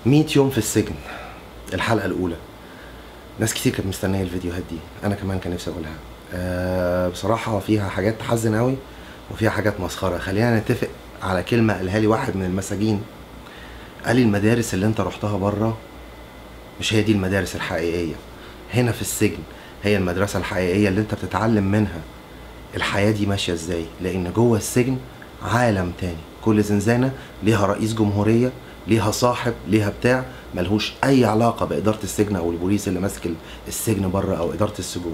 100 يوم في السجن الحلقة الأولى ناس كتير كانت مستنية الفيديوهات دي أنا كمان كان نفسي أقولها أه بصراحة فيها حاجات تحزن أوي وفيها حاجات مسخرة خلينا نتفق على كلمة قالها لي واحد من المساجين قال لي المدارس اللي أنت رحتها بره مش هي دي المدارس الحقيقية هنا في السجن هي المدرسة الحقيقية اللي أنت بتتعلم منها الحياة دي ماشية ازاي لأن جوه السجن عالم تاني كل زنزانة ليها رئيس جمهورية ليها صاحب ليها بتاع ملهوش أي علاقة بإدارة السجن أو البوليس اللي ماسك السجن بره أو إدارة السجون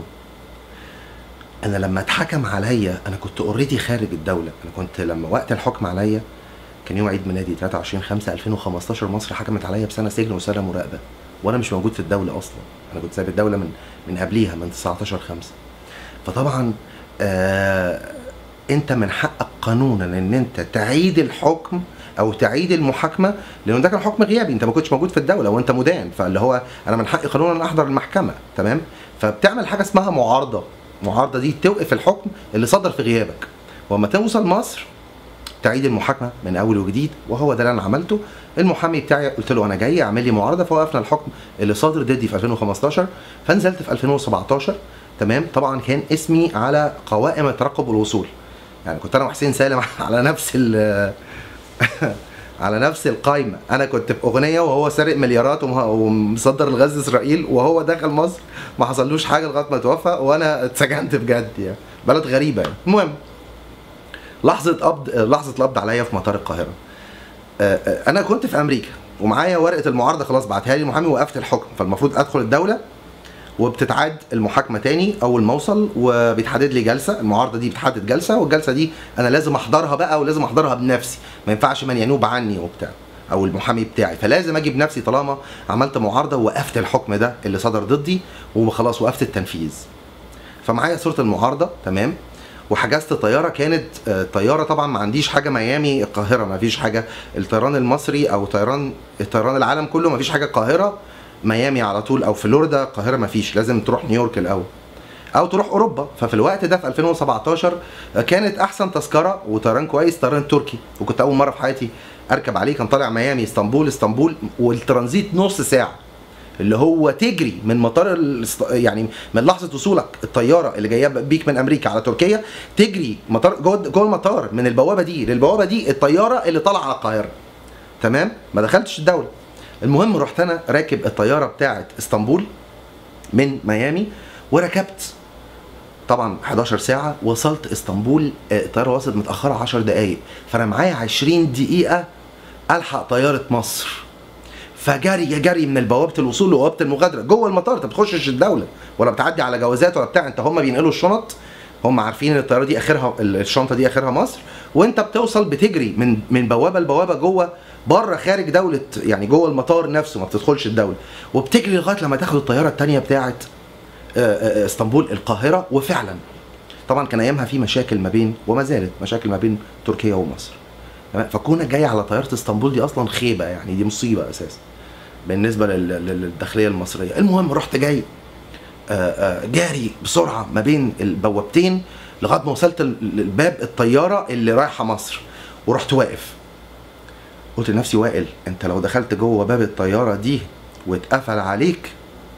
أنا لما اتحكم عليا أنا كنت أوريدي خارج الدولة أنا كنت لما وقت الحكم عليا كان يوم عيد ميلادي 23 5 2015 مصر حكمت عليا بسنة سجن وسنة مراقبة وأنا مش موجود في الدولة أصلا أنا كنت سايب الدولة من من قبليها من 19 5 فطبعا آه انت من حقك قانونا ان انت تعيد الحكم او تعيد المحاكمه لان ده كان حكم غيابي انت ما كنتش موجود في الدوله وانت مدان فاللي هو انا من حقي قانونا ان احضر المحكمه تمام فبتعمل حاجه اسمها معارضه المعارضه دي توقف الحكم اللي صدر في غيابك واما توصل مصر تعيد المحاكمه من اول وجديد وهو ده اللي انا عملته المحامي بتاعي قلت له انا جاي اعمل لي معارضه فوقفنا الحكم اللي صادر ضدي في 2015 فنزلت في 2017 تمام طبعا كان اسمي على قوائم الترقب والوصول يعني كنت انا وحسين سالم على نفس ال على نفس القايمه انا كنت في اغنيه وهو سارق مليارات ومصدر الغاز اسرائيل وهو دخل مصر ما حصلوش حاجه لغايه ما توفى وانا اتسجنت بجد يعني بلد غريبه يعني المهم لحظه قبض لحظه القبض عليا في مطار القاهره انا كنت في امريكا ومعايا ورقه المعارضه خلاص بعتها لي المحامي وقفت الحكم فالمفروض ادخل الدوله وبتتعاد المحاكمه تاني اول ما اوصل وبيتحدد لي جلسه المعارضه دي بتحدد جلسه والجلسه دي انا لازم احضرها بقى ولازم احضرها بنفسي ما ينفعش من ينوب عني وبتاع او المحامي بتاعي فلازم اجي بنفسي طالما عملت معارضه ووقفت الحكم ده اللي صدر ضدي وخلاص وقفت التنفيذ فمعايا صوره المعارضه تمام وحجزت طياره كانت طياره طبعا ما عنديش حاجه ميامي القاهره ما فيش حاجه الطيران المصري او طيران طيران العالم كله ما فيش حاجه القاهره ميامي على طول او فلوريدا القاهره ما فيش لازم تروح نيويورك الاول او تروح اوروبا ففي الوقت ده في 2017 كانت احسن تذكره وطيران كويس طيران تركي وكنت اول مره في حياتي اركب عليه كان طالع ميامي اسطنبول اسطنبول والترانزيت نص ساعه اللي هو تجري من مطار يعني من لحظه وصولك الطياره اللي جايه بيك من امريكا على تركيا تجري مطار جوه جوه المطار من البوابه دي للبوابه دي الطياره اللي طالعه على القاهره تمام ما دخلتش الدوله المهم رحت انا راكب الطياره بتاعه اسطنبول من ميامي وركبت طبعا 11 ساعه وصلت اسطنبول الطياره وصلت متاخره 10 دقائق فانا معايا 20 دقيقه الحق طياره مصر فجري جري من بوابه الوصول لبوابه المغادره جوه المطار انت ما بتخشش الدوله ولا بتعدي على جوازات ولا بتاع انت هم بينقلوا الشنط هم عارفين ان الطياره دي اخرها الشنطه دي اخرها مصر وانت بتوصل بتجري من من بوابه لبوابه جوه بره خارج دوله يعني جوه المطار نفسه ما بتدخلش الدوله وبتجري لغايه لما تاخد الطياره الثانيه بتاعه اسطنبول القاهره وفعلا طبعا كان ايامها في مشاكل ما بين وما زالت مشاكل ما بين تركيا ومصر فكونك جاي على طياره اسطنبول دي اصلا خيبه يعني دي مصيبه اساسا بالنسبه للداخليه المصريه المهم رحت جاي جاري بسرعه ما بين البوابتين لغايه ما وصلت لباب الطياره اللي رايحه مصر ورحت واقف قلت لنفسي وائل انت لو دخلت جوه باب الطياره دي واتقفل عليك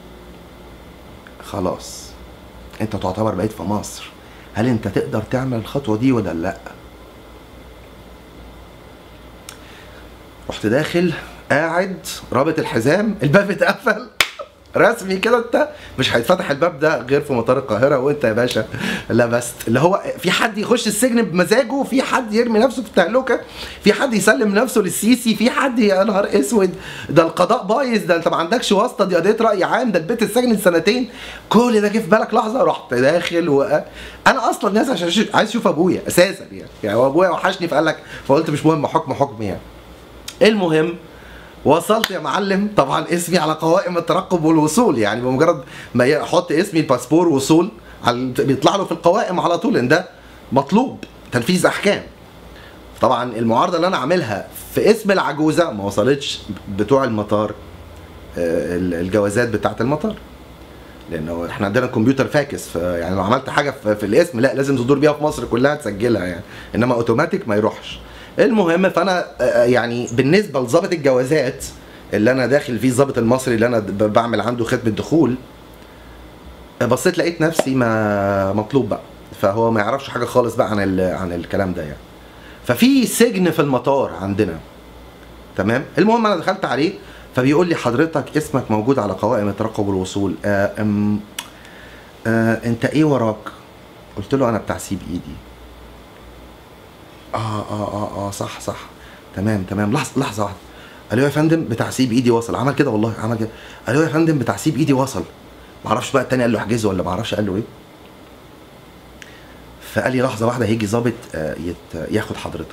خلاص انت تعتبر بقيت في مصر هل انت تقدر تعمل الخطوه دي ولا لا رحت داخل قاعد رابط الحزام الباب اتقفل رسمي كده انت مش هيتفتح الباب ده غير في مطار القاهره وانت يا باشا لبست اللي هو في حد يخش السجن بمزاجه في حد يرمي نفسه في التهلكه في حد يسلم نفسه للسيسي في حد يا نهار اسود ده القضاء بايظ ده انت ما عندكش واسطه دي قضيه راي عام ده البيت السجن سنتين كل ده جه في بالك لحظه رحت داخل و... انا اصلا ناس عشان عايز اشوف ابويا اساسا يعني يعني هو ابويا وحشني فقال لك فقلت مش مهم حكم حكم يعني المهم وصلت يا معلم طبعا اسمي على قوائم الترقب والوصول يعني بمجرد ما يحط اسمي الباسبور وصول بيطلع له في القوائم على طول ان ده مطلوب تنفيذ احكام طبعا المعارضه اللي انا عاملها في اسم العجوزه ما وصلتش بتوع المطار الجوازات بتاعه المطار لانه احنا عندنا كمبيوتر فاكس يعني لو عملت حاجه في, في الاسم لا لازم تدور بيها في مصر كلها تسجلها يعني انما اوتوماتيك ما يروحش المهم فانا يعني بالنسبه لظابط الجوازات اللي انا داخل فيه الضابط المصري اللي انا ب- بعمل عنده ختم دخول بصيت لقيت نفسي ما مطلوب بقى فهو ما يعرفش حاجه خالص بقى عن ال... عن الكلام ده يعني ففي سجن في المطار عندنا تمام المهم انا دخلت عليه فبيقول لي حضرتك اسمك موجود على قوائم الترقب والوصول آه أم آه انت ايه وراك قلت له انا بتاع سيب ايدي اه اه اه اه صح صح تمام تمام لحظه لحظه واحده قال له يا فندم بتاع سيب ايدي وصل عمل كده والله عمل كده قال له يا فندم بتاع سيب ايدي وصل معرفش بقى التاني قال له احجزه ولا معرفش قال له ايه فقال لي لحظه واحده هيجي ظابط آه، يت- ياخد حضرتك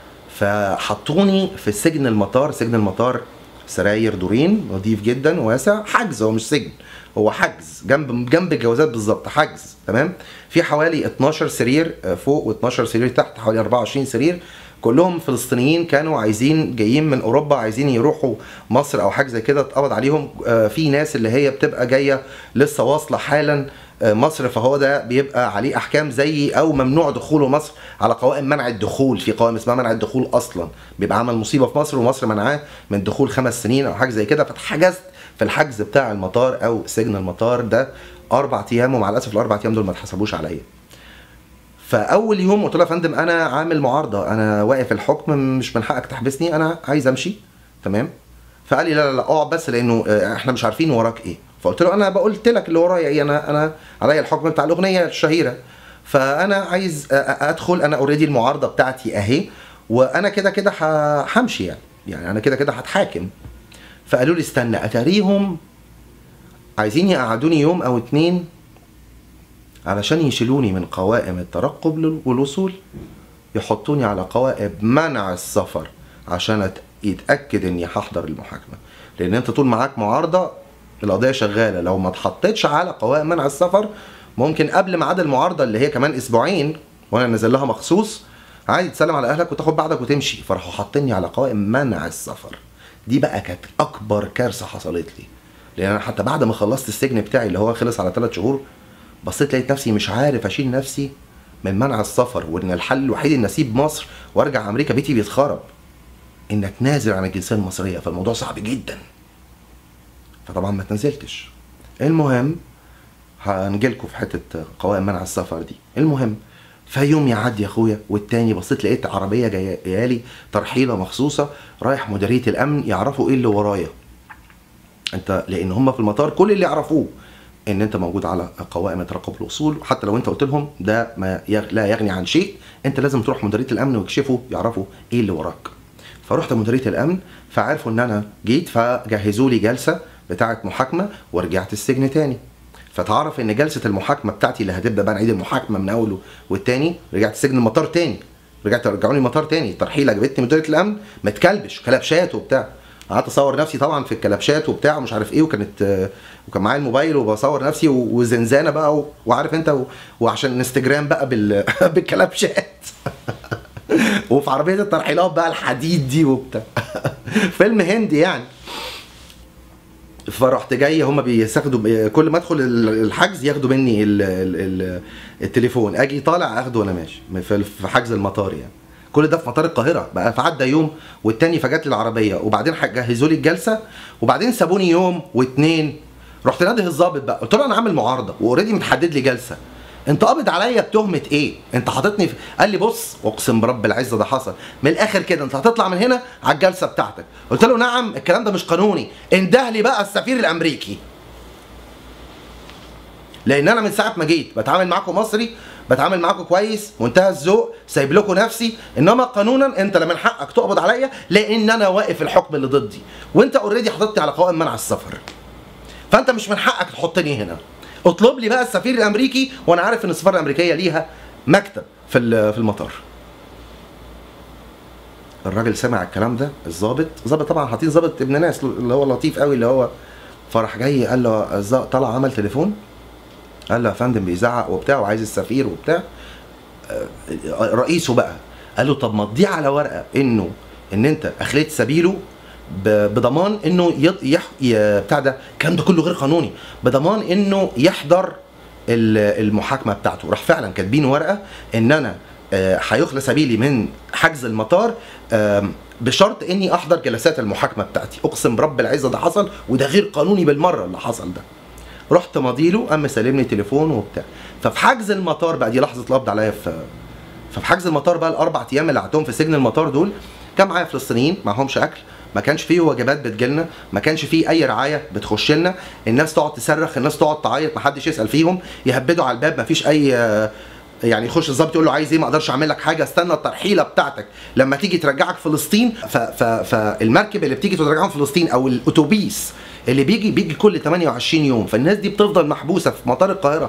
فحطوني في سجن المطار سجن المطار سراير دورين نظيف جدا واسع حجز هو مش سجن هو حجز جنب جنب الجوازات بالظبط حجز تمام في حوالي 12 سرير آه، فوق و12 سرير تحت حوالي 24 سرير كلهم فلسطينيين كانوا عايزين جايين من اوروبا عايزين يروحوا مصر او حاجه زي كده اتقبض عليهم آه، في ناس اللي هي بتبقى جايه لسه واصله حالا آه، مصر فهو ده بيبقى عليه احكام زي او ممنوع دخوله مصر على قوائم منع الدخول في قوائم اسمها منع الدخول اصلا بيبقى عمل مصيبه في مصر ومصر منعاه من دخول خمس سنين او حاجه زي كده فاتحجزت في الحجز بتاع المطار او سجن المطار ده اربع ايام ومع الاسف الاربع ايام دول ما اتحسبوش عليا فاول يوم قلت له يا فندم انا عامل معارضه انا واقف الحكم مش من حقك تحبسني انا عايز امشي تمام فقال لي لا لا لا اقعد بس لانه آه، احنا مش عارفين وراك ايه فقلت له انا بقولت لك اللي ورايا ايه انا انا عليا الحكم بتاع الاغنيه الشهيره فانا عايز آه، آه، ادخل انا اوريدي المعارضه بتاعتي اهي وانا كده كده ه- همشي يعني يعني انا كده كده هتحاكم فقالوا لي استنى اتاريهم عايزين يقعدوني يوم او اتنين علشان يشيلوني من قوائم الترقب لل- والوصول يحطوني على قوائم منع السفر عشان أت- يتاكد اني هحضر المحاكمه لان انت طول معاك معارضه القضيه شغاله لو ما اتحطيتش على قوائم منع السفر ممكن قبل ميعاد المعارضه اللي هي كمان اسبوعين وانا نازل لها مخصوص عادي تسلم على اهلك وتاخد بعضك وتمشي فراحوا حاطيني على قوائم منع السفر دي بقى كانت اكبر كارثه حصلت لي لان انا حتى بعد ما خلصت السجن بتاعي اللي هو خلص على ثلاث شهور بصيت لقيت نفسي مش عارف اشيل نفسي من منع السفر وان الحل الوحيد ان اسيب مصر وارجع امريكا بيتي بيتخرب انك نازل عن الجنسيه المصريه فالموضوع صعب جدا فطبعا ما تنزلتش المهم هنجيلكوا في حته قوائم منع السفر دي المهم فيوم يعدي يا اخويا والتاني بصيت لقيت عربيه جايه جايالي ترحيله مخصوصه رايح مديريه الامن يعرفوا ايه اللي ورايا انت لان هم في المطار كل اللي يعرفوه ان انت موجود على قوائم ترقب الاصول حتى لو انت قلت لهم ده ما يغ... لا يغني عن شيء انت لازم تروح مديريه الامن ويكشفوا يعرفوا ايه اللي وراك فرحت مديريه الامن فعرفوا ان انا جيت فجهزوا لي جلسه بتاعه محاكمه ورجعت السجن تاني فتعرف ان جلسه المحاكمه بتاعتي اللي هتبدا بقى نعيد المحاكمه من اوله والتاني رجعت سجن المطار تاني رجعت رجعوني المطار تاني ترحيله جابتني مديريه الامن متكلبش كلبشات وبتاع قعدت اصور نفسي طبعا في الكلبشات وبتاع ومش عارف ايه وكانت آه، وكان معايا الموبايل وبصور نفسي و- وزنزانه بقى و- وعارف انت و- وعشان انستجرام بقى بال بالكلبشات وفي عربيه الترحيلات بقى الحديد دي وبتاع فيلم هندي يعني فرحت جاي هما بياخدوا كل ما ادخل الحجز ياخدوا مني ال ال ال التليفون اجي طالع اخده وانا ماشي في في حجز المطار يعني كل ده في مطار القاهره بقى فعدى يوم والتاني فجت لي العربيه وبعدين جهزوا لي الجلسه وبعدين سابوني يوم واتنين رحت نادي الظابط بقى قلت له انا عامل معارضه واوريدي متحدد لي جلسه انت قابض عليا بتهمه ايه انت حاططني في... قال لي بص اقسم برب العزه ده حصل من الاخر كده انت هتطلع من هنا على الجلسه بتاعتك قلت له نعم الكلام ده مش قانوني انده لي بقى السفير الامريكي لان انا من ساعه ما جيت بتعامل معاكم مصري بتعامل معاكم كويس منتهى الذوق سايب لكم نفسي انما قانونا انت لا من حقك تقبض عليا لان انا واقف الحكم اللي ضدي وانت اوريدي حاططني على قوائم منع السفر فانت مش من حقك تحطني هنا اطلب لي بقى السفير الامريكي وانا عارف ان السفاره الامريكيه ليها مكتب في ال- في المطار الراجل سمع الكلام ده الظابط ظابط طبعا حاطين ظابط ابن ناس اللي هو لطيف قوي اللي هو فراح جاي قال له الظا- طلع عمل تليفون قال له يا فندم بيزعق وبتاع وعايز السفير وبتاع آه، رئيسه بقى قال له طب ما تضيع على ورقه انه ان انت اخليت سبيله ب- بضمان انه يط... يح... ي... بتاع ده الكلام ده كله غير قانوني بضمان انه يحضر ال- المحاكمه بتاعته راح فعلا كاتبين ورقه ان انا آه، هيخلى سبيلي من حجز المطار آم، بشرط اني احضر جلسات المحاكمه بتاعتي اقسم برب العزه ده حصل وده غير قانوني بالمره اللي حصل ده رحت ماضيله قام مسلمني تليفون وبتاع ففي حجز المطار بقى دي لحظه القبض عليا في ففي حجز المطار بقى الاربع ايام اللي قعدتهم في سجن المطار دول كان معايا فلسطينيين معهمش اكل ما كانش فيه وجبات بتجيلنا ما كانش فيه اي رعايه بتخش لنا الناس تقعد تصرخ الناس تقعد تعيط ما حدش يسال فيهم يهبدوا على الباب ما فيش اي آه، يعني يخش الظابط يقول له عايز ايه ما اقدرش اعمل لك حاجه استنى الترحيله بتاعتك لما تيجي ترجعك فلسطين ف- ف- فالمركب اللي بتيجي ترجعهم فلسطين او الاتوبيس اللي بيجي بيجي كل 28 يوم فالناس دي بتفضل محبوسه في مطار القاهره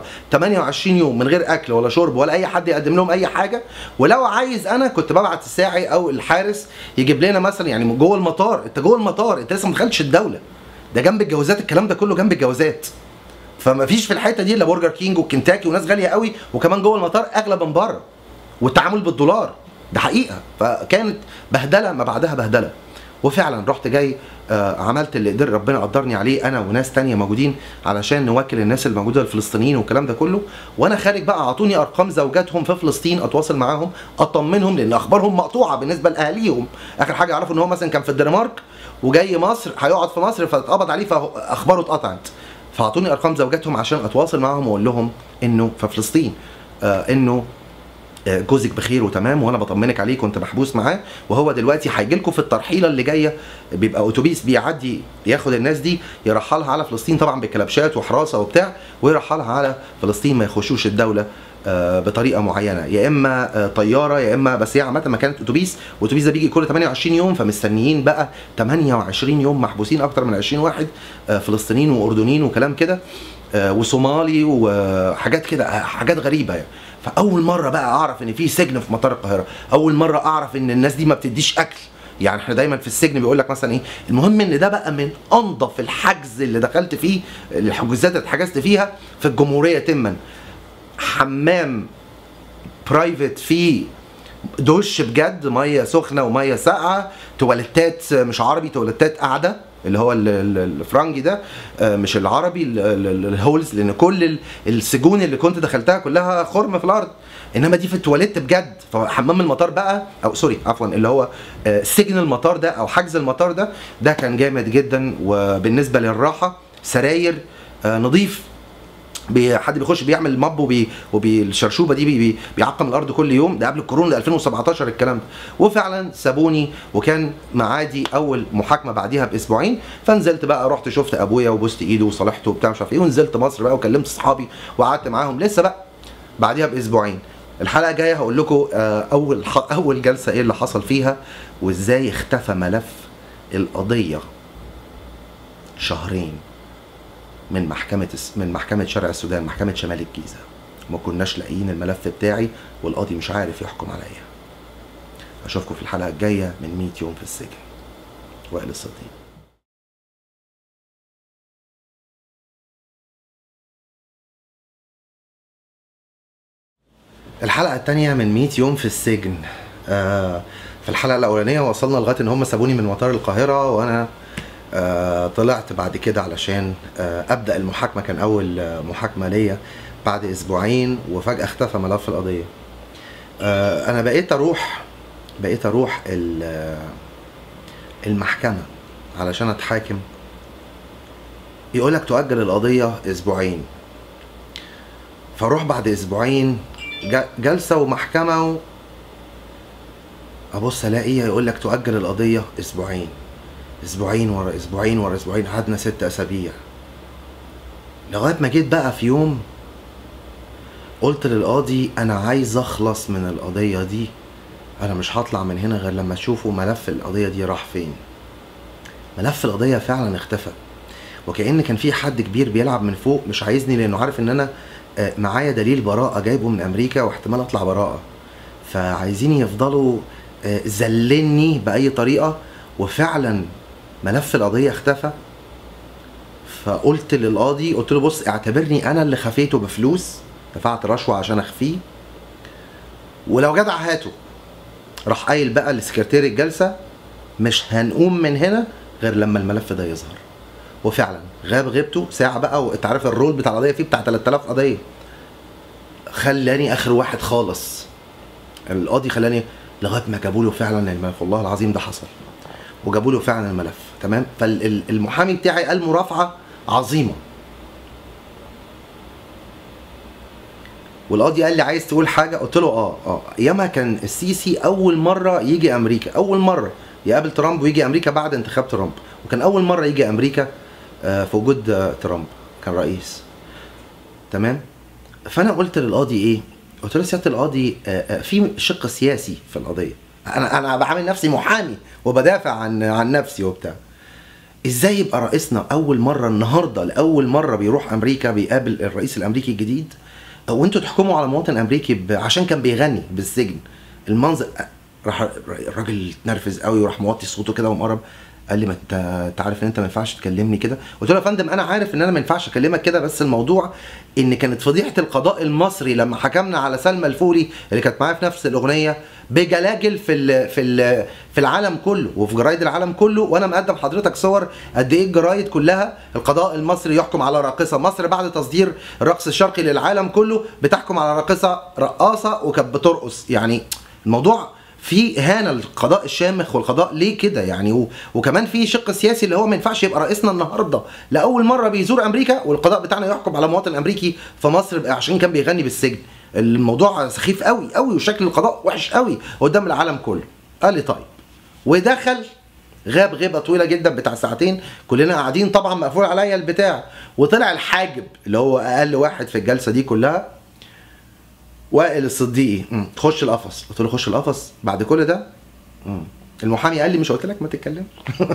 28 يوم من غير اكل ولا شرب ولا اي حد يقدم لهم اي حاجه ولو عايز انا كنت ببعت الساعي او الحارس يجيب لنا مثلا يعني جوه المطار انت جوه المطار انت لسه ما دخلتش الدوله ده جنب الجوازات الكلام ده كله جنب الجوازات فما فيش في الحته دي الا برجر كينج وكنتاكي وناس غاليه قوي وكمان جوه المطار اغلى من بره والتعامل بالدولار ده حقيقه فكانت بهدله ما بعدها بهدله وفعلا رحت جاي آه عملت اللي قدر ربنا قدرني عليه انا وناس تانية موجودين علشان نوكل الناس الموجوده الفلسطينيين والكلام ده كله وانا خارج بقى اعطوني ارقام زوجاتهم في فلسطين اتواصل معاهم اطمنهم لان اخبارهم مقطوعه بالنسبه لاهاليهم اخر حاجه يعرفوا ان هو مثلا كان في الدنمارك وجاي مصر هيقعد في مصر فاتقبض عليه فاخباره اتقطعت فاعطوني ارقام زوجاتهم عشان اتواصل معاهم واقول لهم انه في فلسطين آه انه آه، جوزك بخير وتمام وانا بطمنك عليه كنت محبوس معاه وهو دلوقتي هيجي لكم في الترحيله اللي جايه بيبقى اتوبيس بيعدي ياخد الناس دي يرحلها على فلسطين طبعا بكلبشات وحراسه وبتاع ويرحلها على فلسطين ما يخشوش الدوله آه، بطريقه معينه يا اما آه، طياره يا اما بس هي عامه ما كانت اتوبيس والاتوبيس ده بيجي كل 28 يوم فمستنيين بقى 28 يوم محبوسين اكتر من 20 واحد آه، فلسطينيين واردنيين وكلام كده آه، وصومالي وحاجات كده آه، حاجات غريبه يعني فاول مره بقى اعرف ان في سجن في مطار القاهره اول مره اعرف ان الناس دي ما بتديش اكل يعني احنا دايما في السجن بيقول لك مثلا ايه المهم ان ده بقى من انظف الحجز اللي دخلت فيه الحجوزات اللي اتحجزت فيها في الجمهوريه تما حمام برايفت فيه دش بجد ميه سخنه وميه ساقعه تواليتات مش عربي تواليتات قاعده اللي هو ال- ال- الفرنجي ده آه، مش العربي ال- ال- الهولز لان كل ال- السجون اللي كنت دخلتها كلها خرم في الارض انما دي في التواليت بجد فحمام المطار بقى او سوري عفوا اللي هو آه، سجن المطار ده او حجز المطار ده ده كان جامد جدا وبالنسبه للراحه سراير آه، نظيف بي- حد بيخش بيعمل ماب وبي وبالشرشوبه دي بي بي بيعقم الارض كل يوم ده قبل الكورونا ده 2017 الكلام ده وفعلا سابوني وكان معادي اول محاكمه بعديها باسبوعين فنزلت بقى رحت شفت ابويا وبوست ايده وصالحته وبتاع مش عارف ايه ونزلت مصر بقى وكلمت اصحابي وقعدت معاهم لسه بقى بعديها باسبوعين الحلقه الجايه هقول لكم آه، اول ح- اول جلسه ايه اللي حصل فيها وازاي اختفى ملف القضيه شهرين من محكمة الس- من محكمة شرع السودان محكمة شمال الجيزة ما كناش لاقيين الملف بتاعي والقاضي مش عارف يحكم عليا اشوفكم في الحلقة الجاية من 100 يوم في السجن وائل الصديق الحلقة التانية من 100 يوم في السجن آه في الحلقة الأولانية وصلنا لغاية إن هم سابوني من مطار القاهرة وأنا آه طلعت بعد كده علشان آه أبدأ المحاكمة كان أول آه محاكمة ليا بعد أسبوعين وفجأة اختفى ملف القضية آه أنا بقيت أروح بقيت أروح ال- آه، المحكمة علشان أتحاكم يقولك تؤجل القضية أسبوعين فاروح بعد اسبوعين ج- جلسه ومحكمه و... ابص الاقي يقول لك تؤجل القضيه اسبوعين اسبوعين ورا اسبوعين ورا اسبوعين قعدنا ست اسابيع لغايه ما جيت بقى في يوم قلت للقاضي انا عايز اخلص من القضيه دي انا مش هطلع من هنا غير لما اشوفوا ملف القضيه دي راح فين ملف القضيه فعلا اختفى وكأن كان في حد كبير بيلعب من فوق مش عايزني لانه عارف ان انا آه، معايا دليل براءة جايبه من امريكا واحتمال اطلع براءة فعايزين يفضلوا آه، زلني بأي طريقة وفعلا ملف القضية اختفى فقلت للقاضي قلت له بص اعتبرني انا اللي خفيته بفلوس دفعت رشوة عشان اخفيه ولو جدع هاته راح قايل بقى لسكرتير الجلسة مش هنقوم من هنا غير لما الملف ده يظهر وفعلا غاب غيبته ساعة بقى وانت عارف الرول بتاع القضية فيه بتاع 3000 قضية خلاني اخر واحد خالص القاضي خلاني لغايه ما جابوا له فعلا الملف والله العظيم ده حصل وجابوا له فعلا الملف تمام فالمحامي بتاعي قال مرافعه عظيمه والقاضي قال لي عايز تقول حاجه قلت له اه اه ايامها كان السيسي اول مره يجي امريكا اول مره يقابل ترامب ويجي امريكا بعد انتخاب ترامب وكان اول مره يجي امريكا آه، في وجود آه، ترامب كان رئيس تمام فانا قلت للقاضي ايه قلت له سياده القاضي آه، آه، في شق سياسي في القضيه انا انا بعمل نفسي محامي وبدافع عن عن نفسي وبتاع ازاي يبقى رئيسنا اول مره النهارده لاول مره بيروح امريكا بيقابل الرئيس الامريكي الجديد وانتوا تحكموا على مواطن امريكي ب... عشان كان بيغني بالسجن المنظر راح الراجل اتنرفز قوي وراح موطي صوته كده ومقرب قال لي ما انت انت عارف ان انت ما ينفعش تكلمني كده قلت له يا فندم انا عارف ان انا ما ينفعش اكلمك كده بس الموضوع ان كانت فضيحه القضاء المصري لما حكمنا على سلمى الفوري اللي كانت معايا في نفس الاغنيه بجلاجل في ال في ال في العالم كله وفي جرايد العالم كله وانا مقدم حضرتك صور قد ايه الجرايد كلها القضاء المصري يحكم على راقصه مصر بعد تصدير الرقص الشرقي للعالم كله بتحكم على راقصه رقاصه وكانت بترقص يعني الموضوع في اهانه للقضاء الشامخ والقضاء ليه كده يعني و... وكمان في شق سياسي اللي هو ما ينفعش يبقى رئيسنا النهارده لاول مره بيزور امريكا والقضاء بتاعنا يحكم على مواطن امريكي في مصر عشان كان بيغني بالسجن الموضوع سخيف قوي قوي وشكل القضاء وحش قوي قدام العالم كله قال لي طيب ودخل غاب غيبه طويله جدا بتاع ساعتين كلنا قاعدين طبعا مقفول عليا البتاع وطلع الحاجب اللي هو اقل واحد في الجلسه دي كلها وائل الصديقي مم. خش القفص قلت له خش القفص بعد كل ده مم. المحامي قال لي مش قلت لك ما تتكلمش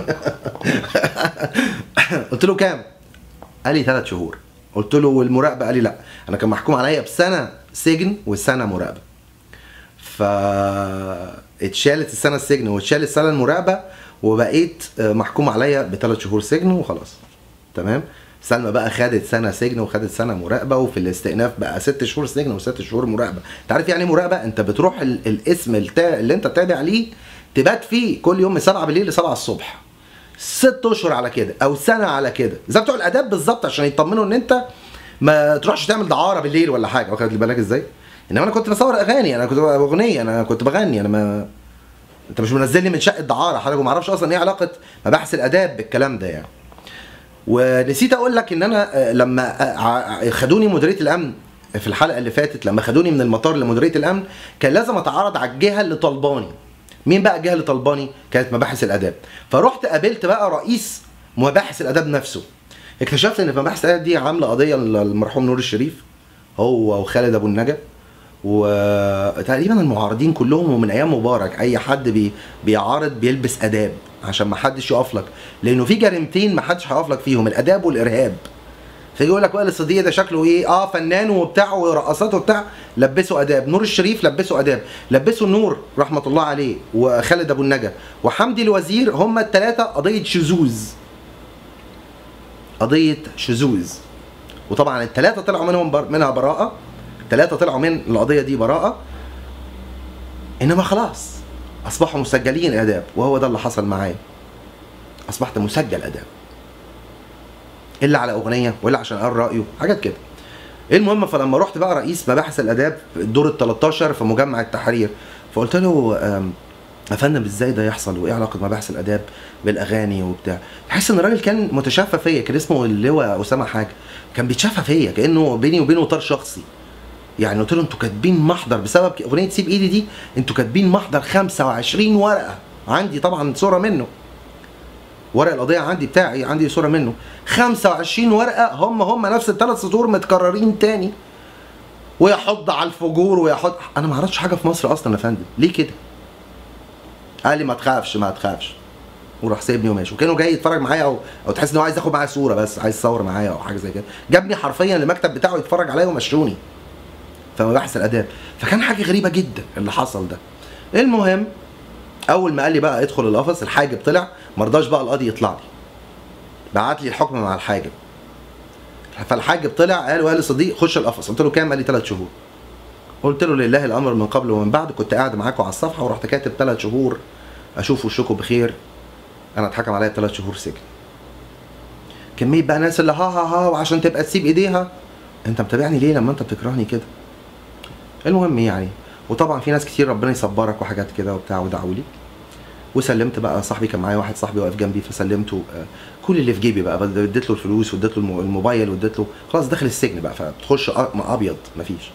قلت له كام قال لي ثلاث شهور قلت له والمراقبه قال لي لا انا كان محكوم عليا بسنه سجن وسنه مراقبه ف اتشالت السنه السجن واتشالت السنه المراقبه وبقيت آه، محكوم عليا بثلاث شهور سجن وخلاص تمام سلمى بقى خدت سنه سجن وخدت سنه مراقبه وفي الاستئناف بقى ست شهور سجن وست شهور مراقبه انت عارف يعني إيه مراقبه انت بتروح ال- الاسم التا... اللي انت تابع ليه تبات فيه كل يوم من 7 بالليل ل 7 الصبح ست اشهر على كده او سنه على كده زي بتوع الاداب بالظبط عشان يطمنوا ان انت ما تروحش تعمل دعاره بالليل ولا حاجه واخد بالك ازاي انما انا كنت بصور اغاني انا كنت اغنيه انا كنت بغني انا ما انت مش منزلني من شقه دعاره حضرتك ما اعرفش اصلا ايه علاقه مباحث الاداب بالكلام ده يعني ونسيت اقول لك ان انا آه، لما آه، ع- خدوني مديريه الامن في الحلقه اللي فاتت لما خدوني من المطار لمديريه الامن كان لازم اتعرض على الجهه اللي طلباني مين بقى الجهه اللي طلباني كانت مباحث الاداب فرحت قابلت بقى رئيس مباحث الاداب نفسه اكتشفت ان في مباحث الاداب دي عامله قضيه للمرحوم نور الشريف هو وخالد ابو النجا وتقريبا المعارضين كلهم ومن ايام مبارك اي حد بي بيعارض بيلبس اداب عشان ما حدش يقف لك لانه في جريمتين ما حدش هيقف لك فيهم الاداب والارهاب فيجي يقول لك وائل الصديق ده شكله ايه اه فنان وبتاع ورقصات وبتاع لبسه اداب نور الشريف لبسه اداب لبسه النور رحمه الله عليه وخالد ابو النجا وحمدي الوزير هم الثلاثه قضيه شذوذ قضيه شذوذ وطبعا الثلاثه طلعوا منهم بر... منها براءه ثلاثه طلعوا من القضيه دي براءه انما خلاص اصبحوا مسجلين اداب وهو ده اللي حصل معايا اصبحت مسجل اداب الا على اغنيه ولا عشان قال رايه حاجات كده المهم فلما رحت بقى رئيس مباحث الاداب في الدور ال 13 في مجمع التحرير فقلت له أم، يا فندم ازاي ده يحصل وايه علاقه مباحث الاداب بالاغاني وبتاع تحس ان الراجل كان متشفى فيا كان اسمه اللواء اسامه حاجه كان بيتشفى فيا كانه بيني وبينه طار شخصي يعني قلت له انتوا كاتبين محضر بسبب اغنيه سيب ايدي دي انتوا كاتبين محضر 25 ورقه عندي طبعا صوره منه ورق القضيه عندي بتاعي عندي صوره منه 25 ورقه هم هم نفس الثلاث سطور متكررين تاني ويحض على الفجور ويحض انا ما اعرفش حاجه في مصر اصلا يا فندم ليه كده قال لي ما تخافش ما تخافش وراح سايبني وماشي وكانه جاي يتفرج معايا او او تحس ان هو عايز ياخد معايا صوره بس عايز يصور معايا او حاجه زي كده جابني حرفيا للمكتب بتاعه يتفرج عليا ومشوني في مباحث الاداب فكان حاجه غريبه جدا اللي حصل ده المهم اول ما قال لي بقى ادخل القفص الحاجب طلع ما رضاش بقى القاضي يطلع لي بعت لي الحكم مع الحاجب فالحاجب طلع قال وقال لصديق خش القفص قلت له كام قال لي ثلاث شهور قلت له لله الامر من قبل ومن بعد كنت قاعد معاكم على الصفحه ورحت كاتب ثلاث شهور اشوف وشكم بخير انا اتحكم عليا ثلاث شهور سجن كميه بقى ناس اللي ها ها ها وعشان تبقى تسيب ايديها انت متابعني ليه لما انت بتكرهني كده المهم يعني وطبعا في ناس كتير ربنا يصبرك وحاجات كده وبتاع ودعوا لي وسلمت بقى صاحبي كان معايا واحد صاحبي واقف جنبي فسلمته آه، كل اللي في جيبي بقى اديت له الفلوس واديت له الم- الموبايل واديت له خلاص داخل السجن بقى فتخش أ- م- ابيض مفيش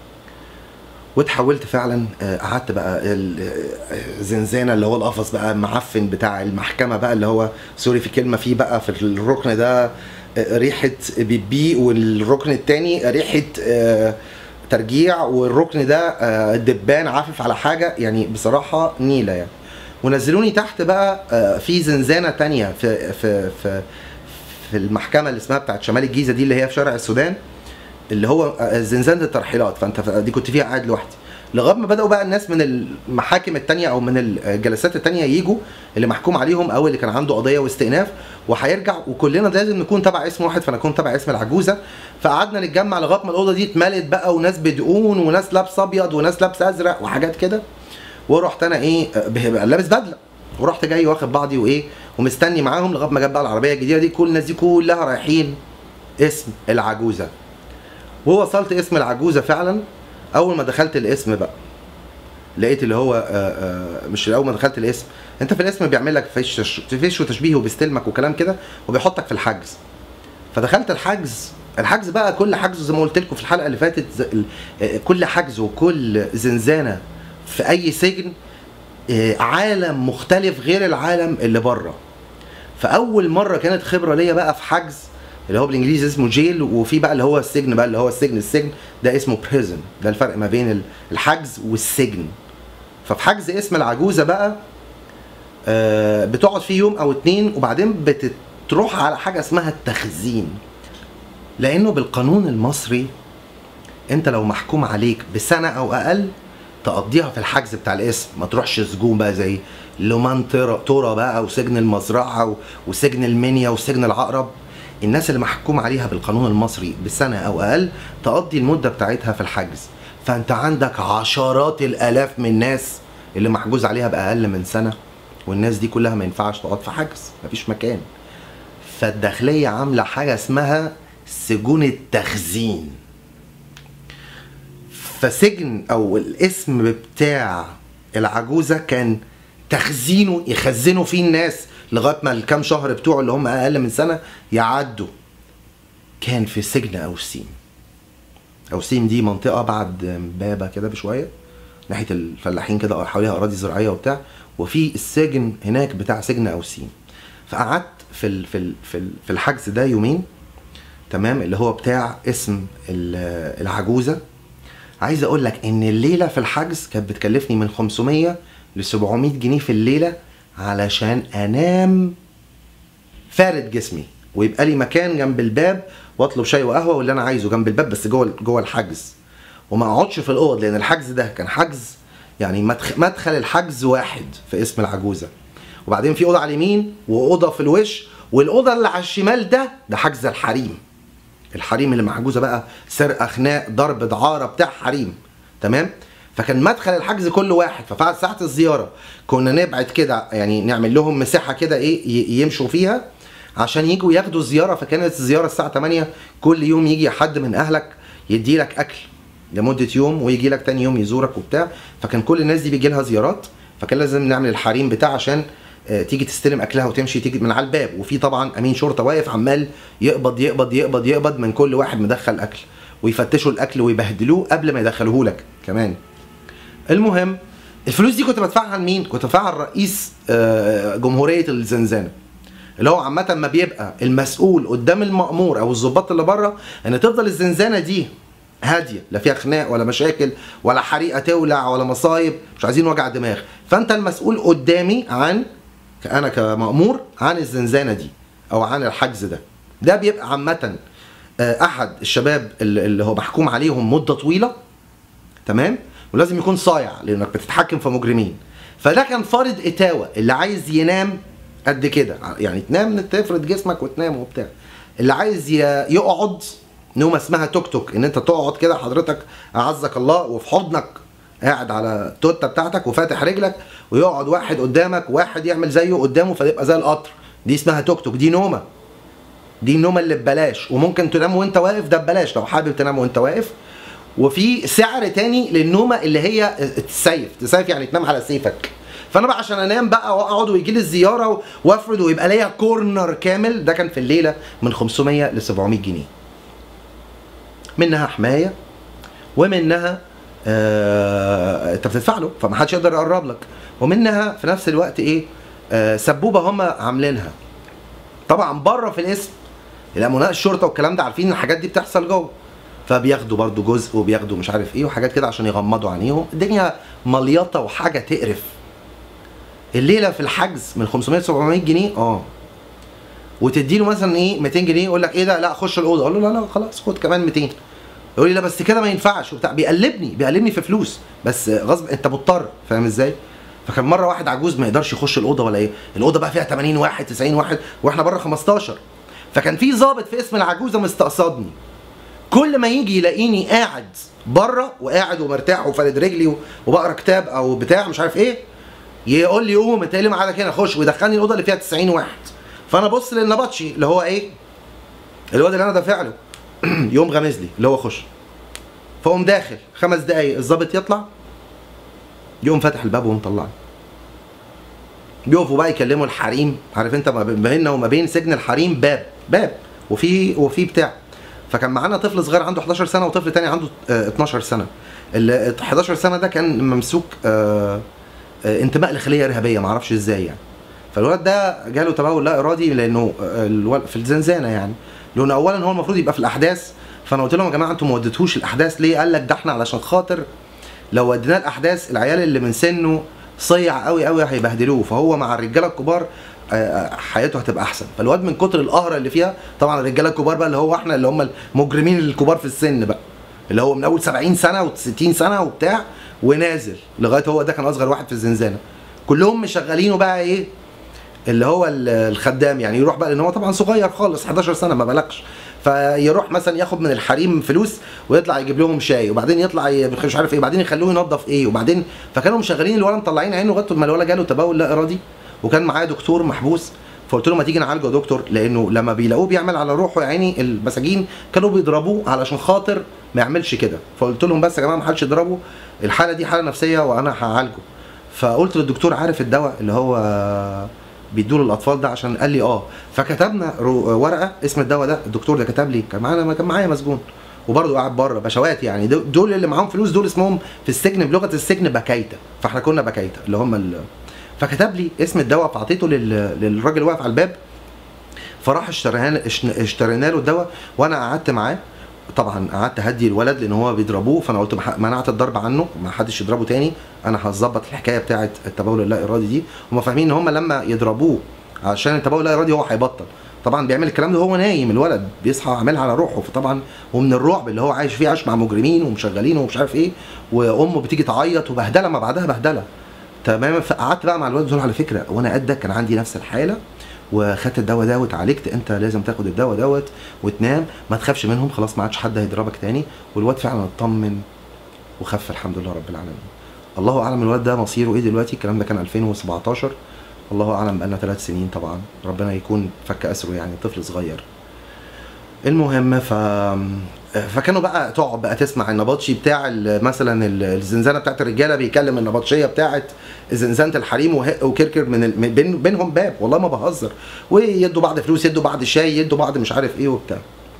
واتحولت فعلا آه، قعدت بقى ال- آه، الزنزانه اللي هو القفص بقى معفن بتاع المحكمه بقى اللي هو سوري في كلمه فيه بقى في الركن ده آه، ريحه بيبي والركن التاني ريحه آه، ترجيع والركن ده آه، دبان عافف على حاجه يعني بصراحه نيله يعني ونزلوني تحت بقى آه، في زنزانه تانية في في في في المحكمه اللي اسمها بتاعت شمال الجيزه دي اللي هي في شارع السودان اللي هو آه، زنزانه الترحيلات فانت ف- دي كنت فيها قاعد لوحدي لغايه ما بداوا بقى الناس من المحاكم التانية او من الجلسات التانية يجوا اللي محكوم عليهم او اللي كان عنده قضيه واستئناف وهيرجع وكلنا لازم نكون تبع اسم واحد فانا كنت تبع اسم العجوزه فقعدنا نتجمع لغايه ما الاوضه دي اتملت بقى وناس بدقون وناس لابس ابيض وناس لابس ازرق وحاجات كده ورحت انا ايه آه، به- لابس بدله ورحت جاي واخد بعضي وايه ومستني معاهم لغايه ما جت بقى العربيه الجديده دي كل الناس دي كلها رايحين اسم العجوزه ووصلت اسم العجوزه فعلا اول ما دخلت الاسم بقى لقيت اللي هو آه، آه، مش اول ما دخلت الاسم انت في الاسم بيعمل لك فيش تش- فيش وتشبيه وبيستلمك وكلام كده وبيحطك في الحجز فدخلت الحجز الحجز بقى كل حجز زي ما قلت لكم في الحلقه اللي فاتت ز- ال- آه، كل حجز وكل زنزانه في اي سجن آه، عالم مختلف غير العالم اللي بره فاول مره كانت خبره ليا بقى في حجز اللي هو بالانجليزي اسمه جيل وفي بقى اللي هو السجن بقى اللي هو السجن السجن ده اسمه بريزن ده الفرق ما بين ال- الحجز والسجن ففي حجز اسم العجوزه بقى آه، بتقعد فيه يوم او اتنين وبعدين بتروح على حاجه اسمها التخزين لانه بالقانون المصري انت لو محكوم عليك بسنه او اقل تقضيها في الحجز بتاع الاسم ما تروحش سجون بقى زي لومان تورا تورا بقى وسجن المزرعه و- وسجن المنيا وسجن العقرب الناس اللي محكوم عليها بالقانون المصري بسنه او اقل تقضي المده بتاعتها في الحجز فانت عندك عشرات الالاف من الناس اللي محجوز عليها باقل من سنه والناس دي كلها ما ينفعش تقعد في حجز مفيش مكان فالداخليه عامله حاجه اسمها سجون التخزين فسجن او الاسم بتاع العجوزه كان تخزينه يخزنوا فيه الناس لغايه ما الكام شهر بتوعه اللي هم اقل من سنه يعدوا كان في سجن اوسيم اوسيم دي منطقه بعد امبابه كده بشويه ناحيه الفلاحين كده حواليها اراضي زراعيه وبتاع وفي السجن هناك بتاع سجن اوسيم فقعدت في ال- في ال- في ال- في الحجز ده يومين تمام اللي هو بتاع اسم ال- العجوزه عايز اقول لك ان الليله في الحجز كانت بتكلفني من 500 ل 700 جنيه في الليله علشان انام فارد جسمي ويبقى لي مكان جنب الباب واطلب شاي وقهوه واللي انا عايزه جنب الباب بس جوه جوه الحجز وما اقعدش في الاوض لان الحجز ده كان حجز يعني مدخ- مدخل الحجز واحد في اسم العجوزه وبعدين في اوضه على اليمين واوضه في الوش والاوضه اللي على الشمال ده ده حجز الحريم الحريم اللي محجوزه بقى سرقه خناق ضرب دعاره بتاع حريم تمام فكان مدخل الحجز كل واحد ففعل ساعه الزياره كنا نبعد كده يعني نعمل لهم مساحه كده ايه ي- يمشوا فيها عشان يجوا ياخدوا زياره فكانت الزياره الساعه 8 كل يوم يجي حد من اهلك يدي لك اكل لمده يوم ويجي لك تاني يوم يزورك وبتاع فكان كل الناس دي بيجي لها زيارات فكان لازم نعمل الحريم بتاع عشان آه، تيجي تستلم اكلها وتمشي تيجي من على الباب وفي طبعا امين شرطه واقف عمال يقبض يقبض يقبض يقبض من كل واحد مدخل اكل ويفتشوا الاكل ويبهدلوه قبل ما يدخلوه لك كمان المهم الفلوس دي كنت بدفعها لمين؟ كنت بدفعها لرئيس آه، جمهوريه الزنزانه اللي هو عامة ما بيبقى المسؤول قدام المأمور أو الضباط اللي بره إن تفضل الزنزانة دي هادية لا فيها خناق ولا مشاكل ولا حريقة تولع ولا مصايب مش عايزين وجع دماغ فأنت المسؤول قدامي عن أنا كمأمور عن الزنزانة دي أو عن الحجز ده ده بيبقى عامة آه، أحد الشباب اللي اللي هو محكوم عليهم مدة طويلة تمام ولازم يكون صايع لانك بتتحكم في مجرمين فده كان فارض اتاوه اللي عايز ينام قد كده يعني تنام تفرد جسمك وتنام وبتاع اللي عايز ي- يقعد نومه اسمها توك توك ان انت تقعد كده حضرتك اعزك الله وفي حضنك قاعد على التوته بتاعتك وفاتح رجلك ويقعد واحد قدامك واحد يعمل زيه قدامه فتبقى زي القطر دي اسمها توك توك دي نومه دي النومه اللي ببلاش وممكن تنام وانت واقف ده ببلاش لو حابب تنام وانت واقف وفي سعر تاني للنومه اللي هي السيف تسيف يعني تنام على سيفك فانا بقى عشان انام بقى واقعد ويجي لي الزياره وافرد ويبقى ليا كورنر كامل ده كان في الليله من 500 ل 700 جنيه منها حمايه ومنها آه انت بتدفع له فما حدش يقدر يقرب لك ومنها في نفس الوقت ايه آه سبوبه هم عاملينها طبعا بره في الاسم الامناء الشرطه والكلام ده عارفين الحاجات دي بتحصل جوه فبياخدوا برضو جزء وبياخدوا مش عارف ايه وحاجات كده عشان يغمضوا عينيهم الدنيا مليطه وحاجه تقرف الليله في الحجز من 500 ل 700 جنيه اه وتدي له مثلا ايه 200 جنيه يقول لك ايه ده لا خش الاوضه اقول له لا لا خلاص خد كمان 200 يقول لي لا بس كده ما ينفعش وبتاع بيقلبني بيقلبني في فلوس بس غصب انت مضطر فاهم ازاي فكان مره واحد عجوز ما يقدرش يخش الاوضه ولا ايه الاوضه بقى فيها 80 واحد 90 واحد واحنا بره 15 فكان في ظابط في اسم العجوزه مستقصدني كل ما يجي يلاقيني قاعد بره وقاعد ومرتاح وفارد رجلي وبقرا كتاب او بتاع مش عارف ايه يقول لي قوم انت ايه اللي معادك هنا خش ويدخلني الاوضه اللي فيها 90 واحد فانا ابص للنبطشي اللي هو ايه الواد اللي انا دافع له يقوم غامز لي اللي هو خش فاقوم داخل خمس دقايق الظابط يطلع يقوم فاتح الباب ومطلعني بيقفوا بقى يكلموا الحريم عارف انت ما بيننا وما بين سجن الحريم باب باب وفي وفي بتاع فكان معانا طفل صغير عنده 11 سنه وطفل تاني عنده آه، 12 سنه ال 11 سنه ده كان ممسوك آه، آه، انتماء لخليه ارهابيه ما اعرفش ازاي يعني فالولد ده جاله تبول لا ارادي لانه آه، الولد في الزنزانه يعني لانه اولا هو المفروض يبقى في الاحداث فانا قلت لهم يا جماعه انتوا ما وديتوش الاحداث ليه قال لك ده احنا علشان خاطر لو وديناه الاحداث العيال اللي من سنه صيع قوي قوي هيبهدلوه فهو مع الرجاله الكبار آه، حياته هتبقى احسن فالواد من كتر القهره اللي فيها طبعا الرجاله الكبار بقى اللي هو احنا اللي هم المجرمين الكبار في السن بقى اللي هو من اول 70 سنه و60 سنه وبتاع ونازل لغايه هو ده كان اصغر واحد في الزنزانه كلهم مشغلينه بقى ايه اللي هو ال- الخدام يعني يروح بقى لان هو طبعا صغير خالص 11 سنه ما بلغش فيروح مثلا ياخد من الحريم فلوس ويطلع يجيب لهم شاي وبعدين يطلع ي- مش عارف ايه وبعدين يخلوه ينظف ايه وبعدين فكانوا مشغلين الولد مطلعين عينه لغايه ما الولد جاله تبول لا ارادي وكان معاه دكتور محبوس فقلت له ما تيجي نعالجه يا دكتور لانه لما بيلاقوه بيعمل على روحه يا عيني المساجين كانوا بيضربوه علشان خاطر ما يعملش كده فقلت لهم بس يا جماعه ما حدش يضربه الحاله دي حاله نفسيه وانا هعالجه فقلت للدكتور عارف الدواء اللي هو بيدوه للاطفال ده عشان قال لي اه فكتبنا رو- ورقه اسم الدواء ده الدكتور ده كتب لي كان معانا كان معايا مسجون وبرضه قاعد بره بشوات يعني دو- دول اللي معاهم فلوس دول اسمهم في السجن بلغه السجن بكايته فاحنا كنا بكايته اللي هم ال... فكتب لي اسم الدواء فاعطيته لل... للراجل اللي واقف على الباب فراح اشترينا اشترينا له الدواء وانا قعدت معاه طبعا قعدت اهدي الولد لان هو بيضربوه فانا قلت مح- منعت الضرب عنه ما حدش يضربه تاني انا هظبط الحكايه بتاعه التبول اللا ارادي دي هم فاهمين ان هم لما يضربوه عشان التبول اللا ارادي هو هيبطل طبعا بيعمل الكلام ده وهو نايم الولد بيصحى عاملها على روحه فطبعا ومن الرعب اللي هو عايش فيه عايش مع مجرمين ومشغلين ومش عارف ايه وامه بتيجي تعيط وبهدله ما بعدها بهدله تمام فقعدت بقى مع الولد قلت له على فكره وانا قدك كان عندي نفس الحاله وخدت الدواء ده واتعالجت انت لازم تاخد الدواء دوت وتنام ما تخافش منهم خلاص ما عادش حد هيضربك تاني والواد فعلا اطمن وخف الحمد لله رب العالمين الله اعلم الواد ده مصيره ايه دلوقتي الكلام ده كان 2017 الله اعلم بقالنا ثلاث سنين طبعا ربنا يكون فك اسره يعني طفل صغير المهم ف فكانوا بقى تقعد بقى تسمع النبطشي بتاع ال- مثلا ال- الزنزانه بتاعت الرجاله بيكلم النبطشيه بتاعت زنزانه الحريم وهق وكركر من ال... من- بين بينهم باب والله ما بهزر ويدوا بعض فلوس يدوا بعض شاي يدوا بعض مش عارف ايه وبتاع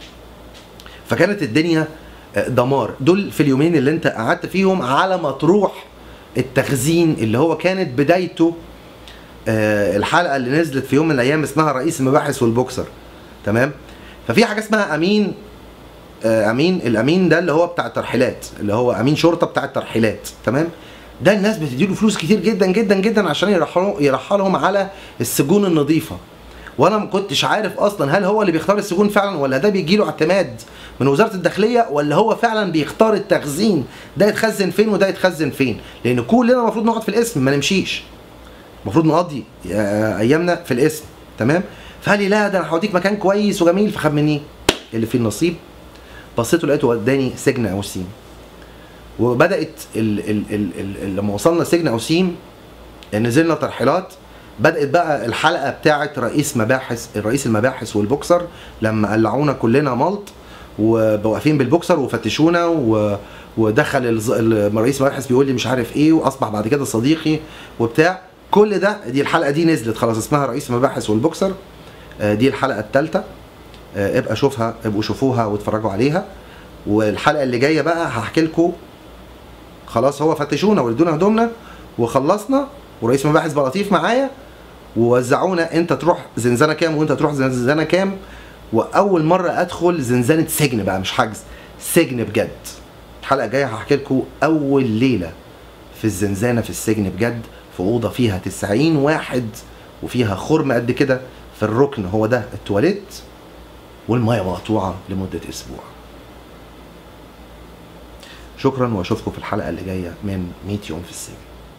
فكانت الدنيا آه، دمار دول في اليومين اللي انت قعدت فيهم على ما تروح التخزين اللي هو كانت بدايته آه، الحلقه اللي نزلت في يوم من الايام اسمها رئيس المباحث والبوكسر تمام ففي حاجه اسمها امين آه، امين الامين ده اللي هو بتاع الترحيلات اللي هو امين شرطه بتاع الترحيلات تمام ده الناس بتديله فلوس كتير جدا جدا جدا عشان يرحلوا يرحلهم على السجون النظيفه وانا ما كنتش عارف اصلا هل هو اللي بيختار السجون فعلا ولا ده بيجي له اعتماد من وزاره الداخليه ولا هو فعلا بيختار التخزين ده يتخزن فين وده يتخزن فين لان كلنا المفروض نقعد في الاسم ما نمشيش المفروض نقضي آه، ايامنا في الاسم تمام فقال لي لا ده انا هوديك مكان كويس وجميل فخد مني اللي فيه النصيب بصيت لقيته وداني سجن اوسيم وبدات ال ال ال ال لما وصلنا سجن اوسيم نزلنا ترحيلات بدات بقى الحلقه بتاعه رئيس مباحث رئيس المباحث والبوكسر لما قلعونا كلنا ملط وواقفين بالبوكسر وفتشونا و... ودخل الز- الرئيس المباحث بيقول لي مش عارف ايه واصبح بعد كده صديقي وبتاع كل ده دي الحلقه دي نزلت خلاص اسمها رئيس المباحث والبوكسر آه، دي الحلقه الثالثه ابقى شوفها ابقوا شوفوها واتفرجوا عليها والحلقه اللي جايه بقى هحكي لكم خلاص هو فتشونا وادونا هدومنا وخلصنا ورئيس مباحث بقى لطيف معايا ووزعونا انت تروح زنزانه كام وانت تروح زنزانه كام واول مره ادخل زنزانه سجن بقى مش حجز سجن بجد الحلقه الجايه هحكي لكم اول ليله في الزنزانه في السجن بجد في اوضه فيها 90 واحد وفيها خرم قد كده في الركن هو ده التواليت والميه مقطوعه لمده اسبوع شكرا واشوفكم في الحلقه اللي جايه من 100 يوم في السجن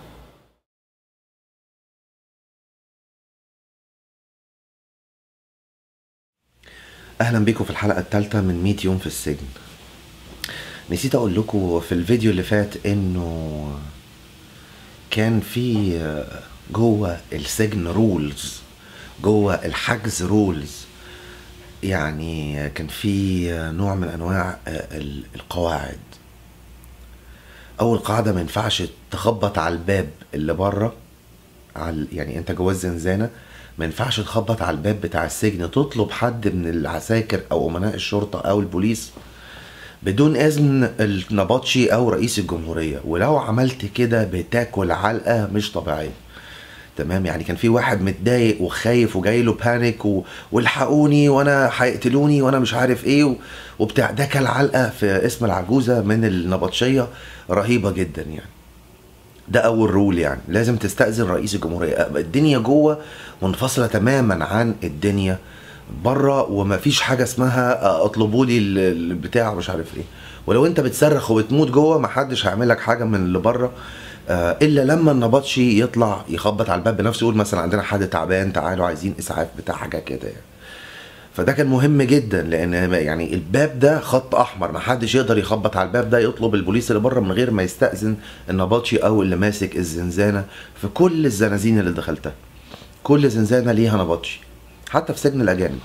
اهلا بيكم في الحلقه الثالثه من 100 يوم في السجن نسيت اقول لكم في الفيديو اللي فات انه كان في جوه السجن رولز جوه الحجز رولز يعني كان في نوع من انواع ال- القواعد اول قاعده ما ينفعش تخبط على الباب اللي بره على يعني انت جوه الزنزانه ما ينفعش تخبط على الباب بتاع السجن تطلب حد من العساكر او امناء الشرطه او البوليس بدون اذن النبطشي او رئيس الجمهوريه ولو عملت كده بتاكل علقه مش طبيعيه تمام يعني كان في واحد متضايق وخايف وجاي له بانيك و... والحقوني وانا هيقتلوني وانا مش عارف ايه و... وبتاع ده كان علقه في اسم العجوزه من النبطشيه رهيبه جدا يعني ده اول رول يعني لازم تستاذن رئيس الجمهوريه الدنيا جوه منفصله تماما عن الدنيا بره ومفيش حاجه اسمها اطلبوا لي ال- البتاع مش عارف ايه ولو انت بتصرخ وبتموت جوه محدش هيعمل لك حاجه من اللي بره آه، الا لما النبطشي يطلع يخبط على الباب بنفسه يقول مثلا عندنا حد تعبان تعالوا عايزين اسعاف بتاع حاجه كده يعني فده كان مهم جدا لان يعني الباب ده خط احمر ما حدش يقدر يخبط على الباب ده يطلب البوليس اللي بره من غير ما يستاذن النبطشي او اللي ماسك الزنزانه في كل الزنازين اللي دخلتها كل زنزانه ليها نبطشي حتى في سجن الاجانب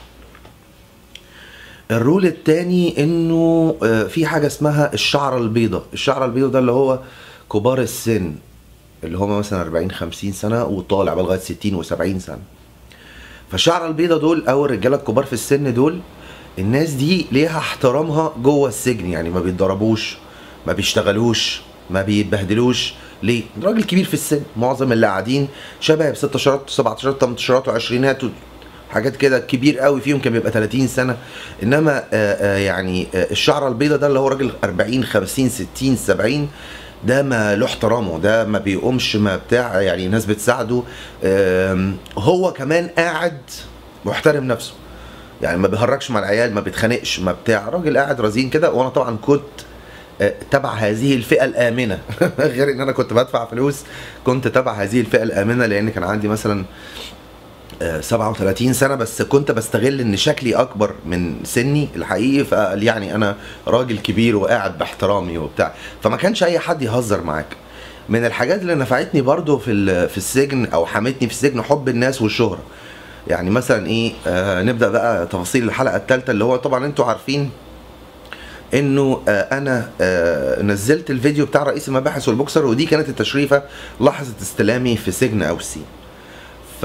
الرول التاني انه آه، في حاجه اسمها الشعره البيضاء الشعره البيضاء ده اللي هو كبار السن اللي هم مثلا 40 50 سنه وطالع بقى لغايه 60 و70 سنه فالشعره البيضاء دول او الرجاله الكبار في السن دول الناس دي ليها احترامها جوه السجن يعني ما بيتضربوش ما بيشتغلوش ما بيتبهدلوش ليه؟ راجل كبير في السن معظم اللي قاعدين شباب 16 17 18 وعشرينات حاجات كده كبير قوي فيهم كان بيبقى 30 سنه انما آه، آه، يعني آه، الشعره البيضاء ده اللي هو راجل 40 50 60 70 ده ما له احترامه ده ما بيقومش ما بتاع يعني ناس بتساعده آم، هو كمان قاعد محترم نفسه يعني ما بيهرجش مع العيال ما بيتخانقش ما بتاع راجل قاعد رزين كده وانا طبعا كنت آه، تبع هذه الفئه الامنه غير ان انا كنت بدفع فلوس كنت تبع هذه الفئه الامنه لان كان عندي مثلا آه، 37 سنه بس كنت بستغل ان شكلي اكبر من سني الحقيقي فقال يعني انا راجل كبير وقاعد باحترامي وبتاع فما كانش اي حد يهزر معاك من الحاجات اللي نفعتني برضو في ال- في السجن او حمتني في السجن حب الناس والشهره يعني مثلا ايه آه نبدا بقى تفاصيل الحلقه الثالثه اللي هو طبعا انتوا عارفين انه آه انا آه نزلت الفيديو بتاع رئيس المباحث والبوكسر ودي كانت التشريفه لحظه استلامي في سجن اوسي ف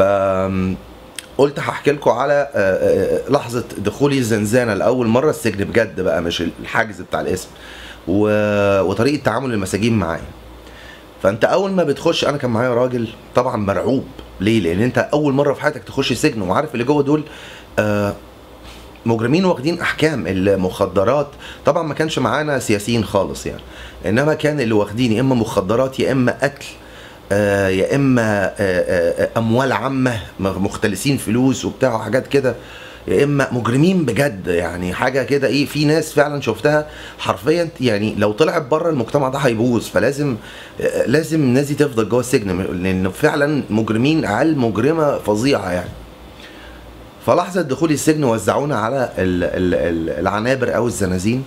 قلت هحكي لكم على آه، آه، لحظه دخولي الزنزانه لاول مره السجن بجد بقى مش الحجز بتاع الاسم و- وطريقه تعامل المساجين معايا فانت اول ما بتخش انا كان معايا راجل طبعا مرعوب ليه لان انت اول مره في حياتك تخش سجن وعارف اللي جوه دول آه، مجرمين واخدين احكام المخدرات طبعا ما كانش معانا سياسيين خالص يعني انما كان اللي واخدين يا اما مخدرات يا اما قتل آه، يا اما آه، آه، آه، اموال عامه مختلسين فلوس وبتاع وحاجات كده يا اما مجرمين بجد يعني حاجه كده ايه في ناس فعلا شفتها حرفيا يعني لو طلعت بره المجتمع ده هيبوظ فلازم آه، لازم الناس دي تفضل جوه السجن لان فعلا مجرمين عيال مجرمه فظيعه يعني فلحظة دخولي السجن وزعونا على ال ال ال العنابر أو الزنازين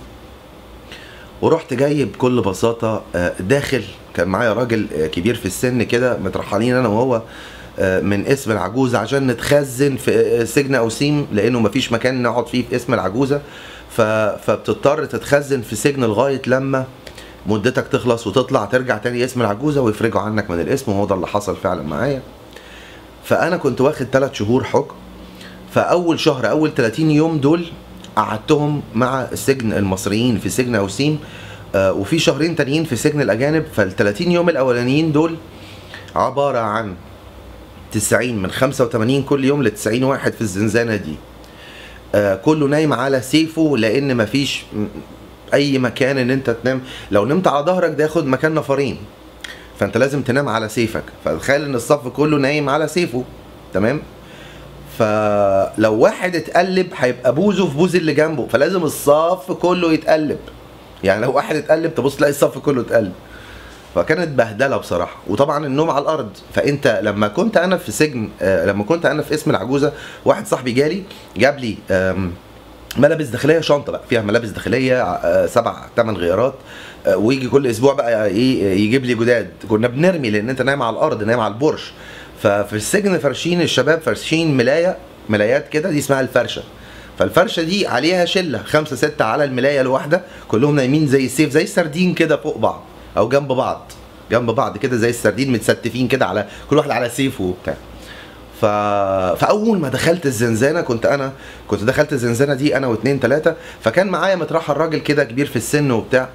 ورحت جاي بكل بساطة آه، داخل كان معايا راجل آه، كبير في السن كده مترحلين أنا وهو آه، من اسم العجوزة عشان نتخزن في آه، سجن أوسيم لأنه مفيش مكان نقعد فيه في اسم العجوزة ف- فبتضطر تتخزن في سجن لغاية لما مدتك تخلص وتطلع ترجع تاني اسم العجوزه ويفرجوا عنك من الاسم وهو ده اللي حصل فعلا معايا فانا كنت واخد ثلاث شهور حكم فاول شهر اول 30 يوم دول قعدتهم مع السجن المصريين في سجن اوسيم آه، وفي شهرين تانيين في سجن الاجانب فال 30 يوم الاولانيين دول عباره عن 90 من 85 كل يوم ل 90 واحد في الزنزانه دي آه، كله نايم على سيفه لان مفيش م- اي مكان ان انت تنام لو نمت على ظهرك ده ياخد مكان نفرين فانت لازم تنام على سيفك فتخيل ان الصف كله نايم على سيفه تمام فلو واحد اتقلب هيبقى بوزه في بوز اللي جنبه فلازم الصف كله يتقلب يعني لو واحد اتقلب تبص تلاقي الصف كله اتقلب فكانت بهدله بصراحه وطبعا النوم على الارض فانت لما كنت انا في سجن آه، لما كنت انا في اسم العجوزه واحد صاحبي جالي جاب لي آم، ملابس داخليه شنطه بقى فيها ملابس داخليه آه، سبع ثمان غيارات آه، ويجي كل اسبوع بقى ايه يجيب لي جداد كنا بنرمي لان انت نايم على الارض نايم على البرش ففي السجن فرشين الشباب فرشين ملايه ملايات كده دي اسمها الفرشه فالفرشه دي عليها شله خمسه سته على الملايه الواحده كلهم نايمين زي السيف زي السردين كده فوق بعض او جنب بعض جنب بعض كده زي السردين متستفين كده على كل واحد على سيفه وبتاع ف... فاول ما دخلت الزنزانه كنت انا كنت دخلت الزنزانه دي انا واثنين ثلاثه فكان معايا مترحل راجل كده كبير في السن وبتاع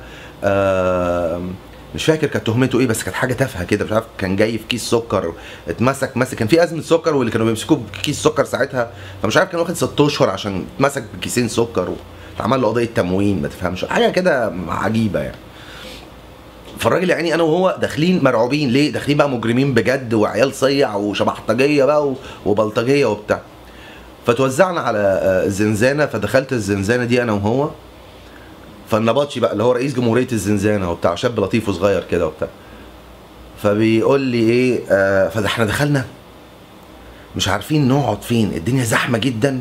آه مش فاكر كانت تهمته ايه بس كانت حاجه تافهه كده مش عارف كان جاي في كيس سكر اتمسك مسك كان في ازمه سكر واللي كانوا بيمسكوه بكيس سكر ساعتها فمش عارف كان واخد ست اشهر عشان اتمسك بكيسين سكر واتعمل له قضيه تموين ما تفهمش حاجه كده عجيبه يعني فالراجل يعني انا وهو داخلين مرعوبين ليه داخلين بقى مجرمين بجد وعيال صيع وشبحطجيه بقى و- وبلطجيه وبتاع فتوزعنا على آه، الزنزانه فدخلت الزنزانه دي انا وهو فالنبطشي بقى اللي هو رئيس جمهوريه الزنزانه وبتاع شاب لطيف وصغير كده وبتاع فبيقول لي ايه آه فاحنا دخلنا مش عارفين نقعد فين الدنيا زحمه جدا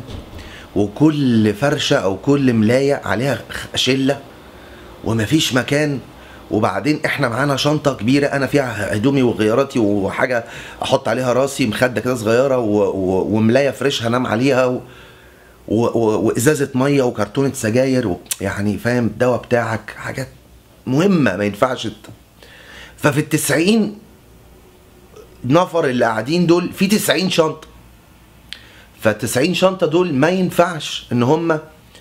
وكل فرشه او كل ملايه عليها خ- شله ومفيش مكان وبعدين احنا معانا شنطه كبيره انا فيها هدومي وغياراتي وحاجه احط عليها راسي مخده كده صغيره و... و... وملايه فريش هنام عليها و... و... و... وازازه ميه وكرتونه سجاير و... يعني فاهم الدواء بتاعك حاجات مهمه ما ينفعش ت- ففي التسعين نفر اللي قاعدين دول في 90 شنطه فال90 شنطه دول ما ينفعش ان هم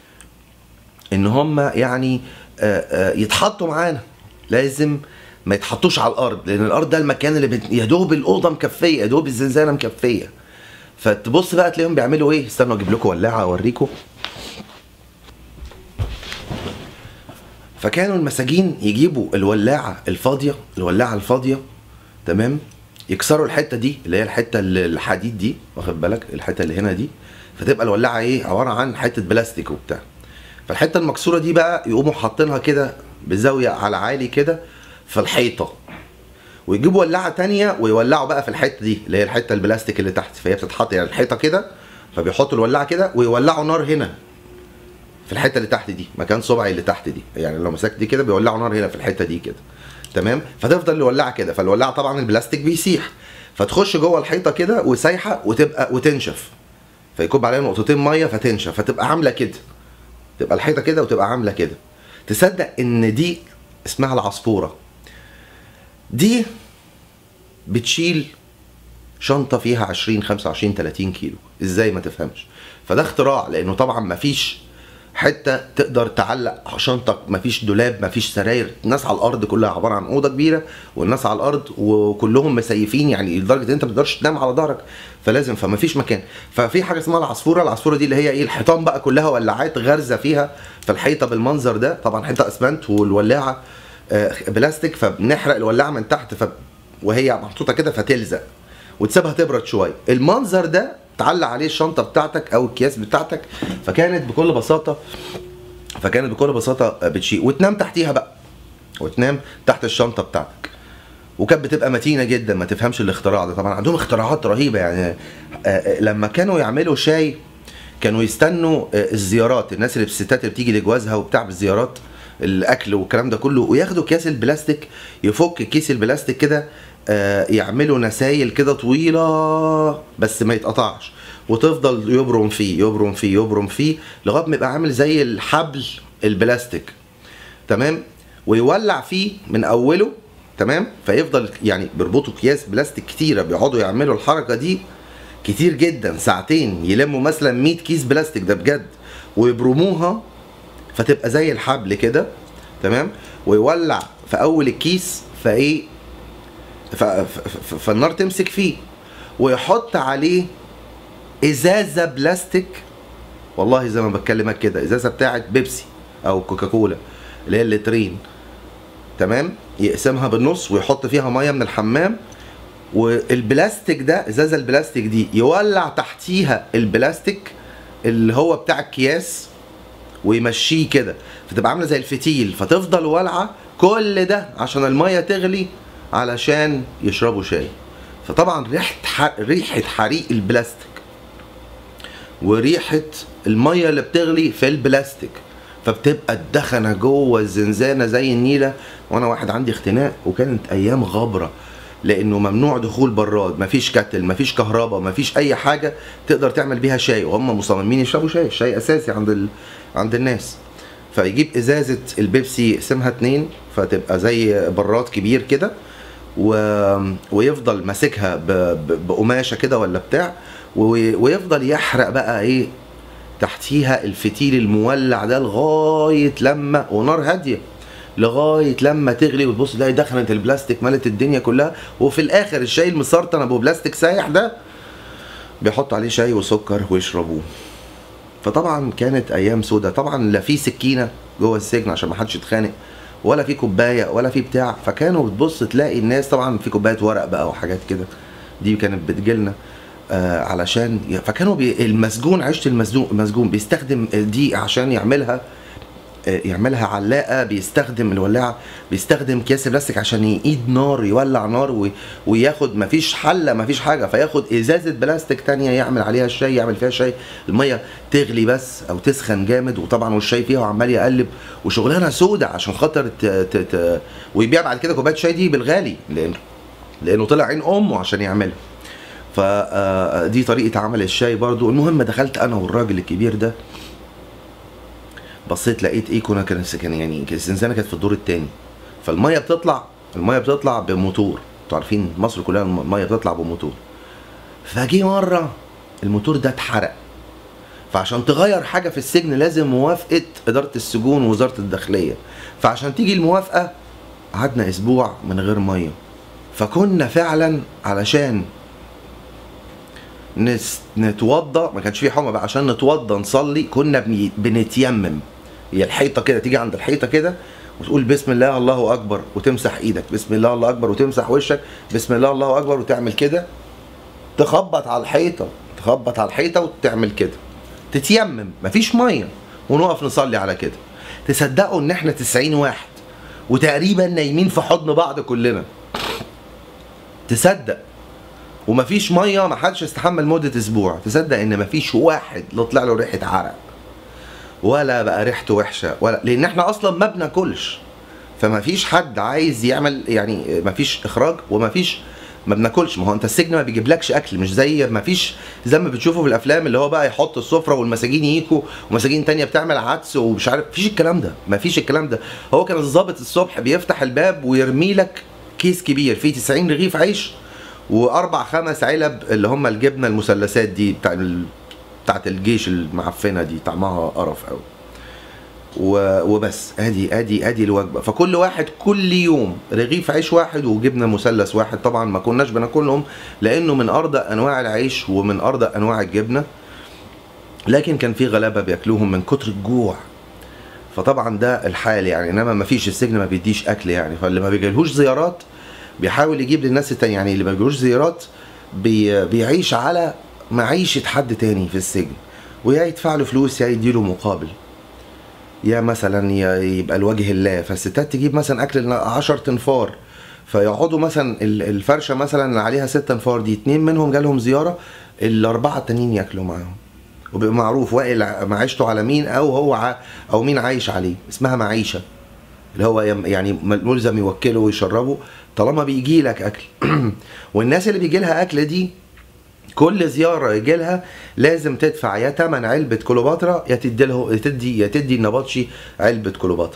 ان هم يعني آه، آه، يتحطوا معانا لازم ما يتحطوش على الارض لان الارض ده المكان اللي بت... يا دوب الاوضه مكفيه يا دوب الزنزانه مكفيه فتبص بقى تلاقيهم بيعملوا ايه استنوا اجيب لكم ولاعه اوريكم فكانوا المساجين يجيبوا الولاعه الفاضيه الولاعه الفاضيه تمام يكسروا الحته دي اللي هي الحته اللي- الحديد دي واخد بالك الحته اللي هنا دي فتبقى الولاعه ايه عباره عن حته بلاستيك وبتاع فالحته المكسوره دي بقى يقوموا حاطينها كده بزاويه على عالي كده في الحيطه ويجيبوا ولاعه تانية ويولعوا بقى في الحته دي اللي هي الحته البلاستيك اللي تحت فهي بتتحط يعني الحيطه كده فبيحطوا الولاعه كده ويولعوا نار هنا في الحته اللي تحت دي مكان صبعي اللي تحت دي يعني لو مسكت دي كده بيولعوا نار هنا في الحته دي كده تمام فتفضل الولاعه كده فالولاعه طبعا البلاستيك بيسيح فتخش جوه الحيطه كده وسايحه وتبقى وتنشف فيكب عليها نقطتين ميه فتنشف فتبقى عامله كده تبقى الحيطه كده وتبقى عامله كده تصدق ان دي اسمها العصفوره دي بتشيل شنطه فيها 20 25 30 كيلو ازاي ما تفهمش فده اختراع لانه طبعا ما فيش حته تقدر تعلق شنطك ما فيش دولاب ما فيش سراير الناس على الارض كلها عباره عن اوضه كبيره والناس على الارض وكلهم مسيفين يعني لدرجه ان انت ما تقدرش تنام على ظهرك فلازم فما فيش مكان ففي حاجه اسمها العصفوره العصفوره دي اللي هي ايه الحيطان بقى كلها ولعات غارزه فيها في الحيطه بالمنظر ده طبعا حيطه اسمنت والولاعه آه، بلاستيك فبنحرق الولاعه من تحت ف وهي محطوطه كده فتلزق وتسيبها تبرد شويه المنظر ده تعلق عليه الشنطه بتاعتك او الكياس بتاعتك فكانت بكل بساطه فكانت بكل بساطه بتشيل وتنام تحتيها بقى وتنام تحت الشنطه بتاعتك وكانت بتبقى متينه جدا ما تفهمش الاختراع ده طبعا عندهم اختراعات رهيبه يعني آه، آه، لما كانوا يعملوا شاي كانوا يستنوا آه، الزيارات الناس اللي الستات اللي بتيجي لجوازها وبتاع بالزيارات الاكل والكلام ده كله وياخدوا اكياس البلاستيك يفك كيس البلاستيك كده آه، يعملوا نسايل كده طويله بس ما يتقطعش وتفضل يبرم فيه يبرم فيه يبرم فيه لغايه ما يبقى عامل زي الحبل البلاستيك تمام ويولع فيه من اوله تمام فيفضل يعني بيربطوا اكياس بلاستيك كتيره بيقعدوا يعملوا الحركه دي كتير جدا ساعتين يلموا مثلا 100 كيس بلاستيك ده بجد ويبرموها فتبقى زي الحبل كده تمام ويولع في اول الكيس فايه ف- ف- ف- فالنار تمسك فيه ويحط عليه ازازه بلاستيك والله زي ما بكلمك كده ازازه بتاعت بيبسي او كوكاكولا اللي هي اللترين تمام يقسمها بالنص ويحط فيها ميه من الحمام والبلاستيك ده ازازه البلاستيك دي يولع تحتيها البلاستيك اللي هو بتاع الكياس ويمشيه كده فتبقى عامله زي الفتيل فتفضل والعه كل ده عشان الميه تغلي علشان يشربوا شاي فطبعا ريحه ح- ريحه حريق البلاستيك وريحه الميه اللي بتغلي في البلاستيك فبتبقى الدخنه جوه الزنزانه زي النيله وانا واحد عندي اختناق وكانت ايام غبره لانه ممنوع دخول براد مفيش كتل مفيش كهرباء مفيش اي حاجه تقدر تعمل بيها شاي وهم مصممين يشربوا شاي الشاي اساسي عند ال... عند الناس فيجيب ازازه البيبسي يقسمها اتنين فتبقى زي براد كبير كده و... ويفضل ماسكها ب... ب... بقماشه كده ولا بتاع و... ويفضل يحرق بقى ايه تحتيها الفتيل المولع ده لغايه لما ونار هاديه لغايه لما تغلي وتبص تلاقي دخنت البلاستيك ملت الدنيا كلها وفي الاخر الشاي المسرطن ابو بلاستيك سايح ده بيحطوا عليه شاي وسكر ويشربوه فطبعا كانت ايام سودة طبعا لا في سكينه جوه السجن عشان ما حدش يتخانق ولا في كوبايه ولا في بتاع فكانوا بتبص تلاقي الناس طبعا في كوبايه ورق بقى وحاجات كده دي كانت بتجيلنا آه علشان فكانوا بي المسجون عيشه المسجون المسجون بيستخدم دي عشان يعملها آه، يعملها علاقه بيستخدم الولاعه بيستخدم اكياس بلاستيك عشان يقيد نار يولع نار وي- وياخد مفيش حله مفيش حاجه فياخد ازازه بلاستيك تانية يعمل عليها الشاي يعمل فيها شاي الميه تغلي بس او تسخن جامد وطبعا والشاي فيها وعمال يقلب وشغلانه سودة عشان خاطر ت... ت... ت... ويبيع بعد كده كوبايه شاي دي بالغالي لانه لانه طلع عين امه عشان يعملها فدي طريقه عمل الشاي برضو المهم دخلت انا والراجل الكبير ده بصيت لقيت ايه كنا كان كان يعني الزنزانه كانت في الدور الثاني فالميه بتطلع الميه بتطلع بموتور انتوا عارفين مصر كلها الميه بتطلع بموتور فجي مره الموتور ده اتحرق فعشان تغير حاجه في السجن لازم موافقه اداره السجون ووزاره الداخليه فعشان تيجي الموافقه قعدنا اسبوع من غير ميه فكنا فعلا علشان نس... نتوضى ما كانش في حمى بقى عشان نتوضى نصلي كنا بني... بنتيمم هي الحيطه كده تيجي عند الحيطه كده وتقول بسم الله الله اكبر وتمسح ايدك بسم الله الله اكبر وتمسح وشك بسم الله الله اكبر وتعمل كده تخبط على الحيطه تخبط على الحيطه وتعمل كده تتيمم مفيش ميه ونقف نصلي على كده تصدقوا ان احنا 90 واحد وتقريبا نايمين في حضن بعض كلنا تصدق ومفيش ميه ما حدش استحمل مده اسبوع تصدق ان مفيش واحد لا طلع له ريحه عرق ولا بقى ريحته وحشه ولا لان احنا اصلا ما بناكلش فما فيش حد عايز يعمل يعني ما فيش اخراج وما فيش ما بناكلش ما هو انت السجن ما بيجيبلكش اكل مش زي ما فيش زي ما بتشوفه في الافلام اللي هو بقى يحط السفره والمساجين ييكوا ومساجين تانية بتعمل عدس ومش عارف مفيش الكلام ده ما فيش الكلام ده هو كان الضابط الصبح بيفتح الباب ويرمي لك كيس كبير فيه 90 رغيف عيش واربع خمس علب اللي هم الجبنه المثلثات دي بتاع ال... بتاعت الجيش المعفنه دي طعمها قرف قوي و- وبس ادي ادي ادي الوجبه فكل واحد كل يوم رغيف عيش واحد وجبنه مثلث واحد طبعا ما كناش بناكلهم لانه من ارضى انواع العيش ومن ارضى انواع الجبنه لكن كان في غلابه بياكلوهم من كتر الجوع فطبعا ده الحال يعني انما ما فيش السجن ما بيديش اكل يعني فاللي ما بيجيلهوش زيارات بيحاول يجيب للناس التانية يعني اللي ما بيجيلهوش زيارات بي بيعيش على معيشة حد تاني في السجن ويا يدفع له فلوس يا يديله مقابل يا مثلا ي- يبقى لوجه الله فالستات تجيب مثلا اكل 10 تنفار فيقعدوا مثلا ال- الفرشه مثلا اللي عليها ست انفار دي اتنين منهم جالهم زياره الاربعه التانيين ياكلوا معاهم وبيبقى معروف واقل ع- معيشته على مين او هو ع... او مين عايش عليه اسمها معيشه اللي هو يم- يعني ملزم يوكله ويشربه طالما بيجي لك اكل والناس اللي بيجي لها اكل دي كل زياره يجي لها لازم تدفع يا تمن علبه كليوباترا يا تدي له يا تدي يا تدي النبطشي علبه كليوباترا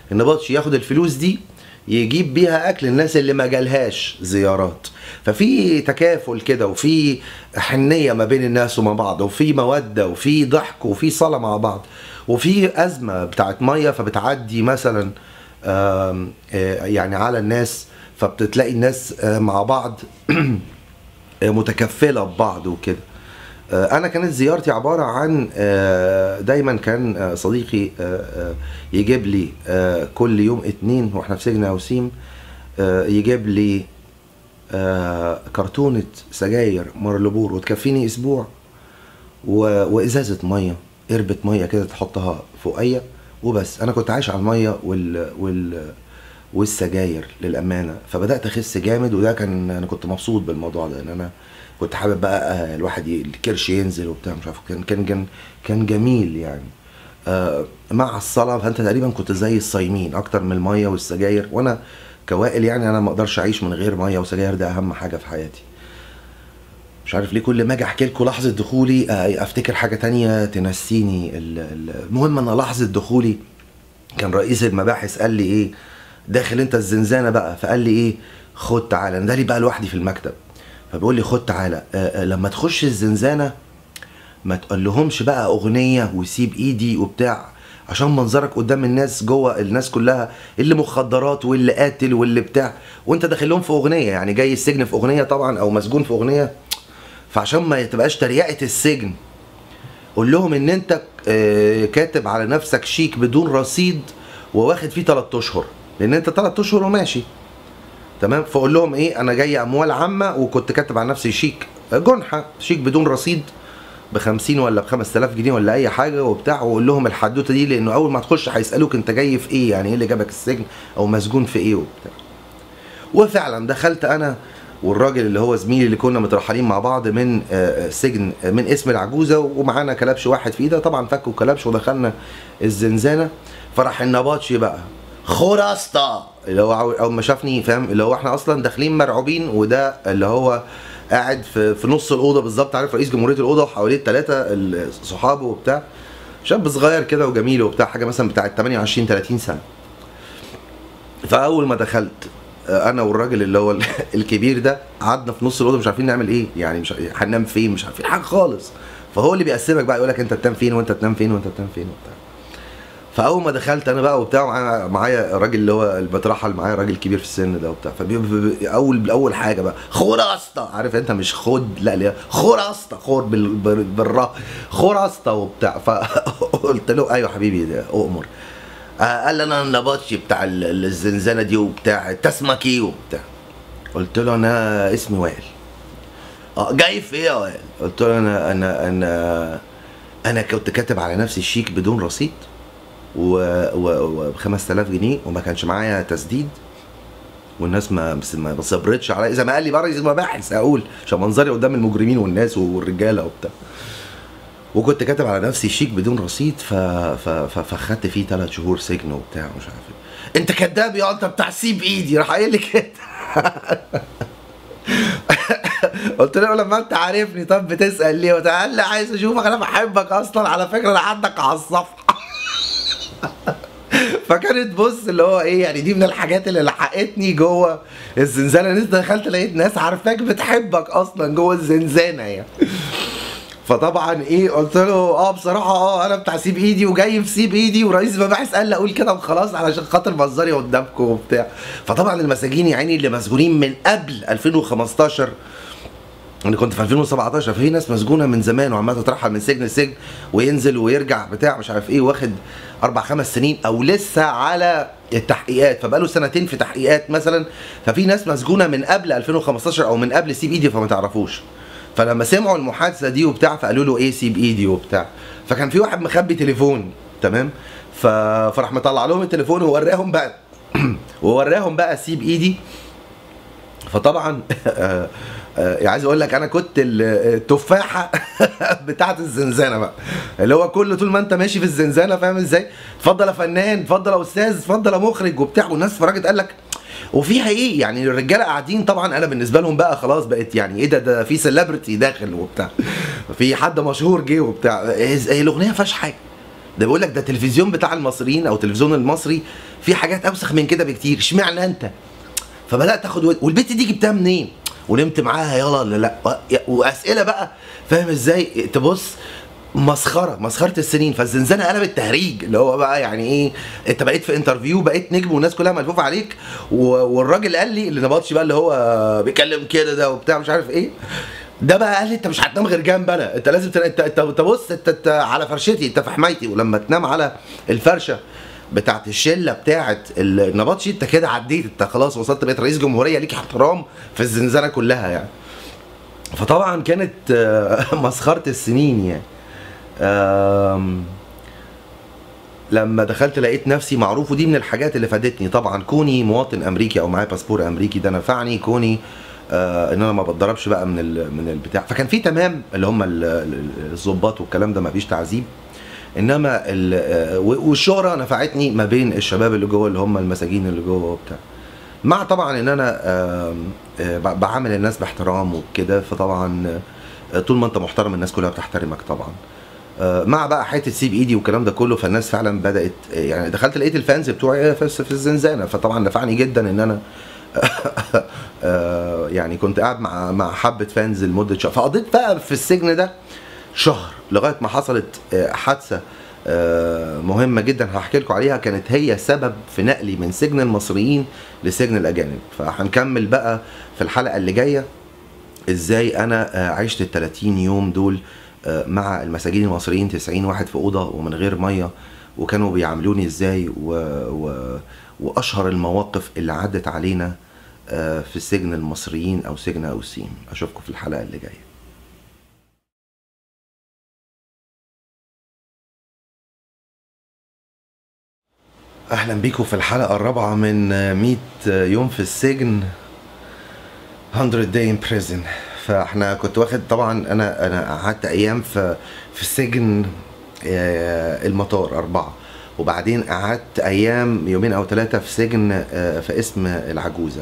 النبطشي ياخد الفلوس دي يجيب بيها اكل الناس اللي ما جالهاش زيارات ففي تكافل كده وفي حنيه ما بين الناس وما بعض وفي موده وفي ضحك وفي صلاه مع بعض وفي ازمه بتاعت ميه فبتعدي مثلا آم، آه، يعني على الناس فبتلاقي الناس آه، مع بعض متكفله ببعض وكده آه، انا كانت زيارتي عباره عن آه، دايما كان آه، صديقي آه، آه، يجيب لي آه، كل يوم اتنين واحنا في سجن اوسيم آه، يجيب لي آه، كرتونه سجاير مارلبور وتكفيني اسبوع و- وازازه ميه قربة ميه كده تحطها فوقيا وبس انا كنت عايش على الميه وال وال والسجاير للامانه فبدات اخس جامد وده كان انا كنت مبسوط بالموضوع ده ان انا كنت حابب بقى آه، الواحد ي- الكرش ينزل وبتاع مش عارف كان كان كان, كان جميل يعني آه، مع الصلاه فانت تقريبا كنت زي الصايمين اكتر من الميه والسجاير وانا كوائل يعني انا ما اقدرش اعيش من غير ميه وسجاير ده اهم حاجه في حياتي مش عارف ليه كل ما اجي احكي لكم لحظه دخولي آه، افتكر حاجه تانية تنسيني ال- ال- المهم ان لحظه دخولي كان رئيس المباحث قال لي ايه داخل انت الزنزانه بقى فقال لي ايه خد تعالى انا ده لي بقى لوحدي في المكتب فبيقول لي خد تعالى آه، آه، لما تخش الزنزانه ما تقول لهمش بقى اغنيه وسيب ايدي وبتاع عشان منظرك قدام الناس جوه الناس كلها اللي مخدرات واللي قاتل واللي بتاع وانت داخل لهم في اغنيه يعني جاي السجن في اغنيه طبعا او مسجون في اغنيه فعشان ما تبقاش تريقه السجن قول لهم ان انت آه، كاتب على نفسك شيك بدون رصيد وواخد فيه 3 اشهر لان انت 3 اشهر وماشي تمام فاقول لهم ايه انا جاي اموال عامه وكنت كاتب على نفسي شيك جنحه شيك بدون رصيد ب 50 ولا ب 5000 جنيه ولا اي حاجه وبتاع واقول لهم الحدوته دي لانه اول ما تخش هيسالوك انت جاي في ايه يعني ايه اللي جابك السجن او مسجون في ايه وبتاع وفعلا دخلت انا والراجل اللي هو زميلي اللي كنا مترحلين مع بعض من آه، سجن آه، من اسم العجوزه ومعانا كلبش واحد في ايده طبعا فكوا كلبش ودخلنا الزنزانه فراح النبطشي بقى خراستا اللي هو عاو- اول ما شافني فاهم اللي هو احنا اصلا داخلين مرعوبين وده اللي هو قاعد في, في نص الاوضه بالظبط عارف رئيس جمهوريه الاوضه وحواليه ثلاثه صحابه وبتاع شاب صغير كده وجميل وبتاع حاجه مثلا بتاعت 28 30 سنه فاول ما دخلت آه، انا والراجل اللي هو ال- الكبير ده قعدنا في نص الاوضه مش عارفين نعمل ايه يعني مش هننام فين مش عارفين حاجه خالص فهو اللي بيقسمك بقى يقول لك انت تنام فين وانت تنام فين وانت تنام فين وبتاع فاول ما دخلت انا بقى وبتاع معايا معايا الراجل اللي هو اللي بترحل معايا راجل كبير في السن ده وبتاع فاول اول حاجه بقى خراسطه عارف انت مش خد لا لا خراسطه خد بال- بال- بالراء خراسطه وبتاع فقلت له ايوه حبيبي ده اؤمر آه، قال لي انا النبطشي بتاع ال- ال- الزنزانه دي وبتاع انت اسمك ايه وبتاع قلت له انا اسمي وائل اه جاي في ايه يا وائل قلت له انا انا انا انا كنت كاتب على نفسي الشيك بدون رصيد و و ب 5000 جنيه وما كانش معايا تسديد والناس ما ما صبرتش عليا اذا ما قال لي بقى رئيس المباحث اقول عشان منظري قدام المجرمين والناس والرجاله وبتاع وكنت كاتب على نفسي شيك بدون رصيد ف... ف... ف... فخدت فيه ثلاث شهور سجن وبتاع مش عارف ايه انت كذاب يا انت بتاع سيب ايدي راح قايل لي كده قلت له لما انت عارفني طب بتسال ليه وتقال لي عايز اشوفك انا بحبك اصلا على فكره انا عندك على الصفحه فكانت بص اللي هو ايه يعني دي من الحاجات اللي لحقتني جوه الزنزانه ان انت دخلت لقيت ناس عارفاك بتحبك اصلا جوه الزنزانه يعني فطبعا ايه قلت له اه بصراحه اه انا بتاع سيب ايدي وجاي في سيب ايدي ورئيس المباحث قال لي اقول كده وخلاص علشان خاطر منظري قدامكم وبتاع فطبعا المساجين يا عيني اللي مسجونين من قبل 2015 انا كنت في 2017 ففي ناس مسجونه من زمان وعماله تترحل من سجن لسجن وينزل ويرجع بتاع مش عارف ايه واخد اربع خمس سنين او لسه على التحقيقات فبقاله سنتين في تحقيقات مثلا ففي ناس مسجونه من قبل 2015 او من قبل سيب ايدي فما تعرفوش فلما سمعوا المحادثه دي وبتاع فقالوا له ايه سيب ايدي وبتاع فكان في واحد مخبي تليفون تمام ف... فراح مطلع لهم التليفون ووراهم بقى ووراهم بقى سيب ايدي فطبعا آه، آه، عايز اقول لك انا كنت ال- التفاحه بتاعه الزنزانه بقى اللي هو كل طول ما انت ماشي في الزنزانه فاهم ازاي اتفضل يا فنان اتفضل يا استاذ اتفضل يا مخرج وبتاع والناس اتفرجت قال لك وفيها ايه يعني الرجاله قاعدين طبعا انا بالنسبه لهم بقى خلاص بقت يعني ايه ده ده في سيلبرتي داخل وبتاع في حد مشهور جه وبتاع إيه- إيه الاغنيه ما فيهاش حاجه ده بيقول لك ده التلفزيون بتاع المصريين او التلفزيون المصري في حاجات اوسخ من كده بكتير اشمعنى انت فبدات اخد ود- والبت دي جبتها منين ونمت معاها يلا ولا لا و- واسئله بقى فاهم ازاي تبص مسخره مسخره السنين فالزنزانه قلبت تهريج اللي هو بقى يعني ايه انت بقيت في انترفيو بقيت نجم والناس كلها ملفوفه عليك و- والراجل قال لي اللي نبطش بقى اللي هو بيتكلم كده ده وبتاع مش عارف ايه ده بقى قال لي انت مش هتنام غير جنب انا انت لازم تنا... انت انت أنت بص انت, انت على فرشتي انت في حمايتي ولما تنام على الفرشه بتاعت الشله بتاعت النبطشي انت كده عديت انت خلاص وصلت بقيت رئيس جمهوريه ليك احترام في الزنزانه كلها يعني فطبعا كانت آه، مسخره السنين يعني آم، لما دخلت لقيت نفسي معروف ودي من الحاجات اللي فادتني طبعا كوني مواطن امريكي او معايا باسبور امريكي ده نفعني كوني آه ان انا ما بتضربش بقى من ال من البتاع فكان في تمام اللي هم ال- ال- الظباط والكلام ده ما فيش تعذيب انما ال- آه، و- والشهره نفعتني ما بين الشباب اللي جوه اللي هم المساجين اللي جوه وبتاع مع طبعا ان انا آم، آه، ب- بعامل الناس باحترام وكده فطبعا آه، طول ما انت محترم الناس كلها بتحترمك طبعا آه، مع بقى حته سيب ايدي والكلام ده كله فالناس فعلا بدات آه، يعني دخلت لقيت الفانز بتوعي في في الزنزانه فطبعا نفعني جدا ان انا آه، يعني كنت قاعد مع مع حبه فانز لمده شهر فقضيت بقى في السجن ده شهر لغايه ما حصلت آه، حادثه آه، مهمه جدا هحكي لكم عليها كانت هي سبب في نقلي من سجن المصريين لسجن الاجانب فهنكمل بقى في الحلقه اللي جايه ازاي انا آه، عشت ال 30 يوم دول آه، مع المساجين المصريين 90 واحد في اوضه ومن غير ميه وكانوا بيعاملوني ازاي و... و... واشهر المواقف اللي عدت علينا آه، في سجن المصريين او سجن اوسيم اشوفكم في الحلقه اللي جايه اهلا بيكم في الحلقه الرابعه من آه، 100 يوم في السجن 100 day in prison فاحنا كنت واخد طبعا انا انا قعدت ايام في في السجن آه، المطار اربعه وبعدين قعدت ايام يومين او ثلاثه في سجن آه، في اسم العجوزه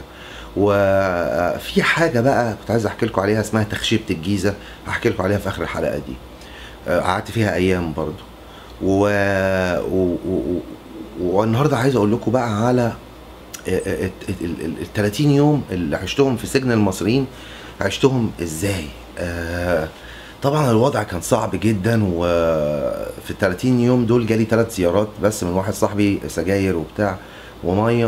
وفي حاجه بقى كنت عايز احكي لكم عليها اسمها تخشيبه الجيزه هحكي لكم عليها في اخر الحلقه دي آه، قعدت فيها ايام برضو و... و... و... والنهارده عايز اقول لكم بقى على ال ال 30 يوم اللي عشتهم في سجن المصريين عشتهم ازاي آه طبعا الوضع كان صعب جدا وفي ال 30 يوم دول جالي ثلاث زيارات بس من واحد صاحبي سجاير وبتاع وميه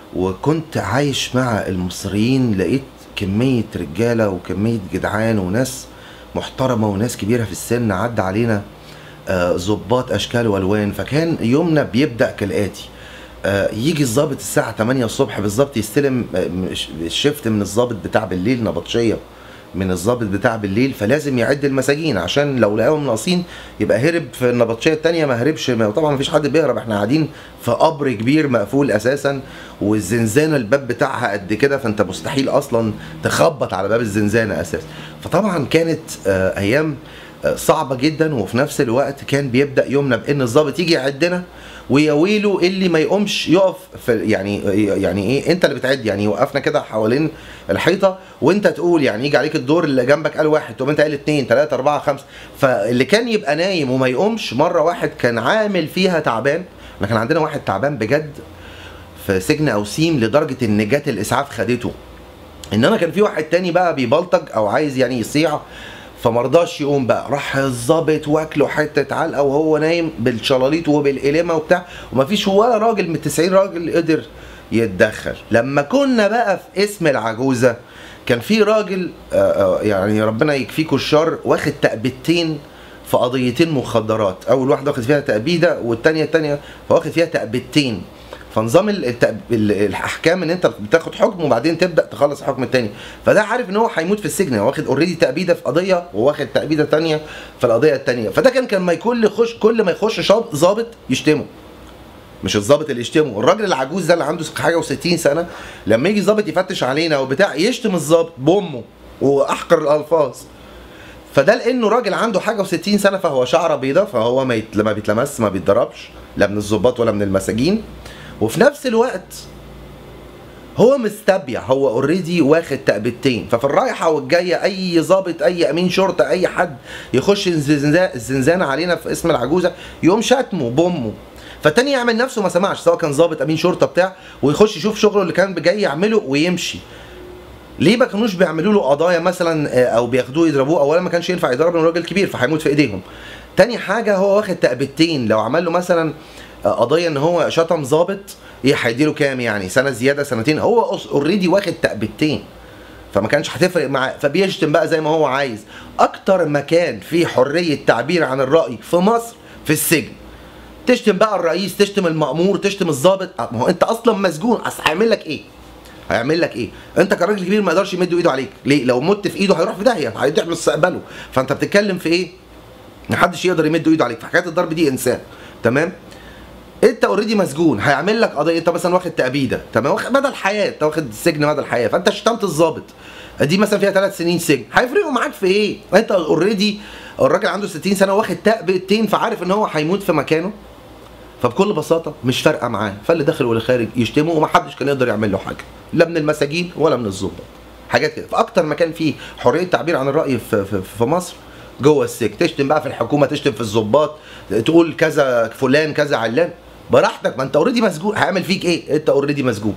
وكنت عايش مع المصريين لقيت كمية رجالة وكمية جدعان وناس محترمة وناس كبيرة في السن عدى علينا آه، ضباط اشكال والوان فكان يومنا بيبدا كالاتي آه، يجي الضابط الساعه 8 الصبح بالظبط يستلم آه، مش- الشيفت من الضابط بتاع بالليل نبطشيه من الضابط بتاع بالليل فلازم يعد المساجين عشان لو لقاهم ناقصين يبقى هرب في النبطشيه التانية ما هربش ما طبعا مفيش حد بيهرب احنا قاعدين في قبر كبير مقفول اساسا والزنزانه الباب بتاعها قد كده فانت مستحيل اصلا تخبط على باب الزنزانه اساسا فطبعا كانت آه، ايام آه، صعبه جدا وفي نفس الوقت كان بيبدا يومنا بان الضابط يجي يعدنا ويا ويله اللي ما يقومش يقف في يعني يعني ايه انت اللي بتعد يعني وقفنا كده حوالين الحيطه وانت تقول يعني يجي عليك الدور اللي جنبك قال واحد تقوم انت قال اتنين تلاته اربعه خمسه فاللي كان يبقى نايم وما يقومش مره واحد كان عامل فيها تعبان احنا كان عندنا واحد تعبان بجد في سجن اوسيم لدرجه ان جات الاسعاف خدته انما كان في واحد تاني بقى بيبلطج او عايز يعني يصيع فمرضاش يقوم بقى راح الظابط واكله حته علقه وهو نايم بالشلاليط وبالقلمه وبتاع ومفيش ولا راجل من 90 راجل قدر يتدخل لما كنا بقى في اسم العجوزه كان في راجل آه، آه، يعني ربنا يكفيكوا الشر واخد تأبيدتين في قضيتين مخدرات اول واحده واخد فيها تأبيده والتانيه التانيه فواخد فيها تأبيدتين فنظام ال- التأب... ال- الاحكام ان انت بتاخد حكم وبعدين تبدا تخلص الحكم التاني فده عارف ان هو هيموت في السجن هو واخد اوريدي تأبيده في قضيه وواخد تأبيده تانيه في القضيه التانيه فده كان كان ما كل يخش كل ما يخش شاب- ظابط يشتمه مش الظابط اللي يشتمه الراجل العجوز ده اللي عنده حاجه و60 سنه لما يجي الظابط يفتش علينا وبتاع يشتم الظابط بامه واحقر الالفاظ فده لانه راجل عنده حاجه و60 سنه فهو شعره بيضه فهو ما يت... ما بيتلمس ما بيتضربش لا من الظباط ولا من المساجين وفي نفس الوقت هو مستبيع هو اوريدي واخد تأبيدتين ففي الرايحه والجايه اي ظابط اي امين شرطه اي حد يخش الزنزا- الزنزانه علينا في اسم العجوزه يقوم شاتمه بامه فالتاني يعمل نفسه ما سمعش سواء كان ظابط امين شرطه بتاع ويخش يشوف شغله اللي كان جاي يعمله ويمشي ليه ما كانوش بيعملوا له قضايا مثلا آه، او بياخدوه يضربوه اولا ما كانش ينفع يضرب لانه راجل كبير فهيموت في ايديهم تاني حاجه هو واخد تأبيدتين لو عمل له مثلا آه، قضيه ان هو شتم ظابط ايه هيديله كام يعني سنه زياده سنتين هو اوريدي واخد تأبيدتين فما كانش هتفرق معاه فبيشتم بقى زي ما هو عايز اكتر مكان فيه حريه تعبير عن الراي في مصر في السجن تشتم بقى الرئيس تشتم المأمور تشتم الضابط آه، ما هو انت اصلا مسجون اصل هيعمل لك ايه هيعمل لك ايه انت كراجل كبير ما يقدرش يمد ايده عليك ليه لو مت في ايده هيروح في داهيه هيضيع مستقبله فانت بتتكلم في ايه محدش يقدر يمد ايده عليك في حكايه الضرب دي انسان تمام انت اوريدي مسجون هيعمل لك قضيه انت مثلا واخد تأبيده تمام واخد مدى الحياه انت واخد السجن مدى الحياه فانت شتمت الضابط دي مثلا فيها ثلاث سنين سجن هيفرقوا معاك في ايه انت اوريدي الراجل عنده 60 سنه واخد تأبيدتين فعارف ان هو هيموت في مكانه فبكل بساطه مش فارقه معاه فاللي داخل واللي خارج يشتمه ومحدش كان يقدر يعمل له حاجه لا من المساجين ولا من الظباط حاجات كده فاكتر مكان فيه حريه تعبير عن الراي في, في, في مصر جوه السجن تشتم بقى في الحكومه تشتم في الظباط تقول كذا فلان كذا علان براحتك ما انت اوريدي مسجون هيعمل فيك ايه انت اوريدي مسجون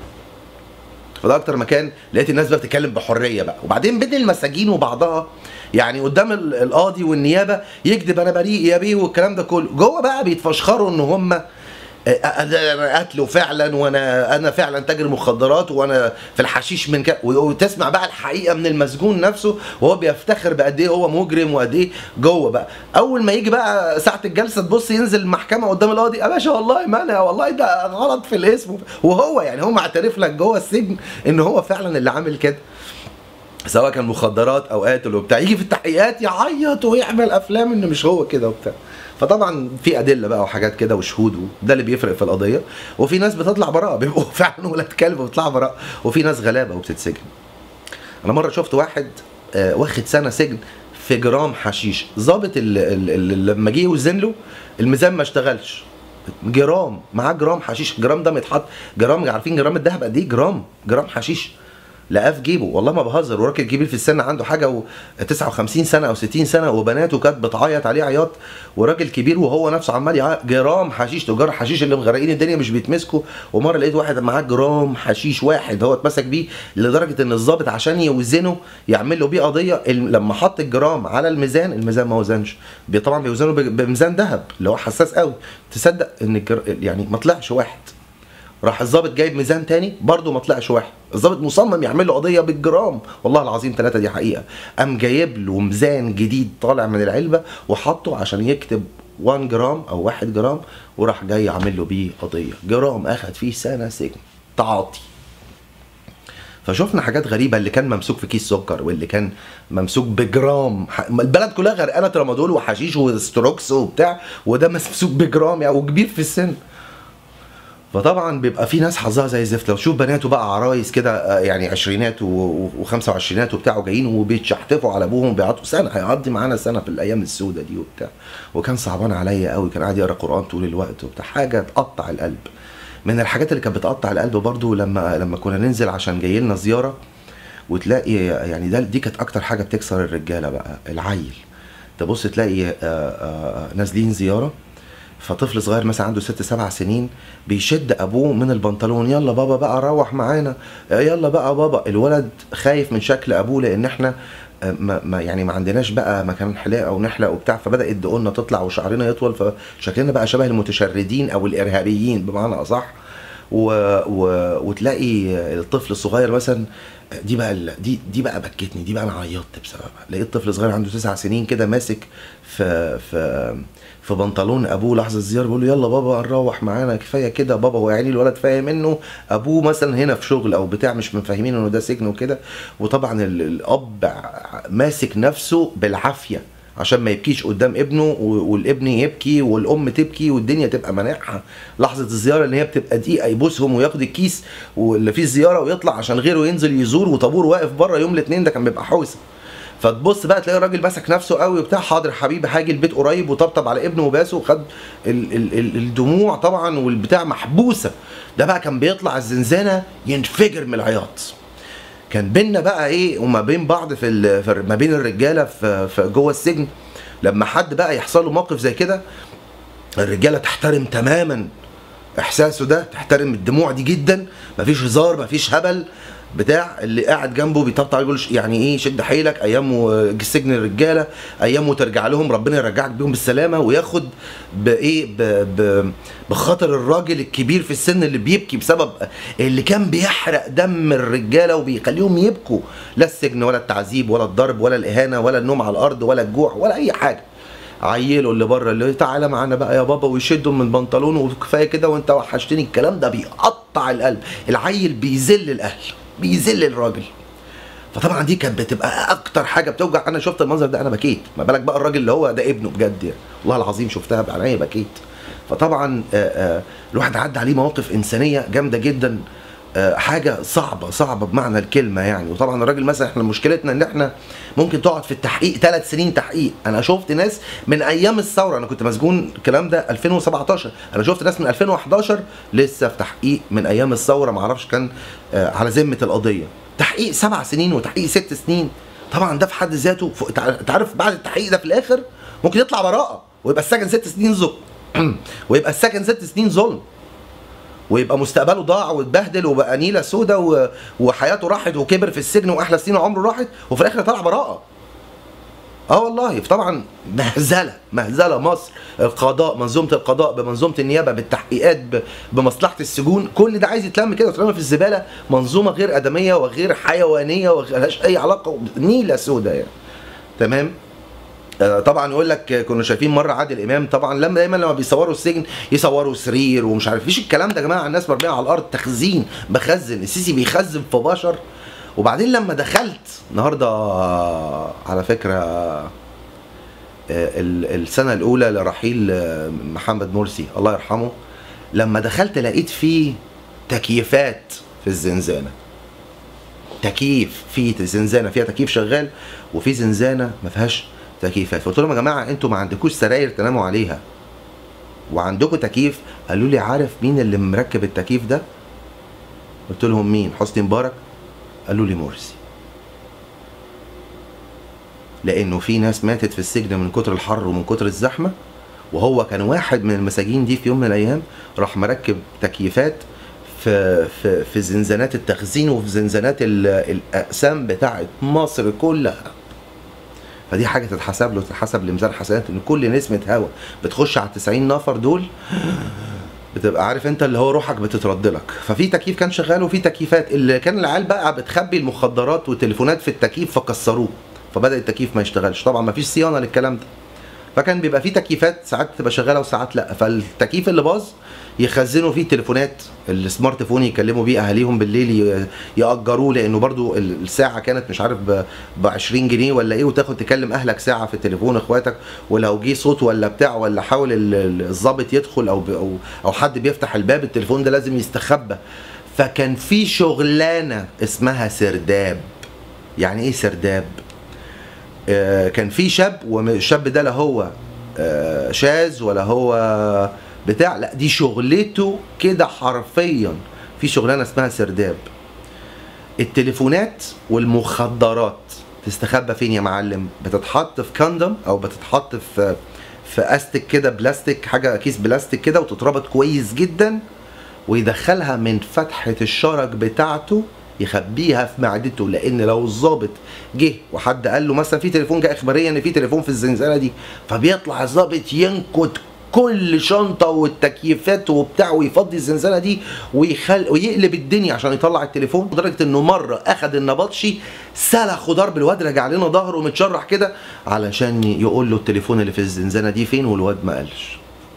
فده اكتر مكان لقيت الناس بقى بتتكلم بحريه بقى وبعدين بين المساجين وبعضها يعني قدام ال- القاضي والنيابه يكذب انا بريء يا بيه والكلام ده كله جوه بقى بيتفشخروا ان هم انا قتله فعلا وانا انا فعلا تاجر مخدرات وانا في الحشيش من كده وتسمع بقى الحقيقه من المسجون نفسه وهو بيفتخر بقد ايه هو مجرم وقد ايه جوه بقى اول ما يجي بقى ساعه الجلسه تبص ينزل المحكمه قدام القاضي يا باشا والله ما انا والله ده غلط في الاسم وهو يعني هو معترف لك جوه السجن ان هو فعلا اللي عامل كده سواء كان مخدرات او قاتل وبتاع يجي في التحقيقات يعيط ويعمل افلام ان مش هو كده وبتاع فطبعا في ادله بقى وحاجات كده وشهود وده اللي بيفرق في القضيه وفي ناس بتطلع براءه بيبقوا فعلا ولاد كلب وبيطلعوا براءه وفي ناس غلابه وبتتسجن انا مره شفت واحد آه، واخد سنه سجن في جرام حشيش ظابط ال- ال- ال- لما جه يوزن له الميزان ما اشتغلش جرام معاه جرام حشيش الجرام ده متحط جرام عارفين جرام الذهب قد ايه جرام جرام حشيش لقاه في جيبه والله ما بهزر وراجل كبير في السن عنده حاجه و 59 سنه او 60 سنه وبناته كانت بتعيط عليه عياط وراجل كبير وهو نفسه عمال يعيط جرام حشيش تجار حشيش اللي مغرقين الدنيا مش بيتمسكوا ومره لقيت واحد معاه جرام حشيش واحد هو اتمسك بيه لدرجه ان الضابط عشان يوزنه يعمل له بيه قضيه ال- لما حط الجرام على الميزان الميزان ما وزنش بي- طبعا بيوزنه ب- بميزان ذهب اللي هو حساس قوي تصدق ان الجر... يعني ما طلعش واحد راح الظابط جايب ميزان تاني برضه ما طلعش واحد الظابط مصمم يعمل له قضيه بالجرام والله العظيم ثلاثه دي حقيقه قام جايب له ميزان جديد طالع من العلبه وحطه عشان يكتب 1 جرام او 1 جرام وراح جاي عامل له بيه قضيه جرام اخد فيه سنه سجن تعاطي فشفنا حاجات غريبه اللي كان ممسوك في كيس سكر واللي كان ممسوك بجرام ح- البلد كلها غرقانه ترامادول وحشيش وستروكس وبتاع وده ممسوك بجرام يعني وكبير في السن فطبعا بيبقى في ناس حظها زي الزفت لو تشوف بناته بقى عرايس كده آه، يعني عشرينات وخمسة وعشرينات وبتاع وجايين وبيتشحتفوا على ابوهم بيعطوا سنه هيقضي معانا سنه في الايام السوداء دي وبتاع وكان صعبان عليا قوي كان قاعد يقرا قران طول الوقت وبتاع حاجه تقطع القلب من الحاجات اللي كانت بتقطع القلب برضو لما لما كنا ننزل عشان جاي لنا زياره وتلاقي يعني ده دي كانت اكتر حاجه بتكسر الرجاله بقى العيل تبص تلاقي آه، آه، نازلين زياره فطفل صغير مثلا عنده ست سبع سنين بيشد ابوه من البنطلون يلا بابا بقى روح معانا يلا بقى بابا الولد خايف من شكل ابوه لان احنا آه، ما ما- يعني ما عندناش بقى مكان حلاقه او نحلق وبتاع فبدات دقوننا تطلع وشعرنا يطول فشكلنا بقى شبه المتشردين او الارهابيين بمعنى اصح و... و... وتلاقي الطفل الصغير مثلا دي بقى ال... دي دي بقى بكتني دي بقى انا عيطت بسببها لقيت طفل صغير عنده تسع سنين كده ماسك في في في بنطلون ابوه لحظه الزياره بيقول له يلا بابا نروح معانا كفايه كده بابا هو يعني الولد فاهم انه ابوه مثلا هنا في شغل او بتاع مش مفهمين انه ده سجن وكده وطبعا ال- الاب ع- ماسك نفسه بالعافيه عشان ما يبكيش قدام ابنه و- والابن يبكي والام تبكي والدنيا تبقى مناعها لحظه الزياره اللي هي بتبقى دقيقه يبوسهم وياخد الكيس واللي فيه الزياره ويطلع عشان غيره ينزل يزور وطابور واقف بره يوم الاثنين ده كان بيبقى حوسه فتبص بقى تلاقي الراجل ماسك نفسه قوي وبتاع حاضر يا حبيبي هاجي البيت قريب وطبطب على ابنه وباسه وخد ال ال ال الدموع طبعا والبتاع محبوسه ده بقى كان بيطلع الزنزانه ينفجر من العياط كان بينا بقى ايه وما بين بعض في, ال- في ما بين الرجاله في, في جوه السجن لما حد بقى يحصل له موقف زي كده الرجاله تحترم تماما احساسه ده تحترم الدموع دي جدا مفيش هزار مفيش هبل بتاع اللي قاعد جنبه بيطبطب عليه يقول له يعني ايه شد حيلك ايام سجن الرجاله ايام وترجع لهم ربنا يرجعك بيهم بالسلامه وياخد بايه ب- ب- بخاطر الراجل الكبير في السن اللي بيبكي بسبب اللي كان بيحرق دم الرجاله وبيخليهم يبكوا لا السجن ولا التعذيب ولا الضرب ولا الاهانه ولا النوم على الارض ولا الجوع ولا اي حاجه عيله اللي بره اللي تعالى معانا بقى يا بابا ويشدوا من بنطلونه وكفايه كده وانت وحشتني الكلام ده بيقطع القلب العيل بيذل الاهل بيذل الراجل فطبعا دي كانت بتبقى اكتر حاجه بتوجع انا شفت المنظر ده انا بكيت ما بالك بقى الراجل اللي هو ده ابنه بجد يعني والله العظيم شفتها بعيني بكيت فطبعا آه، آه، الواحد عدى عليه مواقف انسانيه جامده جدا آه، حاجه صعبه صعبه بمعنى الكلمه يعني وطبعا الراجل مثلا احنا مشكلتنا ان احنا ممكن تقعد في التحقيق ثلاث سنين تحقيق انا شفت ناس من ايام الثوره انا كنت مسجون الكلام ده 2017 انا شفت ناس من 2011 لسه في تحقيق من ايام الثوره ما اعرفش كان آه، على ذمه القضيه تحقيق سبع سنين وتحقيق ست سنين طبعا ده في حد ذاته فوق- تع- انت عارف بعد التحقيق ده في الاخر ممكن يطلع براءه ويبقى السجن ست سنين ظلم ويبقى السجن ست سنين ظلم ويبقى مستقبله ضاع واتبهدل وبقى نيله سودا و... وحياته راحت وكبر في السجن واحلى سنين عمره راحت وفي الاخر طلع براءه اه والله طبعا مهزله مهزله مصر القضاء منظومه القضاء بمنظومه النيابه بالتحقيقات ب... بمصلحه السجون كل ده عايز يتلم كده ويترمى في الزباله منظومه غير ادميه وغير حيوانيه وملهاش اي علاقه نيله سودا يعني تمام آه، طبعا يقول لك آه، كنا شايفين مره عادل امام طبعا لما دايما لما بيصوروا السجن يصوروا سرير ومش عارف فيش الكلام ده يا جماعه الناس مرميه على الارض تخزين بخزن السيسي بيخزن في بشر وبعدين لما دخلت النهارده آه، على فكره آه، ال- السنه الاولى لرحيل آه، محمد مرسي الله يرحمه لما دخلت لقيت فيه تكييفات في الزنزانه تكييف في زنزانه فيها تكييف شغال وفي زنزانه ما فيهاش تكييفات فقلت لهم يا جماعه انتوا ما عندكوش سراير تناموا عليها وعندكم تكييف قالوا لي عارف مين اللي مركب التكييف ده قلت لهم مين حسني مبارك قالوا لي مرسي لانه في ناس ماتت في السجن من كتر الحر ومن كتر الزحمه وهو كان واحد من المساجين دي في يوم من الايام راح مركب تكييفات في في في زنزانات التخزين وفي زنزانات ال- الاقسام بتاعه مصر كلها فدي حاجه تتحسب له تتحسب لميزان حسنات ان كل نسمه هواء بتخش على 90 نفر دول بتبقى عارف انت اللي هو روحك بتترد لك ففي تكييف كان شغال وفي تكييفات اللي كان العيال بقى بتخبي المخدرات والتليفونات في التكييف فكسروه فبدا التكييف ما يشتغلش طبعا ما فيش صيانه للكلام ده فكان بيبقى في تكييفات ساعات تبقى شغاله وساعات لا فالتكييف اللي باظ يخزنوا فيه تليفونات السمارت فون يكلموا بيه اهاليهم بالليل ي- ياجروه لانه برضو ال- الساعه كانت مش عارف ب 20 جنيه ولا ايه وتاخد تكلم اهلك ساعه في التليفون اخواتك ولو جه صوت ولا بتاع ولا حاول ال- ال- الضابط يدخل او ب- او او حد بيفتح الباب التليفون ده لازم يستخبى فكان في شغلانه اسمها سرداب يعني ايه سرداب آه، كان في شاب والشاب ده لا هو آه، شاذ ولا هو بتاع لا دي شغلته كده حرفيا في شغلانه اسمها سرداب التليفونات والمخدرات تستخبى فين يا معلم بتتحط في كاندم او بتتحط في في استك كده بلاستيك حاجه كيس بلاستيك كده وتتربط كويس جدا ويدخلها من فتحة الشرج بتاعته يخبيها في معدته لان لو الظابط جه وحد قال له مثلا في تليفون جه اخباريا ان في تليفون في الزنزانه دي فبيطلع الظابط ينكت كل شنطه والتكييفات وبتاع ويفضي الزنزانه دي ويخل ويقلب الدنيا عشان يطلع التليفون لدرجه انه مره اخذ النبطشي سلخ ضرب الواد رجع لنا ظهره متشرح كده علشان يقول له التليفون اللي في الزنزانه دي فين والواد ما قالش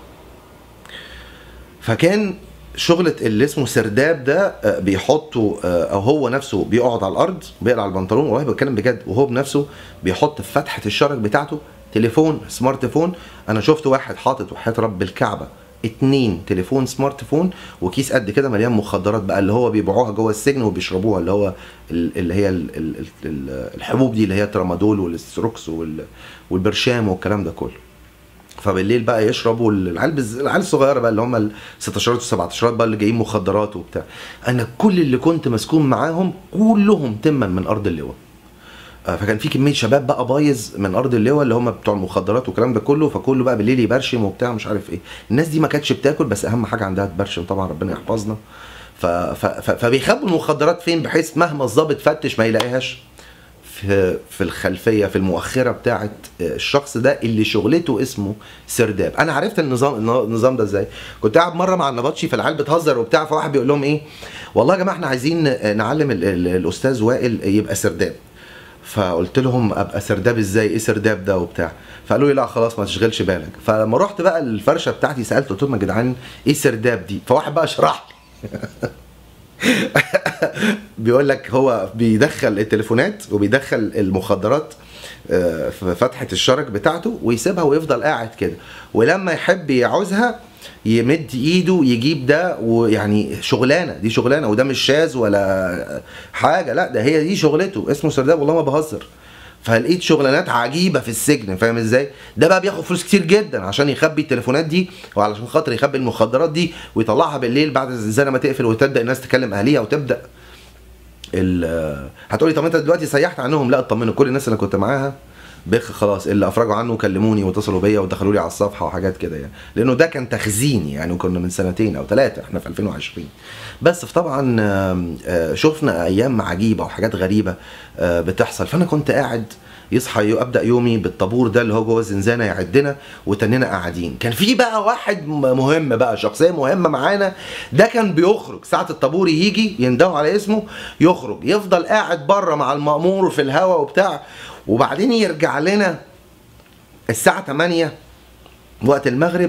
فكان شغلة اللي اسمه سرداب ده آه، بيحطه آه، او هو نفسه بيقعد على الارض بيقلع البنطلون والله بتكلم بجد وهو بنفسه بيحط في فتحة الشرج بتاعته تليفون سمارت فون انا شفت واحد حاطط وحياة رب الكعبة اتنين تليفون سمارت فون وكيس قد كده مليان مخدرات بقى اللي هو بيبيعوها جوه السجن وبيشربوها اللي هو ال- اللي هي ال- ال- ال- الحبوب دي اللي هي الترامادول والستروكس وال- والبرشام والكلام ده كله فبالليل بقى يشربوا العيال بز... العيال الصغيره بقى اللي هم ال 16 و17 بقى اللي جايين مخدرات وبتاع انا كل اللي كنت مسكون معاهم كلهم تما من ارض اللواء آه، فكان في كميه شباب بقى بايظ من ارض اللواء اللي هم بتوع المخدرات والكلام ده كله فكله بقى بالليل يبرشم وبتاع مش عارف ايه الناس دي ما كانتش بتاكل بس اهم حاجه عندها تبرشم طبعا ربنا يحفظنا ف... ف... ف... فبيخبوا المخدرات فين بحيث مهما الضابط فتش ما يلاقيهاش في في الخلفيه في المؤخره بتاعه الشخص ده اللي شغلته اسمه سرداب انا عرفت النظام النظام ده ازاي كنت قاعد مره مع النبطشي فالعيال بتهزر وبتاع فواحد بيقول لهم ايه والله يا جماعه احنا عايزين نعلم ال- ال- الاستاذ وائل يبقى سرداب فقلت لهم ابقى سرداب ازاي ايه سرداب ده وبتاع فقالوا لي لا خلاص ما تشغلش بالك فلما رحت بقى الفرشه بتاعتي سالت قلت لهم يا جدعان ايه سرداب دي فواحد بقى شرح لي بيقول لك هو بيدخل التليفونات وبيدخل المخدرات آه، في فتحه الشرج بتاعته ويسيبها ويفضل قاعد كده ولما يحب يعوزها يمد ايده يجيب ده ويعني شغلانه دي شغلانه وده مش شاذ ولا حاجه لا ده هي دي شغلته اسمه سرداب والله ما بهزر فلقيت شغلانات عجيبه في السجن فاهم ازاي ده بقى بياخد فلوس كتير جدا عشان يخبي التليفونات دي وعلشان خاطر يخبي المخدرات دي ويطلعها بالليل بعد الزنزانه ما تقفل وتبدا الناس تكلم اهاليها وتبدا ال- هتقولي طب انت دلوقتي سيحت عنهم لا اطمنوا كل الناس اللي كنت معاها بخ خلاص اللي افرجوا عنه كلموني واتصلوا بيا ودخلوا لي على الصفحه وحاجات كده يعني لانه ده كان تخزين يعني وكنا من سنتين او ثلاثه احنا في 2020 بس طبعا آم، آه، شفنا ايام عجيبه وحاجات غريبه آه، بتحصل فانا كنت قاعد يصحى يو- ابدا يومي بالطابور ده اللي هو جوه الزنزانه يعدنا وتننا قاعدين كان في بقى واحد م- مهم بقى شخصيه مهمه معانا ده كان بيخرج ساعه الطابور يجي يندهوا على اسمه يخرج يفضل قاعد بره مع المأمور في الهوا وبتاع وبعدين يرجع لنا الساعه 8 وقت المغرب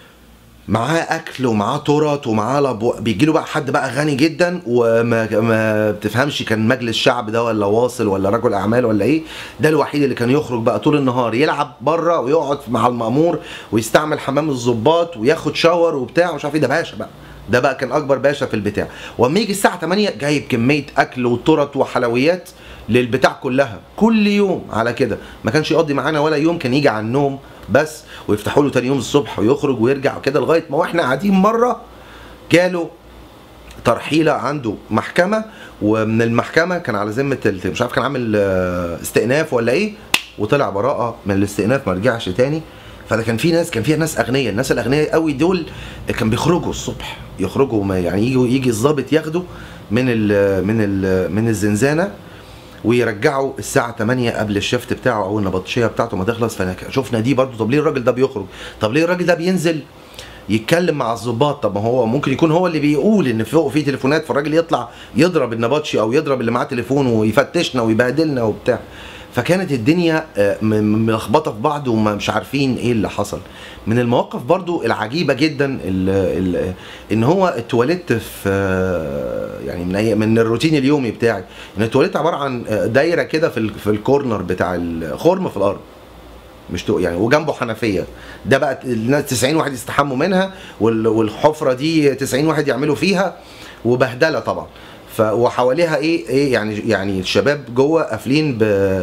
معاه اكل ومعاه تورت ومعاه لبو... بيجي له بقى حد بقى غني جدا وما ما بتفهمش كان مجلس شعب ده ولا واصل ولا رجل اعمال ولا ايه ده الوحيد اللي كان يخرج بقى طول النهار يلعب بره ويقعد مع المامور ويستعمل حمام الضباط وياخد شاور وبتاع ومش عارف ايه ده باشا بقى ده بقى كان اكبر باشا في البتاع واما يجي الساعه 8 جايب كميه اكل وتورت وحلويات للبتاع كلها كل يوم على كده ما كانش يقضي معانا ولا يوم كان يجي على النوم بس ويفتحوا له تاني يوم الصبح ويخرج ويرجع كده لغايه ما واحنا قاعدين مره جاله ترحيله عنده محكمه ومن المحكمه كان على ذمه ال- مش عارف كان عامل آه، استئناف ولا ايه وطلع براءه من الاستئناف ما رجعش تاني فده كان في ناس كان فيها ناس اغنياء الناس الاغنياء قوي دول كان بيخرجوا الصبح يخرجوا ما يعني يجي يجي الضابط ياخده من ال من ال من الزنزانه ويرجعوا الساعة 8 قبل الشفت بتاعه او النبطشية بتاعته ما تخلص فشفنا دي برضو طب ليه الراجل ده بيخرج؟ طب ليه الراجل ده بينزل يتكلم مع الضباط طب ما هو ممكن يكون هو اللي بيقول ان فوق في تليفونات فالراجل يطلع يضرب النبطشي او يضرب اللي معاه تليفون ويفتشنا ويبهدلنا وبتاع فكانت الدنيا آه، م- م- ملخبطه في بعض ومش عارفين ايه اللي حصل من المواقف برضو العجيبه جدا ال ال ان هو التواليت في آه، يعني من أي من الروتين اليومي بتاعي ان التواليت عباره عن آه، دايره كده في ال- في الكورنر بتاع الخرم في الارض مش تو يعني وجنبه حنفيه ده بقى الناس 90 واحد يستحموا منها وال- والحفره دي 90 واحد يعملوا فيها وبهدله طبعا ف وحواليها ايه ايه يعني يعني الشباب جوه قافلين ب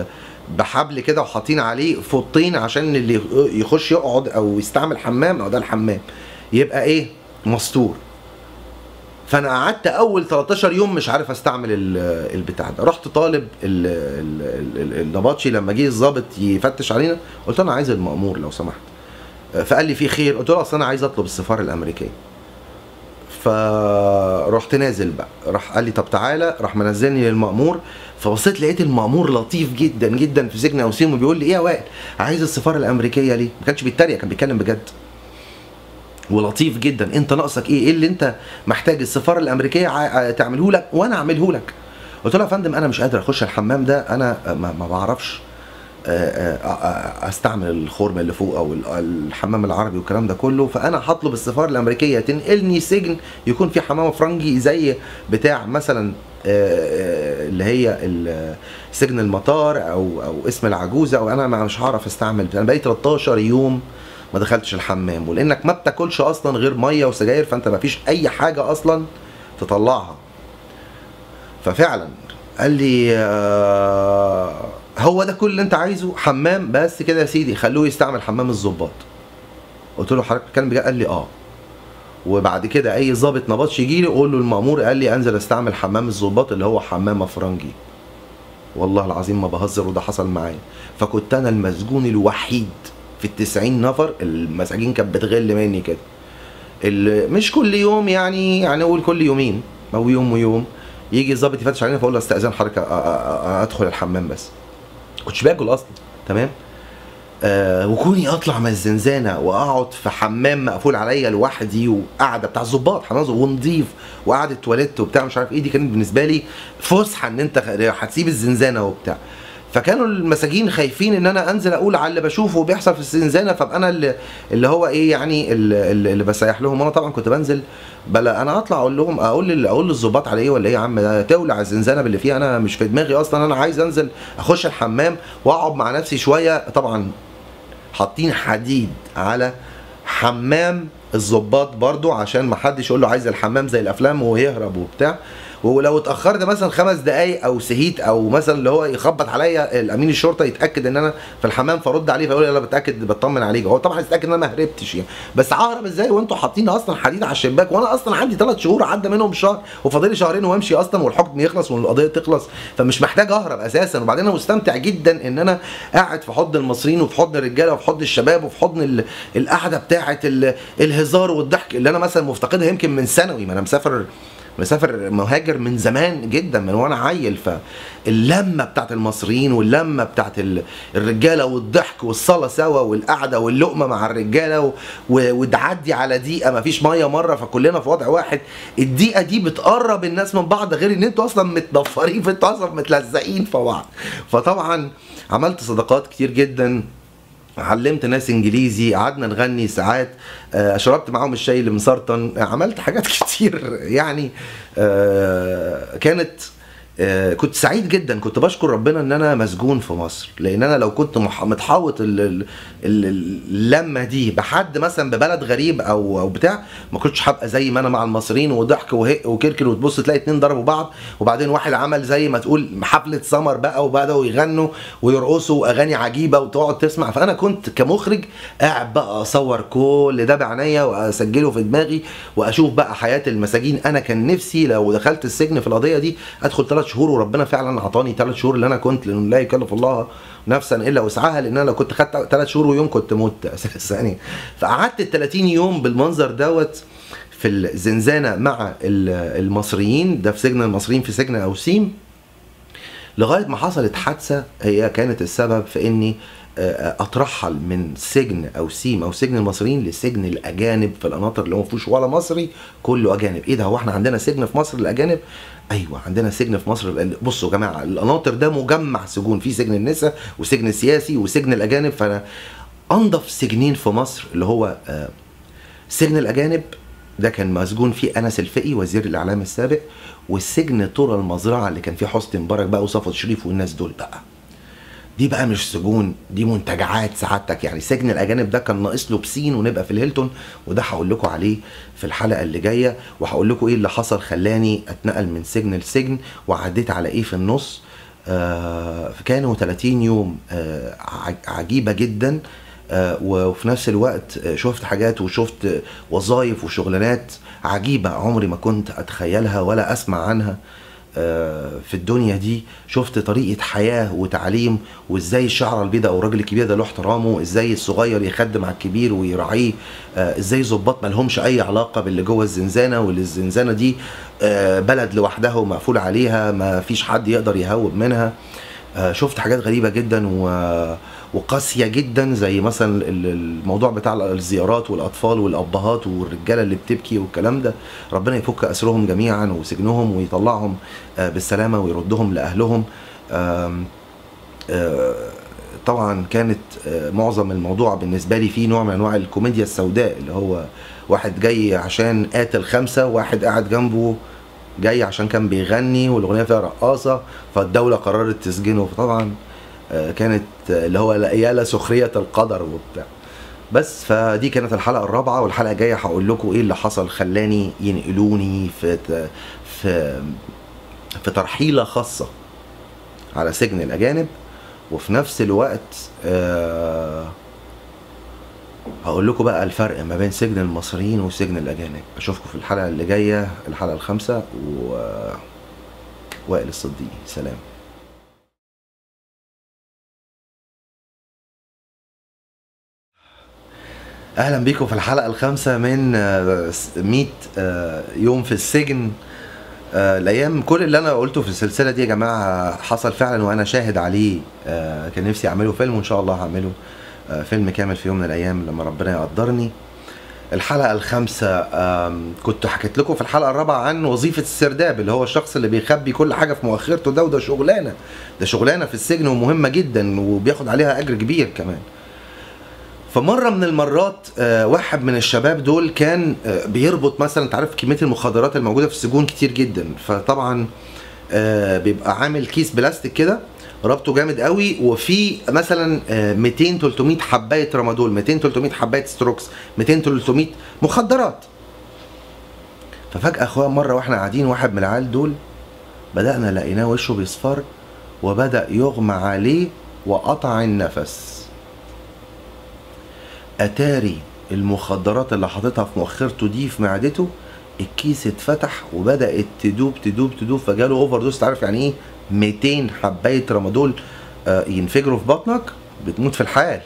بحبل كده وحاطين عليه فوطين عشان اللي يخش يقعد او يستعمل حمام او ده الحمام يبقى ايه مستور فانا قعدت اول 13 يوم مش عارف استعمل ال- البتاع ده رحت طالب ال- ال- ال- النبطشي لما جه الظابط يفتش علينا قلت له انا عايز المأمور لو سمحت فقال لي في خير قلت له اصل انا عايز اطلب السفاره الامريكيه فرحت نازل بقى راح قال لي طب تعالى راح منزلني للمأمور فبصيت لقيت المأمور لطيف جدا جدا في سجن اوسيم وبيقول لي ايه يا وائل عايز السفاره الامريكيه ليه ما كانش بيتريق كان بيتكلم بجد ولطيف جدا انت ناقصك ايه ايه اللي انت محتاج السفاره الامريكيه ع- تعمله لك وانا اعمله لك قلت له يا فندم انا مش قادر اخش الحمام ده انا ما, ما بعرفش آه، آه، آه، استعمل الخرم اللي فوق او ال- الحمام العربي والكلام ده كله فانا هطلب السفاره الامريكيه تنقلني سجن يكون في حمام فرنجي زي بتاع مثلا آه، آه، اللي هي ال- سجن المطار او او اسم العجوزه او انا ما- مش هعرف استعمل انا بقيت 13 يوم ما دخلتش الحمام ولانك ما بتاكلش اصلا غير ميه وسجاير فانت ما فيش اي حاجه اصلا تطلعها ففعلا قال لي آه هو ده كل اللي انت عايزه حمام بس كده يا سيدي خلوه يستعمل حمام الظباط قلت له حضرتك كان بجد قال لي اه وبعد كده اي ظابط نبطش يجي لي قول له المامور قال لي انزل استعمل حمام الظباط اللي هو حمام افرنجي والله العظيم ما بهزر وده حصل معايا فكنت انا المسجون الوحيد في التسعين نفر المساجين كانت بتغل مني كده اللي مش كل يوم يعني يعني اقول كل يومين او يوم ويوم يجي الظابط يفتش علينا فاقول له استاذن حضرتك أ- أ- أ- ادخل الحمام بس كنتش باكل اصلا تمام آه وكوني اطلع من الزنزانه واقعد في حمام مقفول عليا لوحدي وقاعده بتاع الظباط حمام ظباط ونضيف وقعده تواليت وبتاع مش عارف ايه دي كانت بالنسبه لي فسحه ان انت خ- هتسيب الزنزانه وبتاع فكانوا المساجين خايفين ان انا انزل اقول على اللي بشوفه بيحصل في الزنزانه فابقى انا اللي, اللي هو ايه يعني اللي, اللي بسيح لهم وانا طبعا كنت بنزل بلا انا اطلع اقول لهم اقول لل- اقول للظباط على ايه ولا ايه يا عم ده تولع الزنزانه باللي فيها انا مش في دماغي اصلا انا عايز انزل اخش الحمام واقعد مع نفسي شويه طبعا حاطين حديد على حمام الظباط برضو عشان ما حدش يقول له عايز الحمام زي الافلام ويهرب وبتاع ولو اتاخرت مثلا خمس دقايق او سهيت او مثلا اللي هو يخبط عليا الامين الشرطه يتاكد ان انا في الحمام فرد عليه فيقول لي انا بتاكد بطمن عليك هو طبعا يتاكد ان انا ما هربتش يعني بس ههرب ازاي وانتوا حاطين اصلا حديد على الشباك وانا اصلا عندي ثلاث شهور عدى منهم شهر وفاضل لي شهرين وامشي اصلا والحكم يخلص والقضيه تخلص فمش محتاج اهرب اساسا وبعدين انا مستمتع جدا ان انا قاعد في حضن المصريين وفي حضن الرجاله وفي حضن الشباب وفي حضن ال- القعده بتاعه ال- الهزار والضحك اللي انا مثلا مفتقدها يمكن من ثانوي ما انا مسافر مسافر مهاجر من زمان جدا من وانا عيل فاللمه بتاعت المصريين واللمه بتاعت ال- الرجاله والضحك والصلاه سوا والقعده واللقمه مع الرجاله و- و- وتعدي على دقيقه ما فيش ميه مره فكلنا في وضع واحد الدقيقه دي بتقرب الناس من بعض غير ان انتوا اصلا متنفرين فانتوا اصلا متلزقين في بعض فطبعا عملت صداقات كتير جدا علمت ناس انجليزي قعدنا نغني ساعات آه، شربت معاهم الشاي اللي مسرطن عملت حاجات كتير يعني آه، كانت آه، كنت سعيد جدا كنت بشكر ربنا ان انا مسجون في مصر لان انا لو كنت مح- متحوط ال- ال- ال- اللمه دي بحد مثلا ببلد غريب او او بتاع ما كنتش هبقى زي ما انا مع المصريين وضحك وهق وكركر وتبص تلاقي اتنين ضربوا بعض وبعدين واحد عمل زي ما تقول حفله سمر بقى وبداوا يغنوا ويرقصوا اغاني عجيبه وتقعد تسمع فانا كنت كمخرج قاعد بقى اصور كل ده بعينيا واسجله في دماغي واشوف بقى حياه المساجين انا كان نفسي لو دخلت السجن في القضيه دي ادخل ثلاث شهور وربنا فعلا اعطاني ثلاث شهور اللي انا كنت لانه لا يكلف الله نفسا الا وسعها لان انا لو كنت خدت ثلاث شهور ويوم كنت مت اساسا يعني فقعدت ال 30 يوم بالمنظر دوت في الزنزانه مع ال- المصريين ده في سجن المصريين في سجن اوسيم لغايه ما حصلت حادثه هي كانت السبب في اني آه، اترحل من سجن او سيم او سجن المصريين لسجن الاجانب في القناطر اللي هو ما فيهوش ولا مصري كله اجانب ايه ده هو احنا عندنا سجن في مصر للاجانب ايوه عندنا سجن في مصر للأجانب. بصوا يا جماعه القناطر ده مجمع سجون في سجن النساء وسجن سياسي وسجن الاجانب فانا انضف سجنين في مصر اللي هو آه، سجن الاجانب ده كان مسجون فيه انس الفقي وزير الاعلام السابق والسجن طرى المزرعه اللي كان فيه حسني مبارك بقى وصفوت شريف والناس دول بقى دي بقى مش سجون دي منتجعات سعادتك يعني سجن الاجانب ده كان ناقص له بسين ونبقى في الهيلتون وده هقول لكم عليه في الحلقه اللي جايه وهقول لكم ايه اللي حصل خلاني اتنقل من سجن لسجن وعديت على ايه في النص آه كانوا 30 يوم آه ع- عجيبه جدا آه وفي نفس الوقت آه، شفت حاجات وشفت آه، وظايف وشغلانات عجيبه عمري ما كنت اتخيلها ولا اسمع عنها آه، في الدنيا دي شفت طريقة حياة وتعليم وازاي الشعر البيضاء او الراجل الكبير ده له احترامه ازاي الصغير يخدم على الكبير ويراعيه آه، ازاي ظباط مالهمش اي علاقة باللي جوه الزنزانة واللي الزنزانة دي آه، بلد لوحدها ومقفول عليها ما فيش حد يقدر يهوب منها آه، شفت حاجات غريبة جدا و... وقاسية جدا زي مثلا ال- الموضوع بتاع الزيارات والأطفال والأبهات والرجالة اللي بتبكي والكلام ده ربنا يفك أسرهم جميعا وسجنهم ويطلعهم آه، بالسلامة ويردهم لأهلهم آم، آه، طبعا كانت آه، معظم الموضوع بالنسبة لي فيه نوع من أنواع الكوميديا السوداء اللي هو واحد جاي عشان قاتل خمسة واحد قاعد جنبه جاي عشان كان بيغني والاغنيه فيها رقاصه فالدوله قررت تسجنه فطبعا آه، كانت آه، اللي هو يا لسخريه القدر وبتاع بس فدي كانت الحلقه الرابعه والحلقه الجايه هقول لكم ايه اللي حصل خلاني ينقلوني في في في ترحيله خاصه على سجن الاجانب وفي نفس الوقت آه هقول لكم بقى الفرق ما بين سجن المصريين وسجن الاجانب اشوفكم في الحلقه اللي جايه الحلقه الخامسه و وائل الصديقي سلام اهلا بيكم في الحلقه الخامسه من 100 يوم في السجن الايام كل اللي انا قلته في السلسله دي يا جماعه حصل فعلا وانا شاهد عليه كان نفسي اعمله فيلم وان شاء الله هعمله فيلم كامل في يوم من الايام لما ربنا يقدرني الحلقه الخامسه كنت حكيت لكم في الحلقه الرابعه عن وظيفه السرداب اللي هو الشخص اللي بيخبي كل حاجه في مؤخرته ده وده شغلانه ده شغلانه في السجن ومهمه جدا وبياخد عليها اجر كبير كمان فمره من المرات واحد من الشباب دول كان بيربط مثلا انت عارف كميه المخدرات الموجوده في السجون كتير جدا فطبعا بيبقى عامل كيس بلاستيك كده ربطه جامد قوي وفي مثلا 200 300 حبايه رمادول 200 300 حبايه ستروكس 200 300 مخدرات ففجاه اخويا مره واحنا قاعدين واحد من العيال دول بدانا لقيناه وشه بيصفر وبدا يغمى عليه وقطع النفس اتاري المخدرات اللي حاططها في مؤخرته دي في معدته الكيس اتفتح وبدات تدوب تدوب تدوب فجاله اوفر دوز تعرف يعني ايه 200 حبايه رمادول ينفجروا في بطنك بتموت في الحال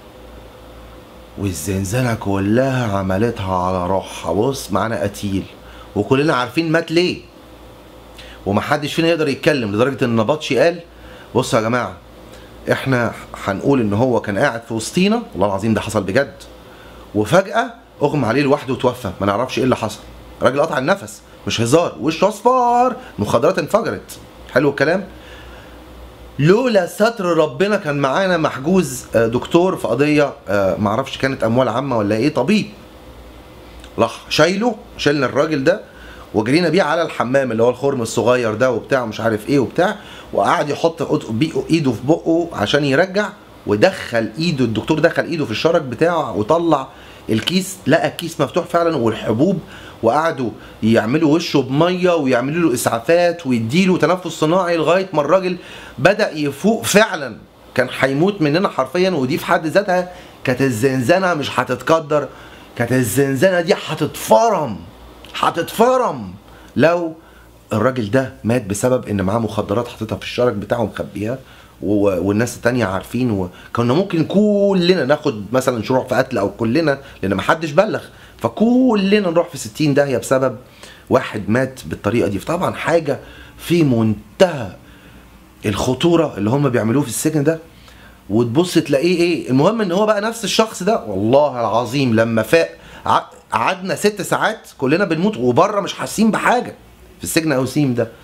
والزنزانه كلها عملتها على روحها بص معانا قتيل وكلنا عارفين مات ليه ومحدش فينا يقدر يتكلم لدرجه ان نبطشي قال بصوا يا جماعه احنا هنقول ان هو كان قاعد في وسطينا والله العظيم ده حصل بجد وفجاه اغمى عليه لوحده وتوفى ما نعرفش ايه اللي حصل الراجل قطع النفس مش هزار وشه اصفر مخدرات انفجرت حلو الكلام لولا ستر ربنا كان معانا محجوز دكتور في قضيه معرفش كانت اموال عامه ولا ايه طبيب راح شايله شلنا الراجل ده وجرينا بيه على الحمام اللي هو الخرم الصغير ده وبتاع مش عارف ايه وبتاع وقعد يحط ايده في بقه عشان يرجع ودخل ايده الدكتور دخل ايده في الشرج بتاعه وطلع الكيس لقى الكيس مفتوح فعلا والحبوب وقعدوا يعملوا وشه بميه ويعملوا له اسعافات ويديله تنفس صناعي لغايه ما الراجل بدا يفوق فعلا كان هيموت مننا حرفيا ودي في حد ذاتها كانت الزنزانه مش هتتقدر كانت الزنزانه دي هتتفرم هتتفرم لو الراجل ده مات بسبب ان معاه مخدرات حاططها في الشرج بتاعه مخبيها والناس التانية عارفين وكنا ممكن كلنا ناخد مثلا شروع في قتل او كلنا لان ما حدش بلغ فكلنا نروح في 60 داهيه بسبب واحد مات بالطريقه دي فطبعا حاجه في منتهى الخطوره اللي هم بيعملوه في السجن ده وتبص تلاقيه ايه المهم ان هو بقى نفس الشخص ده والله العظيم لما فاق قعدنا ست ساعات كلنا بنموت وبره مش حاسين بحاجه في السجن اوسيم ده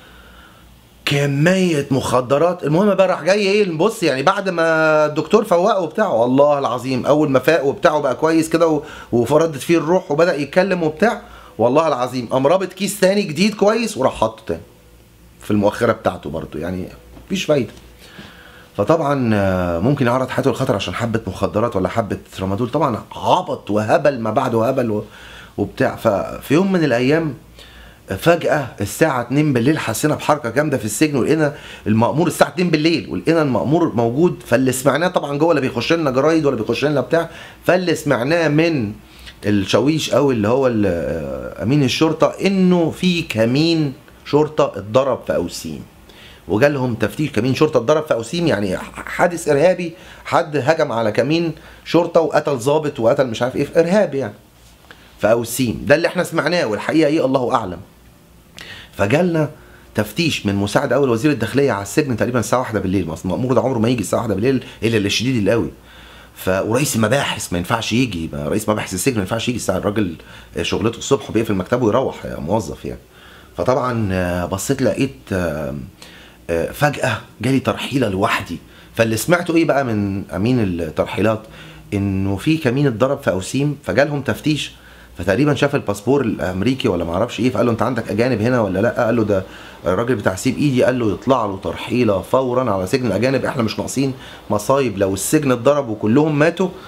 كمية مخدرات المهم بقى راح جاي ايه بص يعني بعد ما الدكتور فوقه وبتاع والله العظيم اول ما فاق وبتاعه بقى كويس كده وفردت فيه الروح وبدا يتكلم وبتاع والله العظيم قام رابط كيس تاني جديد كويس وراح حاطه تاني في المؤخره بتاعته برضه يعني مفيش فايده فطبعا ممكن يعرض حياته للخطر عشان حبه مخدرات ولا حبه رمادول طبعا عبط وهبل ما بعده هبل وبتاع ففي يوم من الايام فجأة الساعة 2 بالليل حسينا بحركة جامدة في السجن ولقينا المأمور الساعة 2 بالليل ولقينا المأمور موجود فاللي سمعناه طبعا جوه لا بيخش لنا جرايد ولا بيخش لنا بتاع فاللي سمعناه من الشاويش او اللي هو امين الشرطة انه في كمين شرطة اتضرب في اوسيم وجالهم تفتيش كمين شرطة اتضرب في اوسيم يعني حادث ارهابي حد هجم على كمين شرطة وقتل ضابط وقتل مش عارف ايه في ارهاب يعني في اوسيم ده اللي احنا سمعناه والحقيقة ايه الله اعلم فجالنا تفتيش من مساعد اول وزير الداخليه على السجن تقريبا الساعه 1 بالليل اصل المامور ده عمره ما يجي الساعه 1 بالليل الا للشديد القوي ف ورئيس المباحث ما ينفعش يجي رئيس مباحث السجن ما ينفعش يجي الساعه الراجل شغلته الصبح وبيقفل مكتبه ويروح يا موظف يعني فطبعا بصيت لقيت فجاه جالي ترحيله لوحدي فاللي سمعته ايه بقى من امين الترحيلات انه في كمين اتضرب في اوسيم فجالهم تفتيش فتقريبا شاف الباسبور الامريكي ولا ما اعرفش ايه فقال له انت عندك اجانب هنا ولا لا قال له ده الراجل بتاع سيب ايدي قال له يطلع له ترحيله فورا على سجن الاجانب احنا مش ناقصين مصايب لو السجن اتضرب وكلهم ماتوا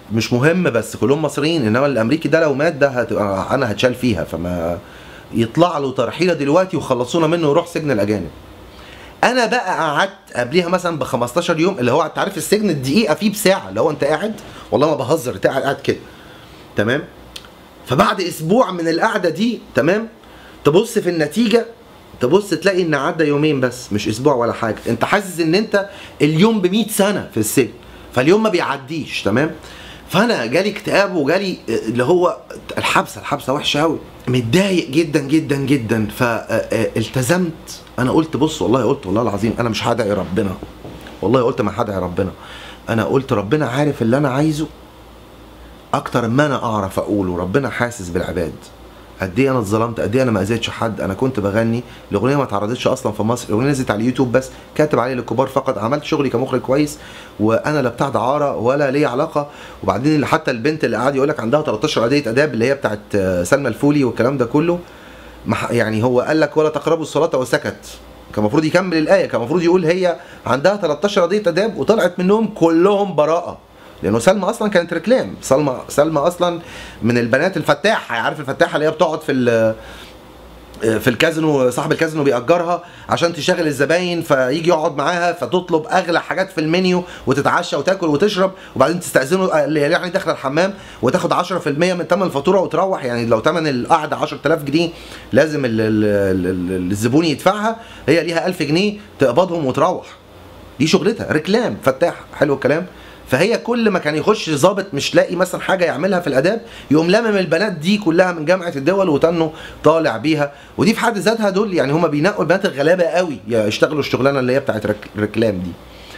مش مهم بس كلهم مصريين انما الامريكي ده لو مات ده هتبقى انا هتشال فيها فما يطلع له ترحيله دلوقتي وخلصونا منه ويروح سجن الاجانب انا بقى قعدت قبليها مثلا ب 15 يوم اللي هو انت عارف السجن الدقيقه فيه بساعه اللي هو انت قاعد والله ما بهزر انت قاعد قاعد كده تمام فبعد اسبوع من القعده دي تمام تبص في النتيجه تبص تلاقي ان عدى يومين بس مش اسبوع ولا حاجه انت حاسس ان انت اليوم ب 100 سنه في السجن فاليوم ما بيعديش تمام فانا جالي اكتئاب وجالي اللي هو الحبسه الحبسه وحشه قوي متضايق جدا جدا جدا فالتزمت انا قلت بص والله قلت والله العظيم انا مش هدعي ربنا والله قلت ما هدعي ربنا انا قلت ربنا عارف اللي انا عايزه اكتر ما انا اعرف اقوله ربنا حاسس بالعباد قد ايه انا اتظلمت قد ايه انا ما اذيتش حد انا كنت بغني الاغنيه ما اتعرضتش اصلا في مصر الاغنيه نزلت على اليوتيوب بس كاتب عليه للكبار فقط عملت شغلي كمخرج كويس وانا لا بتاع دعاره ولا ليا علاقه وبعدين حتى البنت اللي قاعد يقول لك عندها 13 قضيه اداب اللي هي بتاعت سلمى الفولي والكلام ده كله يعني هو قال لك ولا تقربوا الصلاه وسكت كان المفروض يكمل الايه كان المفروض يقول هي عندها 13 قضيه اداب وطلعت منهم كلهم براءه لانه سلمى اصلا كانت ريكلام سلمى سلمى اصلا من البنات الفتاحه عارف الفتاحه اللي هي بتقعد في في الكازينو صاحب الكازينو بيأجرها عشان تشغل الزباين فيجي يقعد معاها فتطلب اغلى حاجات في المنيو وتتعشى وتاكل وتشرب وبعدين تستأذنه يعني داخله الحمام وتاخد 10% من ثمن الفاتوره وتروح يعني لو ثمن القعده 10000 جنيه لازم ال ال ال الزبون يدفعها هي ليها 1000 جنيه تقبضهم وتروح دي شغلتها ريكلام فتاح حلو الكلام فهي كل ما كان يخش ظابط مش لاقي مثلا حاجه يعملها في الاداب يقوم لمم البنات دي كلها من جامعه الدول وتنه طالع بيها ودي في حد ذاتها دول يعني هم بينقوا البنات الغلابه قوي يشتغلوا الشغلانه اللي هي بتاعت الركلام دي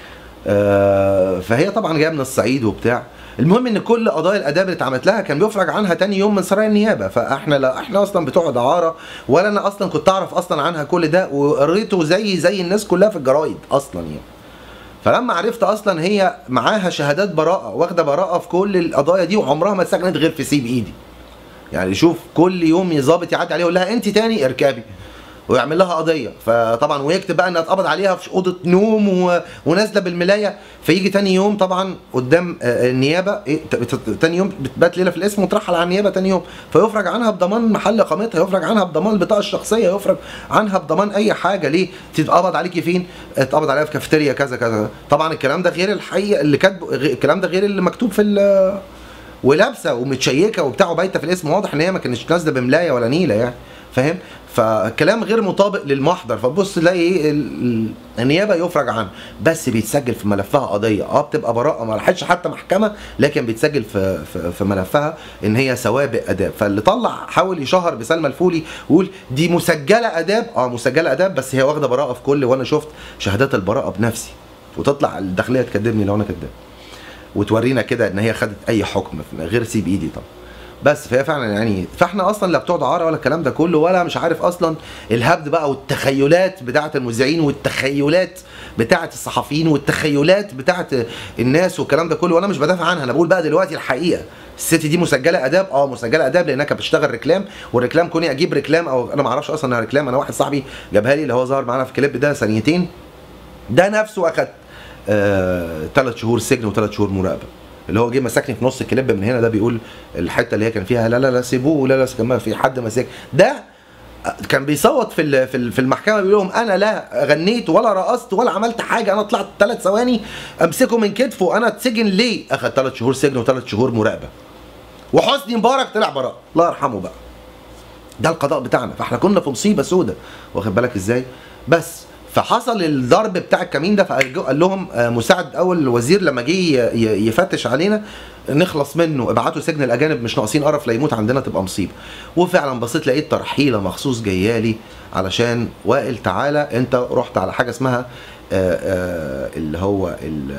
آه فهي طبعا جايه من الصعيد وبتاع المهم ان كل قضايا الاداب اللي اتعملت لها كان بيفرج عنها تاني يوم من سرايا النيابه فاحنا لا احنا اصلا بتوع دعاره ولا انا اصلا كنت اعرف اصلا عنها كل ده وقريته زي زي الناس كلها في الجرايد اصلا يعني فلما عرفت اصلا هي معاها شهادات براءه واخده براءه في كل القضايا دي وعمرها ما اتسجنت غير في سيب ايدي يعني شوف كل يوم ظابط يعدي عليها يقول لها انت تاني اركبي ويعمل لها قضيه فطبعا ويكتب بقى انها اتقبض عليها في اوضه نوم و... ونازله بالملايه فيجي تاني يوم طبعا قدام النيابه إيه تاني يوم بتبات ليله في الاسم وترحل على النيابه تاني يوم فيفرج عنها بضمان محل اقامتها يفرج عنها بضمان البطاقه الشخصيه يفرج عنها بضمان اي حاجه ليه تتقبض عليكي فين اتقبض عليها في كافيتيريا كذا كذا طبعا الكلام ده غير الحقيقه اللي كاتبه الكلام ده غير اللي مكتوب في ولابسه ومتشيكه وبتاع وبايته في الاسم واضح ان هي ما كانتش نازله بملايه ولا نيله يعني فاهم فكلام غير مطابق للمحضر فبص تلاقي ايه النيابه يفرج عنها بس بيتسجل في ملفها قضيه اه بتبقى براءه ما راحتش حتى محكمه لكن بيتسجل في, في في ملفها ان هي سوابق اداب فاللي طلع حاول يشهر بسلمى الفولي ويقول دي مسجله اداب اه مسجله اداب بس هي واخده براءه في كل وانا شفت شهادات البراءه بنفسي وتطلع الداخليه تكذبني لو انا كذاب وتورينا كده ان هي خدت اي حكم غير سيب ايدي طبعا بس فهي فعلا يعني فاحنا اصلا لا بتوع دعاره ولا الكلام ده كله ولا مش عارف اصلا الهبد بقى والتخيلات بتاعه المذيعين والتخيلات بتاعه الصحفيين والتخيلات بتاعه الناس والكلام ده كله وانا مش بدافع عنها انا بقول بقى دلوقتي الحقيقه الست دي مسجله اداب اه مسجله اداب لانها كانت بتشتغل ريكلام والريكلام كوني اجيب ريكلام او انا ما اعرفش اصلا انها ريكلام انا واحد صاحبي جابها لي اللي هو ظهر معانا في الكليب ده ثانيتين ده نفسه اخد ثلاث آه شهور سجن وثلاث شهور مراقبه اللي هو جه مسكني في نص الكليب من هنا ده بيقول الحته اللي هي كان فيها لا لا لا سيبوه لا لا كمان في حد ماسك ده كان بيصوت في في المحكمه بيقول لهم انا لا غنيت ولا رقصت ولا عملت حاجه انا طلعت ثلاث ثواني امسكه من كتفه انا اتسجن ليه؟ اخذ ثلاث شهور سجن وثلاث شهور مراقبه وحسني مبارك طلع براء الله يرحمه بقى ده القضاء بتاعنا فاحنا كنا في مصيبه سودة واخد بالك ازاي؟ بس فحصل الضرب بتاع الكمين ده فقال لهم مساعد اول وزير لما جه يفتش علينا نخلص منه ابعتوا سجن الاجانب مش ناقصين قرف لا يموت عندنا تبقى مصيبه وفعلا بصيت لقيت ترحيله مخصوص جايه لي علشان وائل تعالى انت رحت على حاجه اسمها اللي هو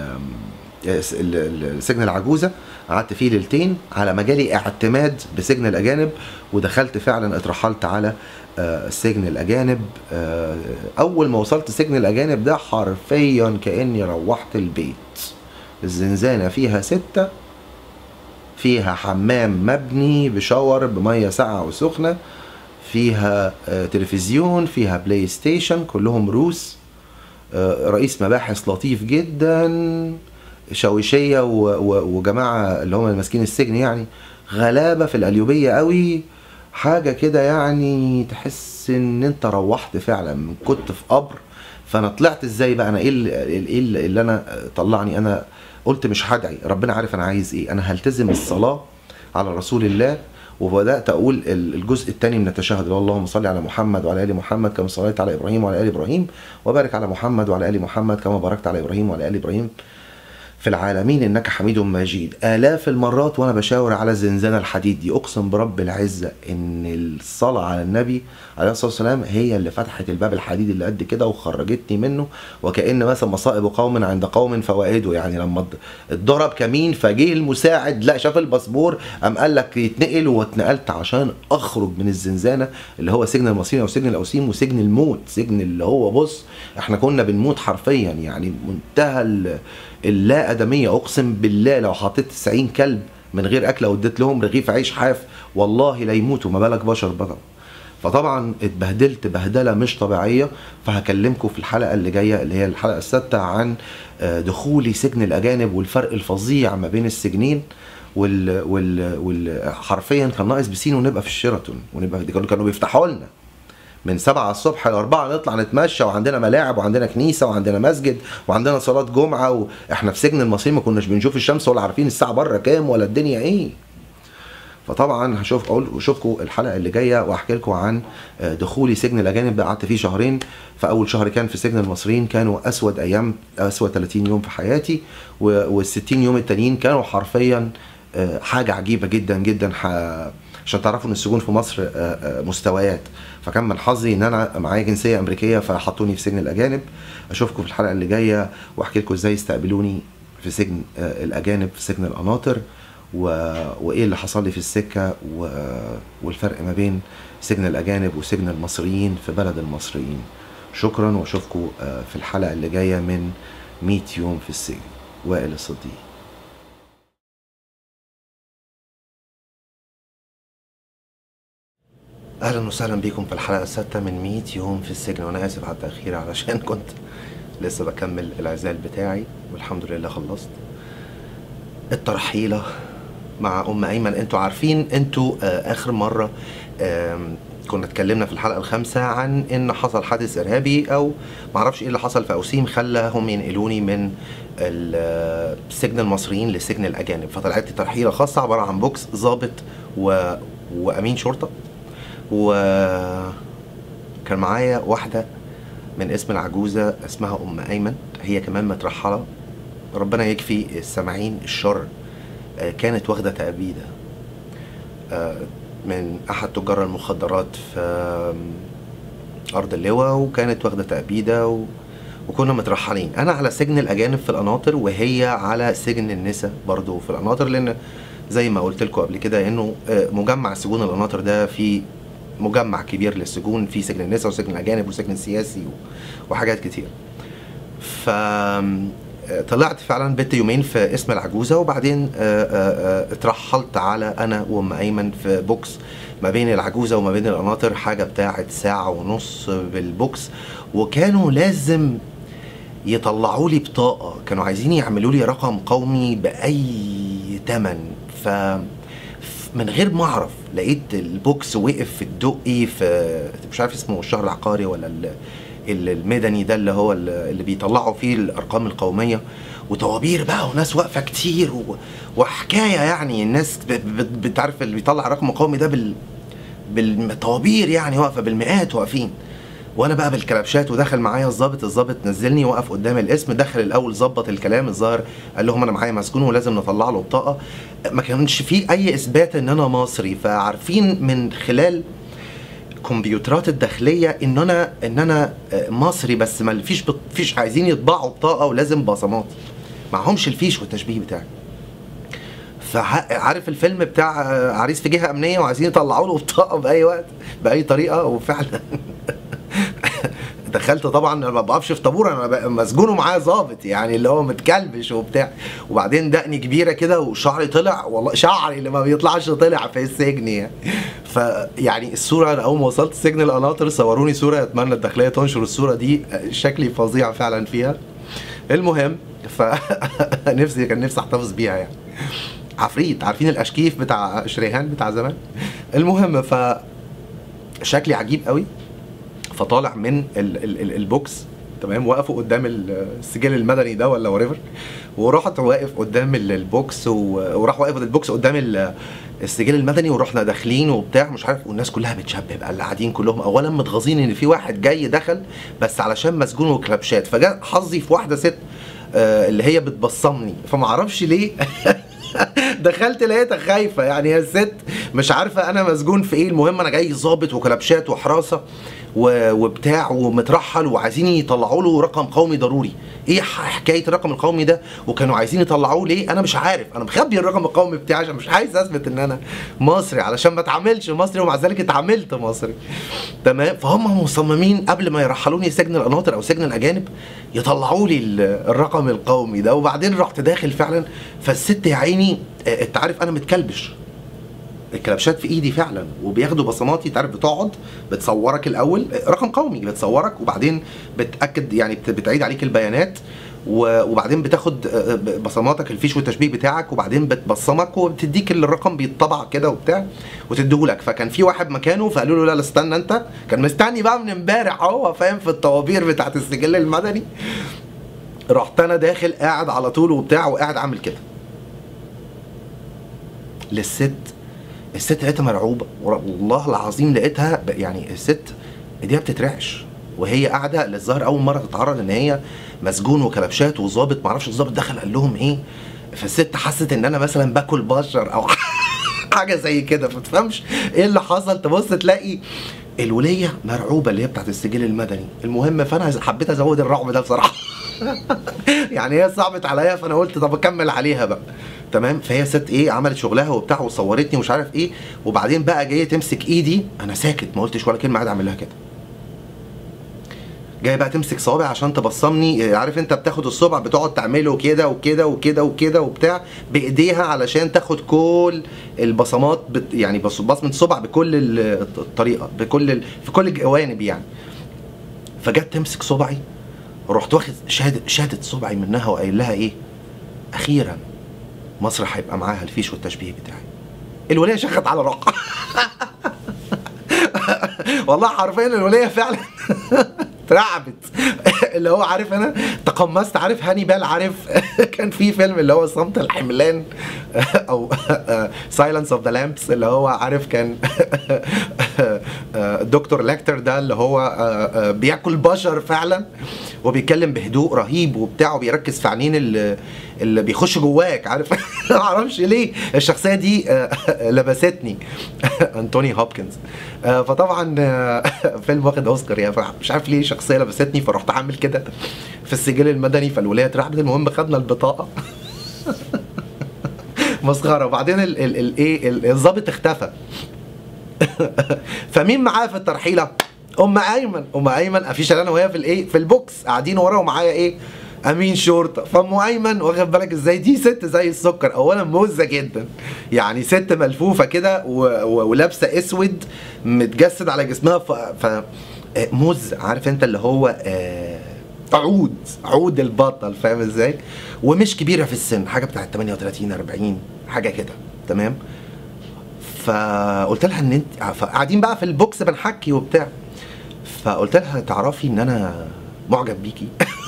سجن العجوزه قعدت فيه ليلتين على مجالي اعتماد بسجن الاجانب ودخلت فعلا اترحلت على سجن الاجانب اول ما وصلت سجن الاجانب ده حرفيا كاني روحت البيت الزنزانه فيها سته فيها حمام مبني بشاور بميه ساقعه وسخنه فيها تلفزيون فيها بلاي ستيشن كلهم روس رئيس مباحث لطيف جدا شاويشيه و- و- وجماعه اللي هم ماسكين السجن يعني غلابه في القليوبيه قوي حاجه كده يعني تحس ان انت روحت فعلا كنت في قبر فانا طلعت ازاي بقى انا ايه اللي, إيه اللي اللي انا طلعني انا قلت مش هدعي ربنا عارف انا عايز ايه انا هلتزم الصلاه على رسول الله وبدات اقول ال- الجزء الثاني من التشهد اللي هو اللهم صل على محمد وعلى ال محمد كما صليت على ابراهيم وعلى ال ابراهيم وبارك على محمد وعلى ال محمد كما باركت على ابراهيم وعلى ال ابراهيم في العالمين انك حميد مجيد الاف المرات وانا بشاور على الزنزانه الحديد دي اقسم برب العزه ان الصلاه على النبي عليه الصلاه والسلام هي اللي فتحت الباب الحديد اللي قد كده وخرجتني منه وكان مثلا مصائب قوم عند قوم فوائده يعني لما اتض- اتضرب كمين فجه المساعد لا شاف الباسبور قام قال لك يتنقل واتنقلت عشان اخرج من الزنزانه اللي هو سجن المصريين او سجن الاوسيم وسجن الموت سجن اللي هو بص احنا كنا بنموت حرفيا يعني منتهى ال- اللا ادميه اقسم بالله لو حطيت 90 كلب من غير اكل واديت لهم رغيف عيش حاف والله لا يموتوا ما بالك بشر بطل فطبعا اتبهدلت بهدله مش طبيعيه فهكلمكم في الحلقه اللي جايه اللي هي الحلقه السادسه عن آه، دخولي سجن الاجانب والفرق الفظيع ما بين السجنين وال وال وال حرفيا كان ناقص بسين ونبقى في الشيراتون ونبقى كانوا كانوا بيفتحوا لنا من 7 الصبح ل 4 نطلع نتمشى وعندنا ملاعب وعندنا كنيسه وعندنا مسجد وعندنا صلاه جمعه واحنا في سجن المصريين ما كناش بنشوف الشمس ولا عارفين الساعه بره كام ولا الدنيا ايه فطبعا هشوف اقول اشوفكم الحلقه اللي جايه واحكي لكم عن آه، دخولي سجن الاجانب ده قعدت فيه شهرين فاول شهر كان في سجن المصريين كانوا اسود ايام اسود 30 يوم في حياتي وال 60 يوم التانيين كانوا حرفيا آه، حاجه عجيبه جدا جدا ح- عشان تعرفوا ان السجون في مصر آه، آه، مستويات فكان من حظي ان انا معايا جنسيه امريكيه فحطوني في سجن الاجانب اشوفكم في الحلقه اللي جايه واحكي لكم ازاي استقبلوني في سجن آه، الاجانب في سجن القناطر و... وايه اللي حصل لي في السكه و... والفرق ما بين سجن الاجانب وسجن المصريين في بلد المصريين شكرا واشوفكم آه، في الحلقه اللي جايه من 100 يوم في السجن وائل الصديق اهلا وسهلا بكم في الحلقه السادسه من 100 يوم في السجن وانا اسف على التاخير علشان كنت لسه بكمل العزال بتاعي والحمد لله خلصت الترحيله مع ام ايمن انتوا عارفين انتوا آه اخر مره آم، كنا اتكلمنا في الحلقه الخامسه عن ان حصل حادث ارهابي او معرفش ايه اللي حصل في اوسيم خلاهم ينقلوني من ال- سجن المصريين لسجن الاجانب فطلعت لي ترحيله خاصه عباره عن بوكس ضابط و... وامين شرطه وكان معايا واحده من اسم العجوزه اسمها ام ايمن هي كمان مترحله ربنا يكفي السامعين الشر آه، كانت واخده تأبيده آه، من احد تجار المخدرات في آم، ارض اللواء وكانت واخده تأبيده و... وكنا مترحلين انا على سجن الاجانب في القناطر وهي على سجن النساء برضو في القناطر لان زي ما قلت لكم قبل كده انه آه، مجمع سجون القناطر ده في مجمع كبير للسجون في سجن النساء وسجن الاجانب وسجن سياسي و- وحاجات كتير ف طلعت فعلا بيت يومين في اسم العجوزه وبعدين آه، آه، آه، اترحلت على انا وام ايمن في بوكس ما بين العجوزه وما بين القناطر حاجه بتاعت ساعه ونص بالبوكس وكانوا لازم يطلعوا لي بطاقه كانوا عايزين يعملوا لي رقم قومي باي تمن ف من غير ما اعرف لقيت البوكس وقف في الدقي في مش عارف اسمه الشهر العقاري ولا ال- ال- المدني ده اللي هو ال- اللي بيطلعوا فيه الارقام القوميه وطوابير بقى وناس واقفه كتير و... وحكايه يعني الناس ب- ب- بتعرف اللي بيطلع رقم قومي ده بال بالطوابير يعني واقفه بالمئات واقفين وانا بقى بالكلبشات ودخل معايا الظابط الظابط نزلني وقف قدام الاسم دخل الاول ظبط الكلام الظاهر قال لهم انا معايا مسجون ولازم نطلع له بطاقه ما كانش فيه اي اثبات ان انا مصري فعارفين من خلال الكمبيوترات الداخليه ان انا ان انا آه، مصري بس ما فيش بط- فيش عايزين يطبعوا بطاقه ولازم بصماتي معهمش الفيش والتشبيه بتاعي فعارف الفيلم بتاع آه، عريس في جهه امنيه وعايزين يطلعوا له بطاقه باي وقت باي طريقه وفعلا دخلت طبعا انا ما بقفش في طابور انا بقى مسجون ومعايا ظابط يعني اللي هو متكلبش وبتاع وبعدين دقني كبيره كده وشعري طلع والله شعري اللي ما بيطلعش طلع في السجن يعني فيعني الصوره انا اول ما وصلت سجن القناطر صوروني صوره اتمنى الداخليه تنشر الصوره دي شكلي فظيع فعلا فيها المهم ف نفسي كان نفسي احتفظ بيها يعني عفريت عارفين الاشكيف بتاع شريهان بتاع زمان المهم ف شكلي عجيب قوي فطالع من ال ال ال البوكس تمام وقفوا قدام السجل المدني ده ولا وريفر ورحت واقف قدام ال- البوكس و- وراح واقف البوكس قدام ال- السجل المدني ورحنا داخلين وبتاع مش عارف والناس كلها بتشبه بقى اللي قاعدين كلهم اولا متغاظين ان في واحد جاي دخل بس علشان مسجون وكلبشات فجاء حظي في واحده ست آه، اللي هي بتبصمني فما اعرفش ليه دخلت لقيتها خايفه يعني هي الست مش عارفه انا مسجون في ايه المهم انا جاي ظابط وكلبشات وحراسه و- وبتاع ومترحل وعايزين يطلعوا له رقم قومي ضروري ايه ح- حكايه الرقم القومي ده وكانوا عايزين يطلعوه ليه انا مش عارف انا مخبي الرقم القومي بتاعي عشان مش عايز اثبت ان انا مصري علشان ما اتعاملش مصري ومع ذلك اتعاملت مصري تمام فهم مصممين قبل ما يرحلوني سجن القناطر او سجن الاجانب يطلعوا لي ال- الرقم القومي ده وبعدين رحت داخل فعلا فالست يا عيني آه، انت عارف انا متكلبش الكلبشات في ايدي فعلا وبياخدوا بصماتي تعرف بتقعد بتصورك الاول رقم قومي بتصورك وبعدين بتاكد يعني بت- بتعيد عليك البيانات و- وبعدين بتاخد آه، بصماتك الفيش والتشبيه بتاعك وبعدين بتبصمك وبتديك الرقم بيتطبع كده وبتاع وتديهولك فكان في واحد مكانه فقالوا له لا لا استنى انت كان مستني بقى من امبارح هو فاهم في الطوابير بتاعت السجل المدني رحت انا داخل قاعد على طول وبتاع وقاعد عامل كده للست الست لقيتها مرعوبه والله العظيم لقيتها ب- يعني الست ايديها بتترعش وهي قاعده للظاهر اول مره تتعرض ان هي مسجون وكلبشات وظابط معرفش الظابط دخل قال لهم ايه فالست حست ان انا مثلا باكل بشر او حاجه زي كده ما تفهمش ايه اللي حصل تبص تلاقي الوليه مرعوبه اللي هي بتاعت السجل المدني المهم فانا حبيت ازود الرعب ده بصراحه يعني هي صعبت عليا فانا قلت طب اكمل عليها بقى تمام فهي ست ايه عملت شغلها وبتاع وصورتني ومش عارف ايه وبعدين بقى جايه تمسك ايدي انا ساكت ما قلتش ولا كلمه قاعد اعمل لها كده جاي بقى تمسك صوابع عشان تبصمني عارف انت بتاخد الصبع بتقعد تعمله كده وكده وكده وكده وبتاع بايديها علشان تاخد كل البصمات بت يعني بص- بصمه صبع بكل ال- الطريقه بكل ال... في كل الجوانب يعني فجت تمسك صبعي رحت واخد شهادة شهادة صبعي منها وقايل لها ايه اخيرا مصر هيبقى معاها الفيش والتشبيه بتاعي الولية شخت على روحها والله حرفيا الولية فعلا اترعبت اللي هو عارف انا تقمصت عارف هانيبال عارف كان في فيلم اللي هو صمت الحملان او سايلنس اوف ذا لامبس اللي هو عارف كان الدكتور لاكتر ده اللي هو بياكل بشر فعلا وبيتكلم بهدوء رهيب وبتاع وبيركز في عينين اللي, اللي بيخش جواك عارف ما اعرفش ليه الشخصيه دي لبستني انتوني هوبكنز فطبعا فيلم واخد اوسكار يعني مش عارف ليه شخصيه لبستني فرحت عامل كده في السجل المدني فالولايه اترعبت المهم خدنا البطاقه مسخره وبعدين الايه الظابط اختفى فمين معاه في الترحيله ام ايمن ام ايمن افيش انا وهي في الايه في البوكس قاعدين ورا ومعايا ايه امين شرطه فام ايمن واخد بالك ازاي دي ست زي السكر اولا موزه جدا يعني ست ملفوفه كده ولابسه اسود متجسد على جسمها ف, ف... موز عارف انت اللي هو آه عود عود البطل فاهم ازاي ومش كبيره في السن حاجه بتاعت 38 40 حاجه كده تمام فقلت لها ان انت قاعدين بقى في البوكس بنحكي وبتاع فقلت لها تعرفي ان انا معجب بيكي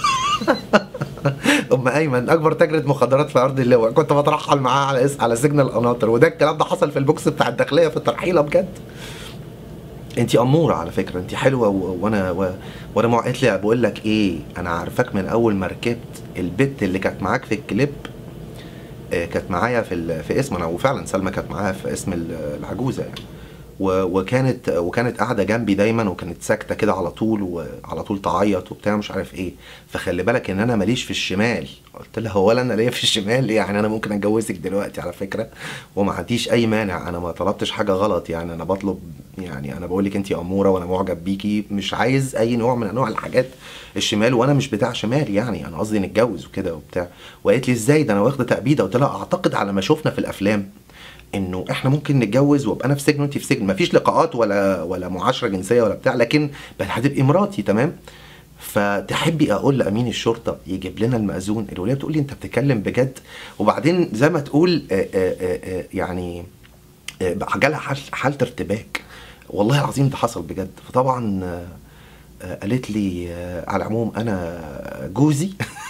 ام ايمن اكبر تاجره مخدرات في ارض اللواء كنت بترحل معاها على اس على سجن القناطر وده الكلام ده حصل في البوكس بتاع الداخليه في الترحيله بجد انت اموره على فكره انت حلوه و... وانا و... وانا مع قالت لي بقول لك ايه انا عارفاك من اول ما ركبت البت اللي كانت معاك في الكليب آه كانت معايا في ال... في اسم انا وفعلا سلمى كانت معايا في اسم العجوزه يعني و... وكانت وكانت قاعده جنبي دايما وكانت ساكته كده على طول وعلى طول تعيط وبتاع مش عارف ايه فخلي بالك ان انا ماليش في الشمال قلت لها هو انا ليا في الشمال يعني انا ممكن اتجوزك دلوقتي على فكره وما عنديش اي مانع انا ما طلبتش حاجه غلط يعني انا بطلب يعني انا بقول لك انت اموره وانا معجب بيكي مش عايز اي نوع من انواع الحاجات الشمال وانا مش بتاع شمال يعني انا قصدي نتجوز وكده وبتاع وقالت لي ازاي ده انا واخده تأبيده قلت لها اعتقد على ما شفنا في الافلام انه احنا ممكن نتجوز وابقى انا في سجن وانت في سجن مفيش لقاءات ولا ولا معاشره جنسيه ولا بتاع لكن هتبقي مراتي تمام فتحبي اقول لامين الشرطه يجيب لنا المأذون الوليه بتقول لي انت بتتكلم بجد وبعدين زي ما تقول آه، آه، آه، آه، يعني آه، بقى جالها حال- حاله ارتباك والله العظيم ده حصل بجد فطبعا آه، آه، قالت لي آه، على العموم انا جوزي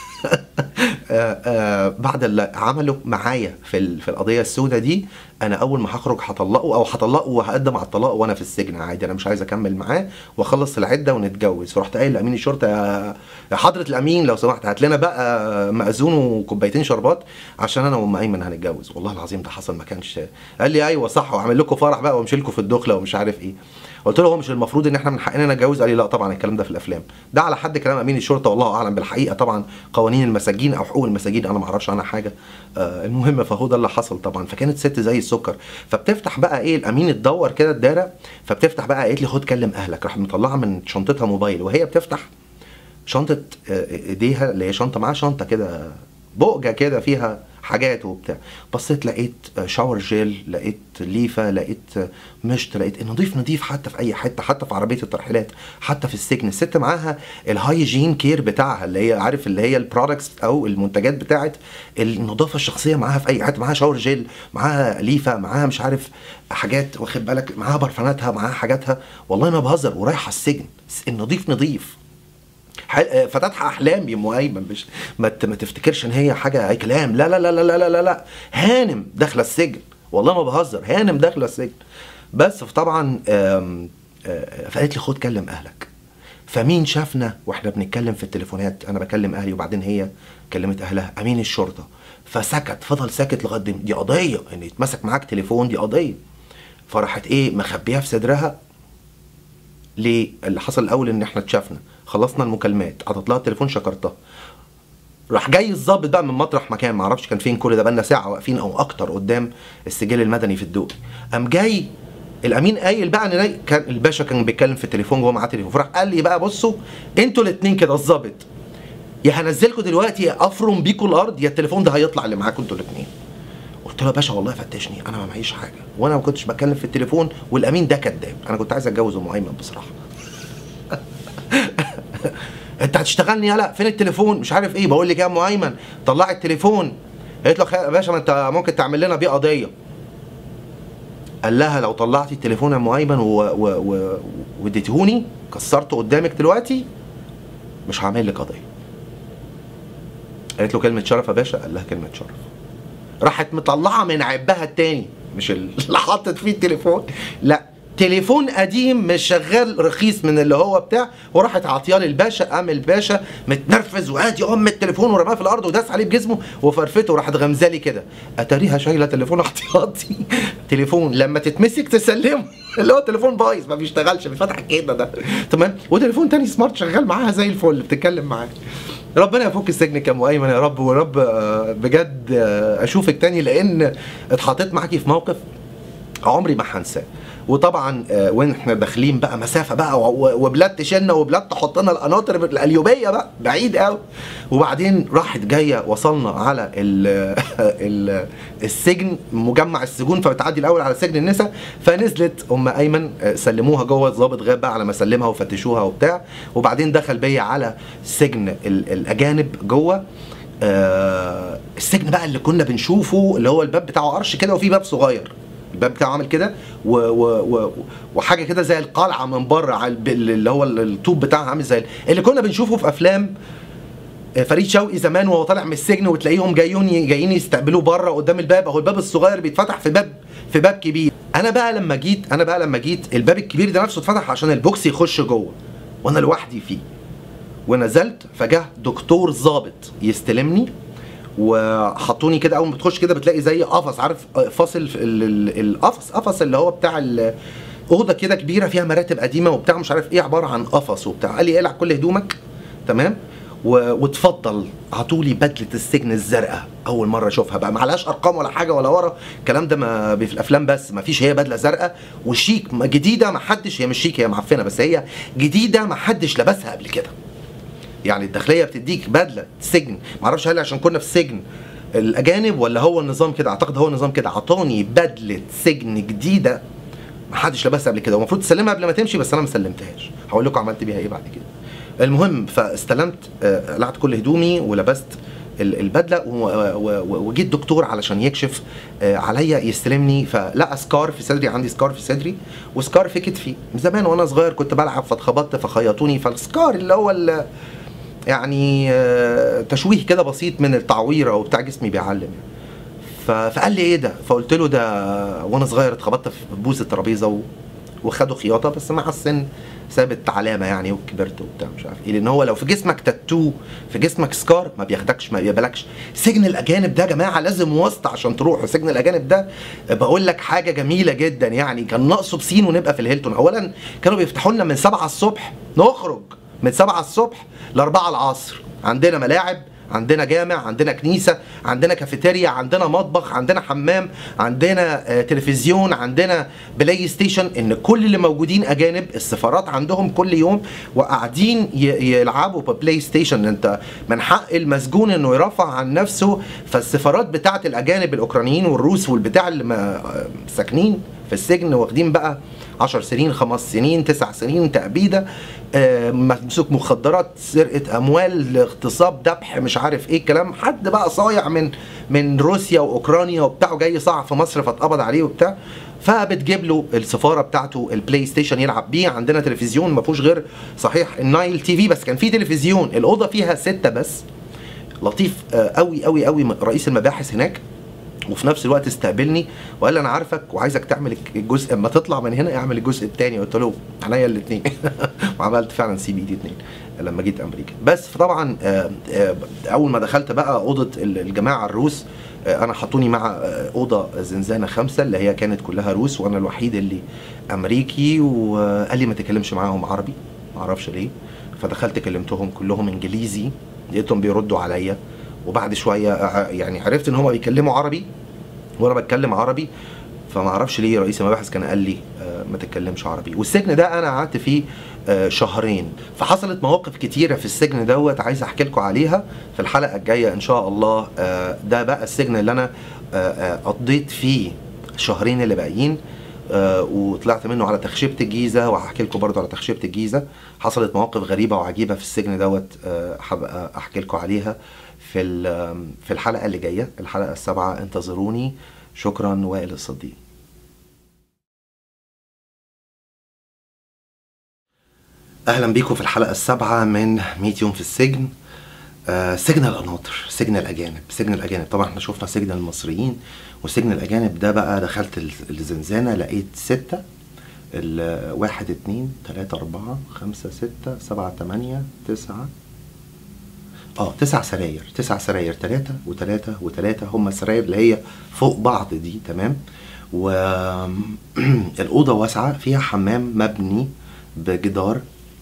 آه، آه، بعد اللي عمله معايا في ال- في القضيه السوداء دي انا اول ما هخرج هطلقه او هطلقه وهقدم على الطلاق وانا في السجن عادي انا مش عايز اكمل معاه واخلص العده ونتجوز فرحت قايل لامين الشرطه يا يا حضره الامين لو سمحت هات لنا بقى مأذون وكوبايتين شربات عشان انا وام ايمن هنتجوز والله العظيم ده حصل ما كانش قال لي ايوه صح وهعمل لكم فرح بقى وامشي لكم في الدخله ومش عارف ايه قلت له هو مش المفروض ان احنا من حقنا نتجوز قال لي لا طبعا الكلام ده في الافلام ده على حد كلام امين الشرطه والله اعلم بالحقيقه طبعا قوانين المساجين او حقوق المساجين انا ما اعرفش عنها حاجه آه المهم فهو ده اللي حصل طبعا فكانت ست زي السكر فبتفتح بقى ايه الامين تدور كده الدايره فبتفتح بقى قالت لي خد كلم اهلك راح مطلعه من شنطتها موبايل وهي بتفتح شنطه آه، ايديها اللي هي شنطه معاها شنطه كده بؤجه كده فيها حاجات وبتاع بصيت لقيت آه، شاور جيل لقيت ليفه لقيت آه، مشط لقيت نضيف نضيف حتى في اي حته حتى في عربيه الترحيلات حتى في السجن الست معاها الهايجين كير بتاعها اللي هي عارف اللي هي البرودكتس او المنتجات بتاعت النظافه الشخصيه معاها في اي حته معاها شاور جيل معاها ليفه معاها مش عارف حاجات واخد بالك معاها برفاناتها معاها حاجاتها والله ما بهزر ورايحه السجن النظيف نظيف ح- فتاتها احلام يا ام ايمن مش ما ت- ما تفتكرش ان هي حاجه اي كلام لا لا لا لا لا لا لا, لا. هانم داخله السجن والله ما بهزر هانم داخله السجن بس فطبعا آم، آه، فقالت لي خد كلم اهلك فمين شافنا واحنا بنتكلم في التليفونات انا بكلم اهلي وبعدين هي كلمت اهلها امين الشرطه فسكت فضل ساكت لغايه دي دي قضيه ان يتمسك معاك تليفون دي قضيه فراحت ايه مخبيها في صدرها ليه اللي حصل الاول ان احنا اتشافنا خلصنا المكالمات عطت لها التليفون شكرتها راح جاي الظابط بقى من مطرح مكان معرفش كان فين كل ده بقالنا ساعه واقفين او اكتر قدام السجل المدني في الدقي قام جاي الامين قايل بقى ان ده- كان الباشا كان بيتكلم في التليفون وهو معاه تليفون فراح قال لي بقى بصوا انتوا الاثنين كده الظابط يا هنزلكوا دلوقتي يا افرم بيكوا الارض يا التليفون ده هيطلع اللي معاكم انتوا الاثنين قلت له يا باشا والله فتشني انا ما معيش حاجه وانا ما كنتش بتكلم في التليفون والامين ده كذاب انا كنت عايز اتجوز ام ايمن بصراحه انت هتشتغلني يلا فين التليفون مش عارف ايه بقول لك يا ام ايمن طلعي التليفون قالت له يا باشا ما انت ممكن تعمل لنا بيه قضيه قال لها لو طلعتي التليفون يا ام ايمن و- و- و- واديتهوني كسرته قدامك دلوقتي مش هعمل لك قضيه قالت له كلمه شرف يا باشا قال لها كلمه شرف راحت مطلعه من عبها التاني مش اللي حاطط فيه التليفون لا تليفون قديم مش شغال رخيص من اللي هو بتاع وراحت عطياه للباشا قام الباشا متنرفز وقعد يقوم التليفون ورماه في الارض وداس عليه بجسمه وفرفته وراحت غمزالي كده اتاريها شايله تليفون احتياطي تليفون لما تتمسك تسلمه اللي هو تليفون بايظ ما بيشتغلش بيفتح كده ده تمام وتليفون تاني سمارت شغال معاها زي الفل بتتكلم معاه ربنا يفك السجن يا ام ايمن يا رب ورب آه، بجد آه، اشوفك تاني لان اتحطيت معاكي في موقف عمري ما هنساه وطبعا آه، وين احنا داخلين بقى مسافه بقى و- و- وبلاد تشيلنا وبلاد تحط لنا القناطر القليوبيه بقى بعيد قوي وبعدين راحت جايه وصلنا على ال ال السجن مجمع السجون فبتعدي الاول على سجن النساء فنزلت ام ايمن آه، سلموها جوه الضابط غاب بقى على ما سلمها وفتشوها وبتاع وبعدين دخل بيا على سجن ال- الاجانب جوه آه السجن بقى اللي كنا بنشوفه اللي هو الباب بتاعه قرش كده وفيه باب صغير الباب بتاعه عامل كده و و و وحاجه كده زي القلعه من بره على الب- اللي هو الطوب بتاعها عامل زي اللي كنا بنشوفه في افلام فريد شوقي زمان وهو طالع من السجن وتلاقيهم جايين جايين يستقبلوه بره قدام الباب اهو الباب الصغير بيتفتح في باب في باب كبير انا بقى لما جيت انا بقى لما جيت الباب الكبير ده نفسه اتفتح عشان البوكس يخش جوه وانا لوحدي فيه ونزلت فجاه دكتور ظابط يستلمني وحطوني كده اول ما بتخش كده بتلاقي زي قفص عارف فاصل في ال- ال- القفص قفص اللي هو بتاع ال- اوضه كده كبيره فيها مراتب قديمه وبتاع مش عارف ايه عباره عن قفص وبتاع قال لي اقلع كل هدومك تمام و- واتفضل عطولي بدله السجن الزرقاء اول مره اشوفها بقى معلهاش ارقام ولا حاجه ولا ورا الكلام ده ما في الافلام بس ما فيش هي بدله زرقاء وشيك ما- جديده ما حدش هي مش شيك هي معفنه بس هي جديده ما حدش لبسها قبل كده يعني الداخليه بتديك بدله سجن معرفش هل عشان كنا في السجن الاجانب ولا هو النظام كده اعتقد هو النظام كده عطاني بدله سجن جديده ما حدش لبسها قبل كده ومفروض تسلمها قبل ما تمشي بس انا ما سلمتهاش هقول لكم عملت بيها ايه بعد كده المهم فاستلمت آه، قلعت كل هدومي ولبست ال- البدله و- و- و- وجيت دكتور علشان يكشف آه، عليا يستلمني فلقى سكار في صدري عندي سكار في صدري وسكار في كتفي من زمان وانا صغير كنت بلعب فاتخبطت فخيطوني فالسكار اللي هو ال- يعني آه، تشويه كده بسيط من التعويره وبتاع جسمي بيعلم يعني. ف- فقال لي ايه ده فقلت له ده وانا صغير اتخبطت في بوز الترابيزه و... وخدوا خياطه بس مع السن سابت علامه يعني وكبرت وبتاع مش عارف ايه لان هو لو في جسمك تاتو في جسمك سكار ما بياخدكش ما بيقبلكش سجن الاجانب ده يا جماعه لازم واسطه عشان تروح سجن الاجانب ده بقول لك حاجه جميله جدا يعني كان ناقصه بسين ونبقى في الهيلتون اولا كانوا بيفتحوا لنا من 7 الصبح نخرج من 7 الصبح ل 4 العصر عندنا ملاعب عندنا جامع عندنا كنيسه عندنا كافيتيريا عندنا مطبخ عندنا حمام عندنا آه، تلفزيون عندنا بلاي ستيشن ان كل اللي موجودين اجانب السفارات عندهم كل يوم وقاعدين ي- يلعبوا ببلاي ستيشن انت من حق المسجون انه يرفع عن نفسه فالسفارات بتاعت الاجانب الاوكرانيين والروس والبتاع اللي ما- آه، ساكنين في السجن واخدين بقى 10 سنين خمس سنين تسع سنين تأبيدة آه، ممسوك مخدرات سرقة أموال اغتصاب ذبح مش عارف إيه الكلام حد بقى صايع من من روسيا وأوكرانيا وبتاع جاي صاع في مصر فاتقبض عليه وبتاع فبتجيب له السفاره بتاعته البلاي ستيشن يلعب بيه عندنا تلفزيون ما فيهوش غير صحيح النايل تي في بس كان في تلفزيون الاوضه فيها سته بس لطيف آه، قوي قوي قوي رئيس المباحث هناك وفي نفس الوقت استقبلني وقال لي انا عارفك وعايزك تعمل الجزء اما تطلع من هنا اعمل الجزء الثاني قلت له عليا الاثنين وعملت فعلا سي بي دي اثنين لما جيت امريكا بس فطبعا آه، آه، اول ما دخلت بقى اوضه ال- الجماعه الروس آه، انا حطوني مع آه، اوضه زنزانه خمسه اللي هي كانت كلها روس وانا الوحيد اللي امريكي وقال لي ما تكلمش معاهم عربي ما اعرفش ليه فدخلت كلمتهم كلهم انجليزي لقيتهم بيردوا عليا وبعد شويه ع- يعني عرفت ان هم بيتكلموا عربي وانا بتكلم عربي فما اعرفش ليه رئيس المباحث كان قال لي آه، ما تتكلمش عربي والسجن ده انا قعدت فيه آه، شهرين فحصلت مواقف كتيره في السجن دوت عايز احكي لكم عليها في الحلقه الجايه ان شاء الله آه، ده بقى السجن اللي انا آه، آه، قضيت فيه الشهرين اللي باقيين آه، وطلعت منه على تخشبة الجيزة وهحكي لكم برضو على تخشبة الجيزة حصلت مواقف غريبة وعجيبة في السجن دوت آه، هبقى احكي لكم عليها في ال- في الحلقة اللي جاية الحلقة السابعة انتظروني شكرا وائل الصديق اهلا بيكم في الحلقة السابعة من 100 يوم في السجن آه، سجن القناطر سجن الاجانب سجن الاجانب طبعا احنا شفنا سجن المصريين وسجن الاجانب ده بقى دخلت ال- الزنزانه لقيت ستة ال- واحد اتنين تلاتة اربعة خمسة ستة سبعة تمانية تسعة اه تسع سراير تسع سراير تلاتة وتلاتة وتلاتة هم السراير اللي هي فوق بعض دي تمام والأوضة واسعة فيها حمام مبني بجدار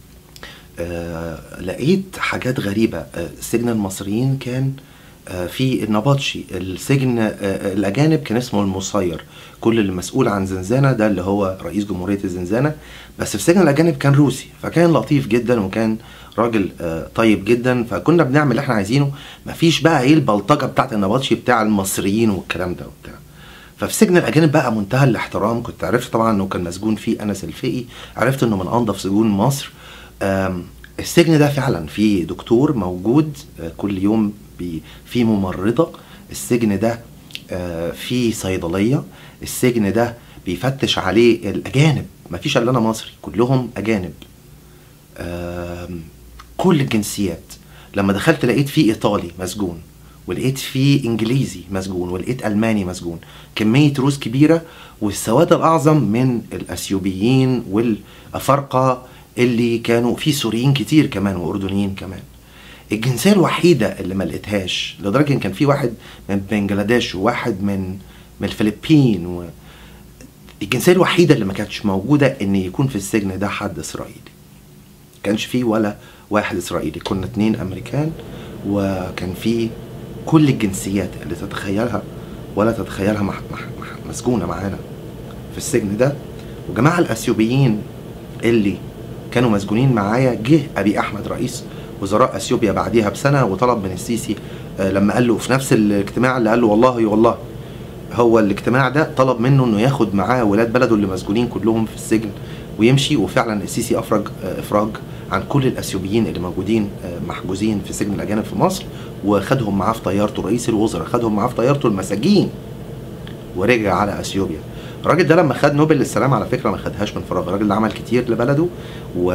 آه لقيت حاجات غريبة آه سجن المصريين كان آه في النبطشي السجن آه آه، الأجانب كان اسمه المصير كل اللي مسؤول عن زنزانة ده اللي هو رئيس جمهورية الزنزانة بس في سجن الأجانب كان روسي فكان لطيف جدا وكان راجل آه طيب جدا فكنا بنعمل اللي احنا عايزينه مفيش بقى ايه البلطجة بتاعت النبطشي بتاع المصريين والكلام ده وبتاع ففي سجن الاجانب بقى منتهى الاحترام كنت عرفت طبعا انه كان مسجون فيه انس الفقي عرفت انه من انظف سجون مصر آم، السجن ده فعلا فيه دكتور موجود آه، كل يوم بي- فيه ممرضه السجن ده آه، فيه صيدليه السجن ده بيفتش عليه الاجانب مفيش الا انا مصري كلهم اجانب آم، كل الجنسيات لما دخلت لقيت فيه ايطالي مسجون ولقيت فيه انجليزي مسجون ولقيت الماني مسجون كميه روس كبيره والسواد الاعظم من الاثيوبيين والافارقه اللي كانوا في سوريين كتير كمان واردنيين كمان الجنسيه الوحيده اللي ما لقيتهاش لدرجه ان كان في واحد من بنجلاديش وواحد من من الفلبين و... الجنسيه الوحيده اللي ما كانتش موجوده ان يكون في السجن ده حد اسرائيلي كانش فيه ولا واحد اسرائيلي كنا اتنين امريكان وكان في كل الجنسيات اللي تتخيلها ولا تتخيلها مح مح مح مسجونه معانا في السجن ده وجماعه الاثيوبيين اللي كانوا مسجونين معايا جه ابي احمد رئيس وزراء اثيوبيا بعديها بسنه وطلب من السيسي آه، لما قال له في نفس الاجتماع اللي قال له والله والله هو الاجتماع ده طلب منه انه ياخد معاه ولاد بلده اللي مسجونين كلهم في السجن ويمشي وفعلا السيسي افرج آه، افراج عن كل الاثيوبيين اللي موجودين آه، محجوزين في سجن الاجانب في مصر وخدهم معاه في طيارته رئيس الوزراء خدهم معاه في طيارته المساجين ورجع على اثيوبيا الراجل ده لما خد نوبل للسلام على فكره ما خدهاش من فراغ الراجل ده عمل كتير لبلده و...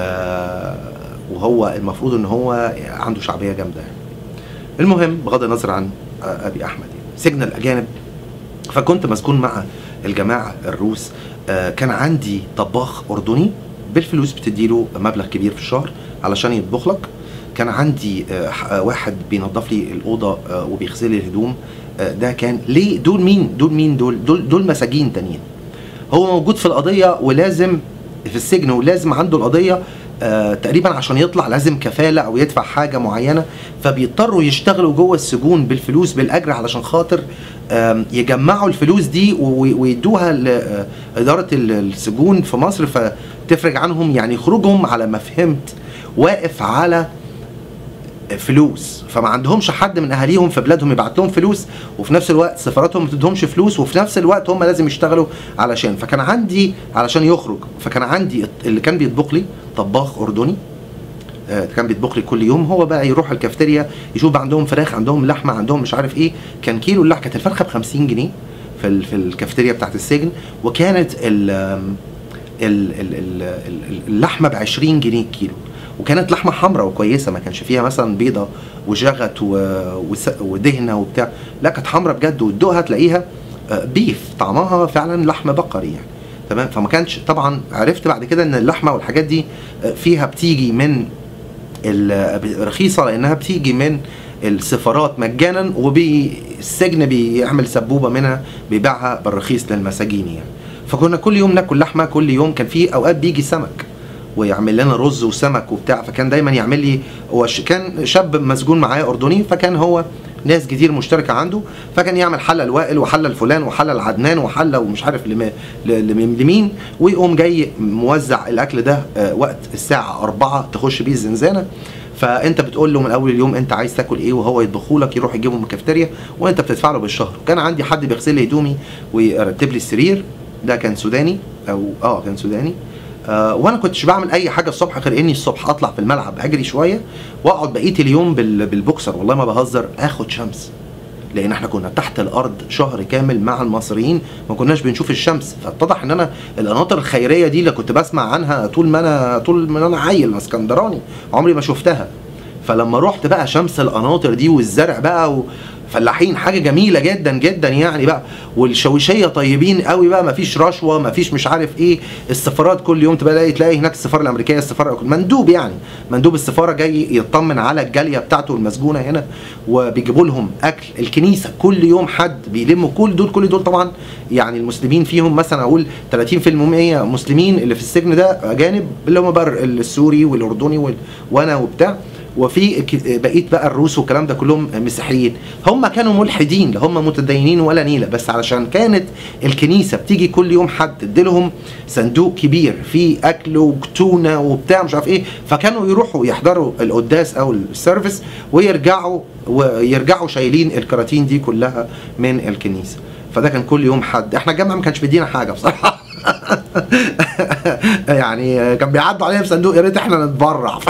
وهو المفروض ان هو عنده شعبيه جامده يعني. المهم بغض النظر عن ابي احمد يعني. سجن الاجانب فكنت مسجون مع الجماعه الروس آه، كان عندي طباخ اردني بالفلوس بتديله مبلغ كبير في الشهر علشان يطبخ لك كان عندي آه، ح- آه، واحد بينظف لي الاوضه آه، وبيغسل لي الهدوم آه، ده كان ليه دول مين دول مين دول دول دول مساجين تانيين هو موجود في القضيه ولازم في السجن ولازم عنده القضيه آه تقريبا عشان يطلع لازم كفاله او يدفع حاجه معينه فبيضطروا يشتغلوا جوه السجون بالفلوس بالاجر علشان خاطر آم، يجمعوا الفلوس دي و- ويدوها لاداره السجون في مصر فتفرج عنهم يعني خروجهم على ما فهمت واقف على فلوس فما عندهمش حد من اهاليهم في بلادهم يبعت لهم فلوس وفي نفس الوقت سفاراتهم ما بتدهمش فلوس وفي نفس الوقت هم لازم يشتغلوا علشان فكان عندي علشان يخرج فكان عندي اللي كان بيطبخ لي طباخ اردني آه، كان بيطبخ لي كل يوم هو بقى يروح الكافتيريا يشوف بقى عندهم فراخ عندهم لحمه عندهم مش عارف ايه كان كيلو اللحمه كانت الفرخه ب 50 جنيه في ال- في الكافتيريا بتاعت السجن وكانت ال ال- ال- ال- ال- اللحمه ب 20 جنيه كيلو وكانت لحمه حمراء وكويسه ما كانش فيها مثلا بيضه وجغت و- وس- ودهنه وبتاع لا كانت حمراء بجد وتدوقها تلاقيها آه، بيف طعمها فعلا لحم بقري يعني تمام فما كانش طبعا عرفت بعد كده ان اللحمه والحاجات دي آه، فيها بتيجي من ال- رخيصه لانها بتيجي من السفارات مجانا وبالسجن بيعمل سبوبه منها بيبيعها بالرخيص للمساجين يعني فكنا كل يوم ناكل لحمه كل يوم كان في اوقات بيجي سمك ويعمل لنا رز وسمك وبتاع فكان دايما يعمل لي هو ش- كان شاب مسجون معايا اردني فكان هو ناس كتير مشتركه عنده فكان يعمل حله لوائل وحله لفلان وحله لعدنان وحله ومش عارف لم- ل- لم- لمين ويقوم جاي موزع الاكل ده آه، وقت الساعه 4 تخش بيه الزنزانه فانت بتقول له من اول اليوم انت عايز تاكل ايه وهو يطبخه لك يروح يجيبه من الكافتيريا وانت بتدفع له بالشهر كان عندي حد بيغسل لي هدومي ويرتب لي السرير ده كان سوداني او اه كان سوداني آه وانا كنتش بعمل اي حاجه الصبح غير اني الصبح اطلع في الملعب اجري شويه واقعد بقيه اليوم بال- بالبوكسر والله ما بهزر اخد شمس لان احنا كنا تحت الارض شهر كامل مع المصريين ما كناش بنشوف الشمس فاتضح ان انا القناطر الخيريه دي اللي كنت بسمع عنها طول ما انا طول ما انا عيل اسكندراني عمري ما شفتها فلما رحت بقى شمس القناطر دي والزرع بقى و... فلاحين حاجه جميله جدا جدا يعني بقى والشويشيه طيبين قوي بقى مفيش رشوه مفيش مش عارف ايه السفارات كل يوم تلاقي تلاقي هناك السفاره الامريكيه السفاره مندوب يعني مندوب السفاره جاي يطمن على الجاليه بتاعته المسجونه هنا وبيجيبوا لهم اكل الكنيسه كل يوم حد بيلموا كل دول كل دول طبعا يعني المسلمين فيهم مثلا اقول 30% مسلمين اللي في السجن ده اجانب اللي هم بقى السوري والاردني وال... وانا وبتاع وفي ك- بقيه بقى الروس والكلام ده كلهم مسيحيين هم كانوا ملحدين لا هم متدينين ولا نيله بس علشان كانت الكنيسه بتيجي كل يوم حد تديلهم صندوق كبير فيه اكل وتونه وبتاع مش عارف ايه فكانوا يروحوا يحضروا القداس او السيرفيس ويرجعوا ويرجعوا شايلين الكراتين دي كلها من الكنيسه فده كان كل يوم حد احنا الجامعه ما كانش بيدينا حاجه بصراحه يعني كان بيعدوا علينا بصندوق يا ريت احنا نتبرع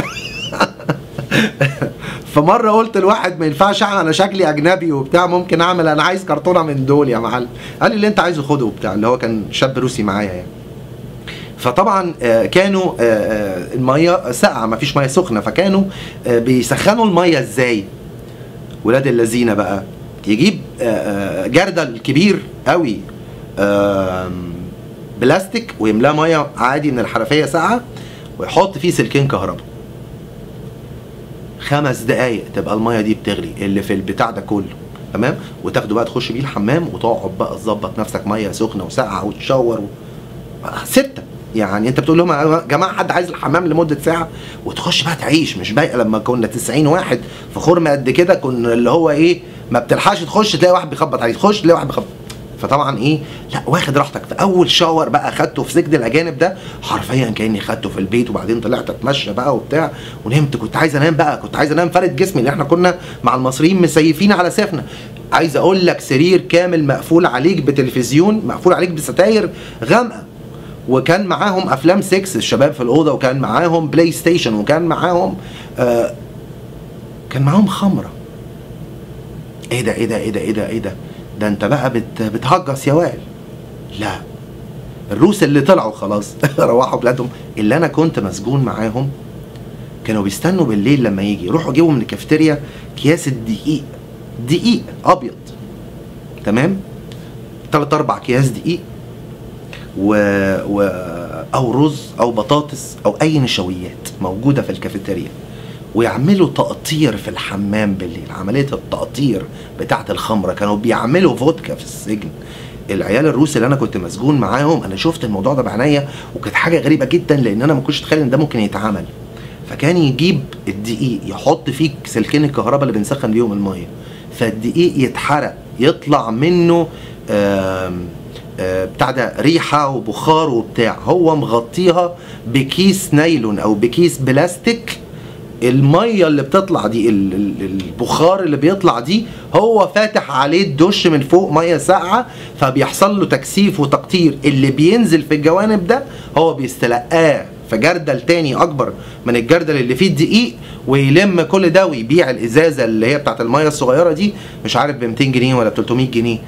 فمره قلت لواحد ما ينفعش اعمل انا شكلي اجنبي وبتاع ممكن اعمل انا عايز كرتونه من دول يا معلم قال لي اللي انت عايزه خده وبتاع اللي هو كان شاب روسي معايا يعني فطبعا آه، كانوا آه، آه، الميه ساقعه ما فيش ميه سخنه فكانوا آه، بيسخنوا الميه ازاي ولاد اللذينه بقى يجيب آه، آه، جردل كبير قوي آم، بلاستيك ويملاه ميه عادي من الحنفيه ساقعه ويحط فيه سلكين كهرباء خمس دقايق تبقى الميه دي بتغلي اللي في البتاع ده كله تمام وتاخده بقى تخش بيه الحمام وتقعد بقى تظبط نفسك ميه سخنه وساقعه وتشاور و... ستة يعني انت بتقول لهم يا جماعه حد عايز الحمام لمده ساعه وتخش بقى تعيش مش بايقه لما كنا 90 واحد في خرم قد كده كنا اللي هو ايه ما بتلحقش تخش تلاقي واحد بيخبط عليك تخش تلاقي واحد بيخبط فطبعا ايه لا واخد راحتك في اول شاور بقى خدته في سجن الاجانب ده حرفيا كاني خدته في البيت وبعدين طلعت اتمشى بقى وبتاع ونمت كنت عايز انام بقى كنت عايز انام فارد جسمي اللي احنا كنا مع المصريين مسيفين على سيفنا عايز اقول لك سرير كامل مقفول عليك بتلفزيون مقفول عليك بستاير غامقه وكان معاهم افلام 6 الشباب في الاوضه وكان معاهم بلاي ستيشن وكان معاهم آه كان معاهم خمره ايه ده ايه ده ايه ده ايه ده ايه ده ده انت بقى بت بتهجص يا وائل لا الروس اللي طلعوا خلاص روحوا بلادهم اللي انا كنت مسجون معاهم كانوا بيستنوا بالليل لما يجي يروحوا يجيبوا من الكافتيريا اكياس الدقيق دقيق ابيض تمام تلات اربع اكياس دقيق و... و... او رز او بطاطس او اي نشويات موجوده في الكافيتيريا ويعملوا تقطير في الحمام بالليل عمليه التقطير بتاعه الخمره كانوا بيعملوا فودكا في السجن العيال الروس اللي انا كنت مسجون معاهم انا شفت الموضوع ده بعينيا وكانت حاجه غريبه جدا لان انا ما كنتش اتخيل ان ده ممكن يتعمل فكان يجيب الدقيق يحط فيه سلكين الكهرباء اللي بنسخن بيهم الميه فالدقيق يتحرق يطلع منه آم آه، بتاع ده ريحه وبخار وبتاع هو مغطيها بكيس نايلون او بكيس بلاستيك الميه اللي بتطلع دي ال- ال- البخار اللي بيطلع دي هو فاتح عليه الدش من فوق ميه ساقعه فبيحصل له تكثيف وتقطير اللي بينزل في الجوانب ده هو بيستلقاه في جردل تاني اكبر من الجردل اللي فيه الدقيق ويلم كل ده ويبيع الازازه اللي هي بتاعت الميه الصغيره دي مش عارف ب 200 جنيه ولا ب 300 جنيه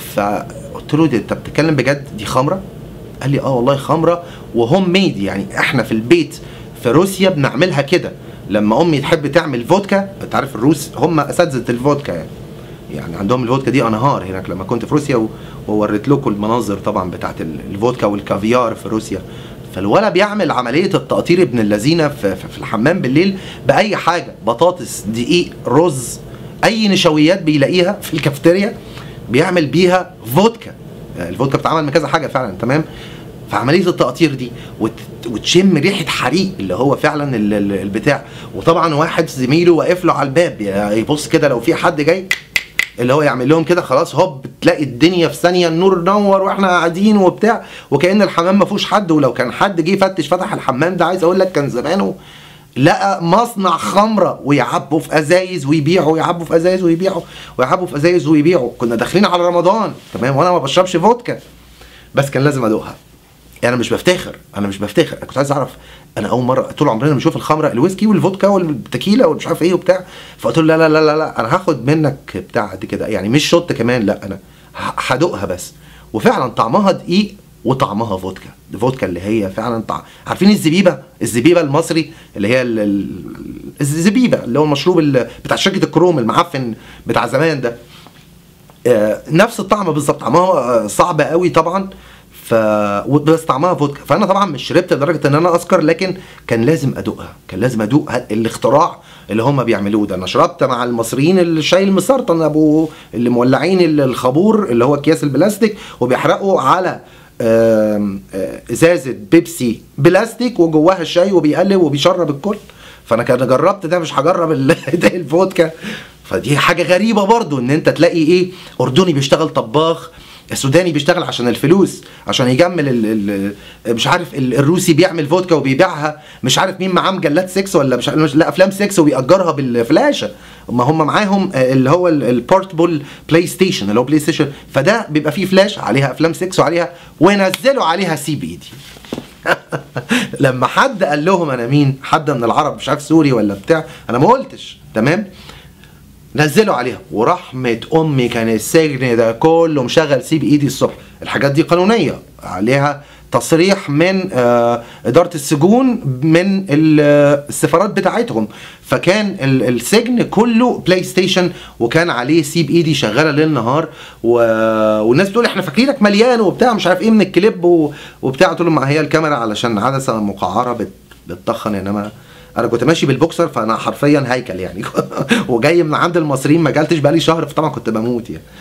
فقلت له ده انت بتتكلم بجد دي خمره؟ قال لي اه والله خمره وهوم ميد يعني احنا في البيت في روسيا بنعملها كده لما امي تحب تعمل فودكا انت عارف الروس هم اساتذه الفودكا يعني يعني عندهم الفودكا دي انهار هناك لما كنت في روسيا و- ووريت لكم المناظر طبعا بتاعت ال- الفودكا والكافيار في روسيا فالولا بيعمل عمليه التقطير ابن اللذينه في, في, في الحمام بالليل باي حاجه بطاطس دقيق رز اي نشويات بيلاقيها في الكافتيريا بيعمل بيها فودكا الفودكا بتتعمل من كذا حاجه فعلا تمام فعمليه التقطير دي وت... وتشم ريحه حريق اللي هو فعلا ال... ال- البتاع وطبعا واحد زميله واقف له على الباب يبص كده لو في حد جاي اللي هو يعمل لهم كده خلاص هوب تلاقي الدنيا في ثانيه النور نور واحنا قاعدين وبتاع وكان الحمام ما فيهوش حد ولو كان حد جه يفتش فتح الحمام ده عايز اقول لك كان زمانه لقى مصنع خمره ويعبوا في ازايز ويبيعوا ويعبوا في ازايز ويبيعوا ويعبوا في ازايز ويبيعوا كنا داخلين على رمضان تمام وانا ما بشربش فودكا بس كان لازم ادوقها انا مش بفتخر انا مش بفتخر انا كنت عايز اعرف انا اول مره طول عمرنا بنشوف الخمره الويسكي والفودكا والتكيلا والمش عارف ايه وبتاع فقلت له لا لا لا لا, لا انا هاخد منك بتاع قد كده يعني مش شوت كمان لا انا ه- هدوقها بس وفعلا طعمها دقيق وطعمها فودكا الفودكا اللي هي فعلا طعم عارفين الزبيبه الزبيبه المصري اللي هي ال... ال... الزبيبه اللي هو المشروب ال... بتاع شركه الكروم المعفن بتاع زمان ده آه، نفس الطعم بالظبط طعمها آه، صعب قوي طبعا ف بس طعمها فودكا فانا طبعا مش شربت لدرجه ان انا اسكر لكن كان لازم ادوقها كان لازم ادوق ه- الاختراع اللي هم بيعملوه ده انا شربت مع المصريين اللي شايل مسرطن ابو اللي مولعين ال- الخابور اللي هو اكياس البلاستيك وبيحرقوا على آم، آه، ازازه بيبسي بلاستيك وجواها الشاي وبيقلب وبيشرب الكل فانا كان جربت ده مش هجرب ال- ده الفودكا فدي حاجه غريبه برضو ان انت تلاقي ايه اردني بيشتغل طباخ السوداني بيشتغل عشان الفلوس عشان يجمل ال ال مش عارف ال- الروسي بيعمل فودكا وبيبيعها مش عارف مين معاه مجلات 6 ولا مش عارف لا افلام 6 وبيأجرها بالفلاشه ما هم معاهم آه، اللي هو البورتبل بلاي ستيشن اللي هو بلاي ستيشن فده بيبقى فيه فلاش عليها افلام 6 وعليها ونزلوا عليها سي بي دي لما حد قال لهم انا مين حد من العرب مش عارف سوري ولا بتاع انا ما قلتش تمام نزلوا عليها ورحمة أمي كان السجن ده كله مشغل سيب إيدي الصبح الحاجات دي قانونية عليها تصريح من آه، إدارة السجون من ال- آه، السفارات بتاعتهم فكان ال- السجن كله بلاي ستيشن وكان عليه سيب ايدي شغاله ليل نهار و... والناس بتقول احنا فاكرينك مليان وبتاع مش عارف ايه من الكليب و... وبتاع قلت لهم ما هي الكاميرا علشان عدسه مقعره بت... بتطخن انما انا كنت ماشي بالبوكسر فانا حرفيا هيكل يعني وجاي من عند المصريين ما جالتش بقالي شهر فطبعا كنت بموت يعني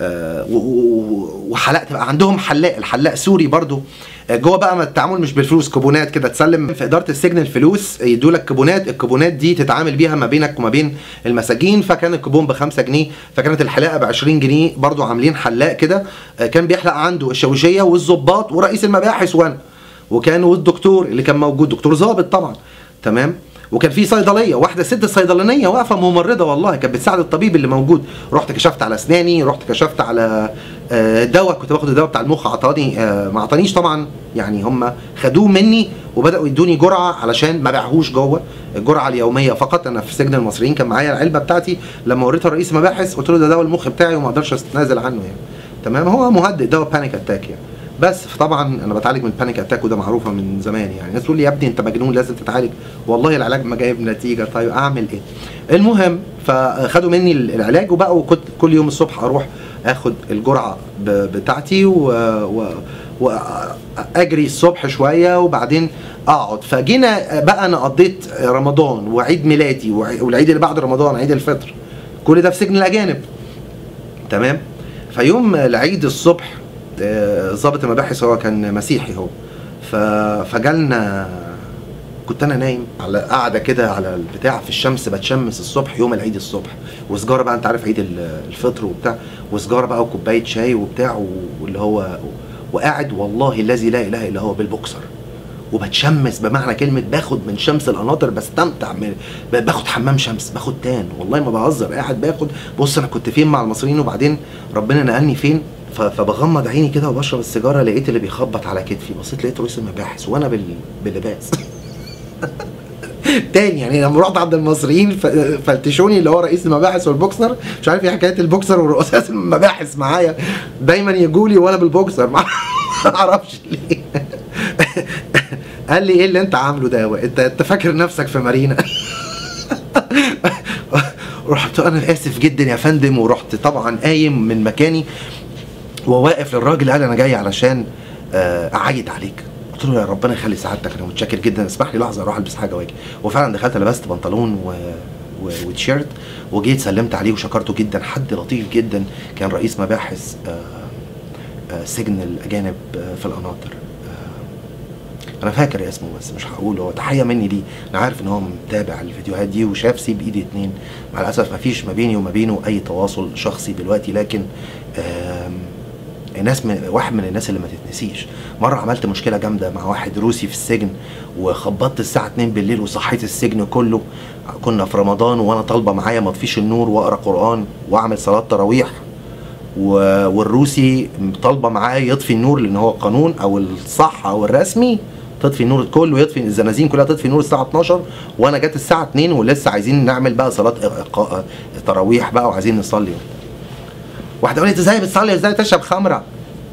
آه، و- و- وحلقت بقى عندهم حلاق الحلاق سوري برضو آه، جوه بقى ما التعامل مش بالفلوس كوبونات كده تسلم في اداره السجن الفلوس يدوا لك كوبونات الكوبونات دي تتعامل بيها ما بينك وما بين المساجين فكان الكوبون ب 5 جنيه فكانت الحلاقه ب 20 جنيه برضو عاملين حلاق كده آه، كان بيحلق عنده الشاويشيه والظباط ورئيس المباحث وانا وكان والدكتور اللي كان موجود دكتور ظابط طبعا تمام وكان في صيدليه واحده ست صيدلانيه واقفه ممرضه والله كانت بتساعد الطبيب اللي موجود رحت كشفت على اسناني رحت كشفت على آه، دواء كنت باخد الدواء بتاع المخ عطاني آه، ما عطانيش طبعا يعني هم خدوه مني وبداوا يدوني جرعه علشان ما باعهوش جوه الجرعه اليوميه فقط انا في سجن المصريين كان معايا العلبه بتاعتي لما وريتها رئيس مباحث قلت له ده دواء المخ بتاعي وما اقدرش اتنازل عنه يعني تمام هو مهدئ دواء بانيك اتاك يعني بس فطبعا انا بتعالج من البانيك اتاك وده معروفه من زمان يعني الناس تقول لي يا ابني انت مجنون لازم تتعالج والله العلاج ما جايب نتيجه طيب اعمل ايه المهم فخدوا مني العلاج وبقى وكنت كل يوم الصبح اروح اخد الجرعه ب- بتاعتي و... و... واجري الصبح شويه وبعدين اقعد فجينا بقى انا قضيت رمضان وعيد ميلادي وع- والعيد اللي بعد رمضان عيد الفطر كل ده في سجن الاجانب تمام فيوم العيد الصبح آه، ضابط المباحث هو كان مسيحي هو ف- فجالنا كنت انا نايم على قاعده كده على البتاع في الشمس بتشمس الصبح يوم العيد الصبح وسجاره بقى انت عارف عيد ال- الفطر وبتاع وسجاره بقى وكوبايه شاي وبتاع واللي هو وقاعد والله الذي لا اله الا هو بالبوكسر وبتشمس بمعنى كلمة باخد من شمس القناطر بستمتع من ب- باخد حمام شمس باخد تان والله ما بهزر قاعد باخد بص انا كنت فين مع المصريين وبعدين ربنا نقلني فين ف- فبغمض عيني كده وبشرب السيجاره لقيت اللي بيخبط على كتفي بصيت لقيت رئيس المباحث وانا بال... باللباس تاني يعني لما رحت عند المصريين ف- فلتشوني اللي هو رئيس المباحث والبوكسر مش عارف ايه حكايه البوكسر ورؤساء المباحث معايا دايما يجوا لي وانا بالبوكسر ما اعرفش ليه قال لي ايه اللي انت عامله ده يا انت انت فاكر نفسك في مارينا رحت انا اسف جدا يا فندم ورحت طبعا قايم من مكاني وواقف للراجل قال انا جاي علشان آه، اعيد عليك قلت له يا ربنا يخلي سعادتك انا متشكر جدا اسمح لي لحظه اروح البس حاجه واجي وفعلا دخلت لبست بنطلون و... و... وتيشيرت وجيت سلمت عليه وشكرته جدا حد لطيف جدا كان رئيس مباحث آه، آه، سجن الاجانب آه، في القناطر آه، انا فاكر اسمه بس مش هقوله هو تحيه مني ليه انا عارف ان هو متابع الفيديوهات دي وشاف سيب ايدي اتنين مع الاسف ما فيش ما بيني وما بينه اي تواصل شخصي دلوقتي لكن آم، الناس من واحد من الناس اللي ما تتنسيش مره عملت مشكله جامده مع واحد روسي في السجن وخبطت الساعه 2 بالليل وصحيت السجن كله كنا في رمضان وانا طالبه معايا ما اطفيش النور واقرا قران واعمل صلاه تراويح و- والروسي طالبه معاه يطفي النور لان هو قانون او الصح او الرسمي تطفي النور الكل ويطفي الزنازين كلها تطفي النور الساعه 12 وانا جت الساعه 2 ولسه عايزين نعمل بقى صلاه إق- تراويح بقى وعايزين نصلي واحده قالت ازاي بتصلي ازاي تشرب خمره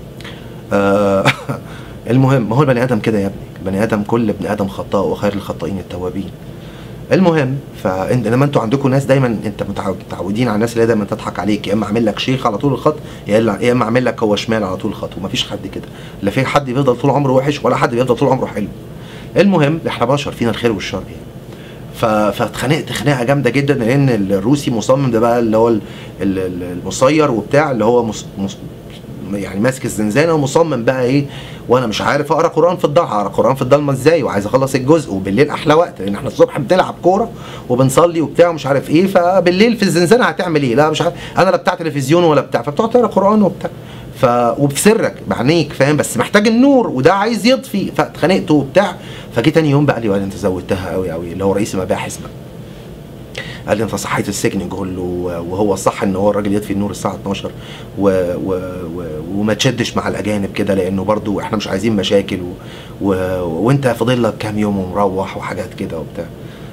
آه المهم ما هو البني ادم كده يا ابني البني ادم كل ابن ادم خطاء وخير الخطائين التوابين المهم فانت لما انتوا عندكم ناس دايما انت متعود- متعودين على الناس اللي دايما تضحك عليك يا اما اعمل لك شيخ على طول الخط يا إلا- يا اما اعمل لك هو شمال على طول الخط ومفيش حد كده لا في حد بيفضل طول عمره وحش ولا حد بيفضل طول عمره حلو المهم احنا بشر فينا الخير والشر يعني ف- فاتخانقت خناقه جامده جدا لان الروسي مصمم ده بقى اللي هو ال- ال- ال- المصير وبتاع اللي هو مص... مص... يعني ماسك الزنزانه ومصمم بقى ايه وانا مش عارف اقرا قران في الضلمه اقرا قران في الضلمه ازاي وعايز اخلص الجزء وبالليل احلى وقت لان احنا الصبح بنلعب كوره وبنصلي وبتاع ومش عارف ايه فبالليل في الزنزانه هتعمل ايه لا مش عارف انا لا بتاع تلفزيون ولا بتاع فبتقعد تقرا قران وبتاع ف وفي سرك بعينيك فاهم بس محتاج النور وده عايز يطفي فاتخانقت وبتاع فجي تاني يوم بقى لي وقال انت زودتها قوي قوي اللي هو رئيس المباحث بقى قال لي انت صحيت السجن قول له وهو الصح ان هو الراجل يطفي النور الساعه 12 و و و وما تشدش مع الاجانب كده لانه برضو احنا مش عايزين مشاكل و و وانت فاضل لك كام يوم ومروح وحاجات كده وبتاع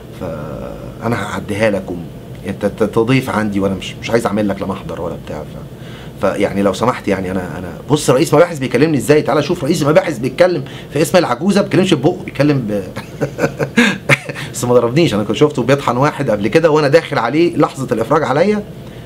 فانا هعديها لك وم... انت ت- تضيف عندي وانا مش مش عايز اعمل لك لا محضر ولا بتاع ف... فيعني لو سمحت يعني انا انا بص رئيس مباحث بيكلمني ازاي تعالى شوف رئيس مباحث بيتكلم في اسم العجوزه ما بيتكلمش ببقه بيتكلم ب... بس ما ضربنيش انا كنت شفته بيطحن واحد قبل كده وانا داخل عليه لحظه الافراج عليا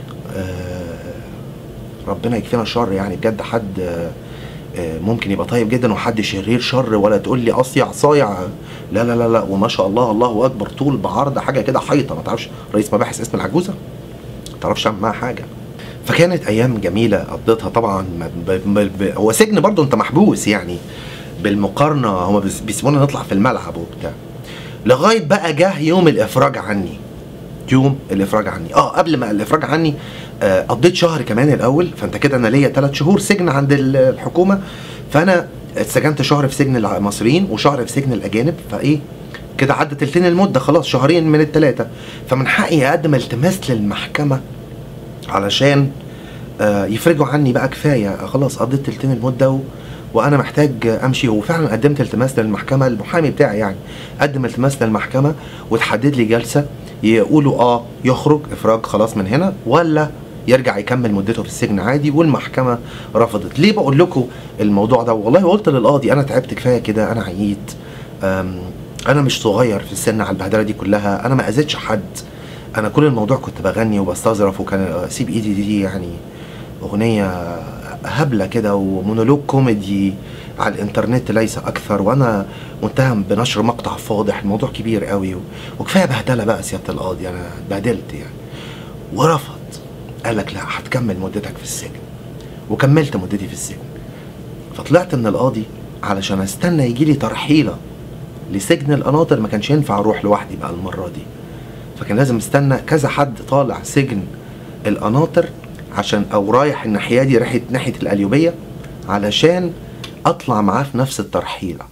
آه، ربنا يكفينا الشر يعني بجد حد آه، آه، ممكن يبقى طيب جدا وحد شرير شر ولا تقول لي اصيع صايع لا لا لا لا وما شاء الله الله اكبر طول بعرض حاجه كده حيطه ما تعرفش رئيس مباحث اسم العجوزه ما تعرفش تعمل معاها حاجه فكانت ايام جميله قضيتها طبعا ب... ب... ب... هو سجن برضه انت محبوس يعني بالمقارنه هما بيس- بيسيبونا نطلع في الملعب وبتاع لغايه بقى جه يوم الافراج عني يوم الافراج عني اه قبل ما الافراج عني آه قضيت شهر كمان الاول فانت كده انا ليا ثلاث شهور سجن عند ال- الحكومه فانا اتسجنت شهر في سجن المصريين وشهر في سجن الاجانب فايه كده عدت تلتين المده خلاص شهرين من الثلاثه فمن حقي اقدم التماس للمحكمه علشان آه، يفرجوا عني بقى كفايه خلاص قضيت تلتين المده و... وانا محتاج آه، امشي وفعلا قدمت التماس للمحكمه المحامي بتاعي يعني قدم التماس للمحكمه وتحدد لي جلسه يقولوا اه يخرج افراج خلاص من هنا ولا يرجع يكمل مدته في السجن عادي والمحكمه رفضت ليه بقول لكم الموضوع ده والله قلت للقاضي انا تعبت كفايه كده انا عييت أم، انا مش صغير في السن على البهدله دي كلها انا ما اذيتش حد انا كل الموضوع كنت بغني وبستظرف وكان سيب ايدي دي, دي يعني اغنيه هبله كده ومونولوج كوميدي على الانترنت ليس اكثر وانا متهم بنشر مقطع فاضح الموضوع كبير قوي و- وكفايه بهدله بقى سياده القاضي انا اتبهدلت يعني ورفض قال لك لا هتكمل مدتك في السجن وكملت مدتي في السجن فطلعت من القاضي علشان استنى يجي لي ترحيله لسجن القناطر ما كانش ينفع اروح لوحدي بقى المره دي فكان لازم استنى كذا حد طالع سجن القناطر عشان او رايح الناحيه دي رايح ناحيه القليوبيه علشان اطلع معاه في نفس الترحيله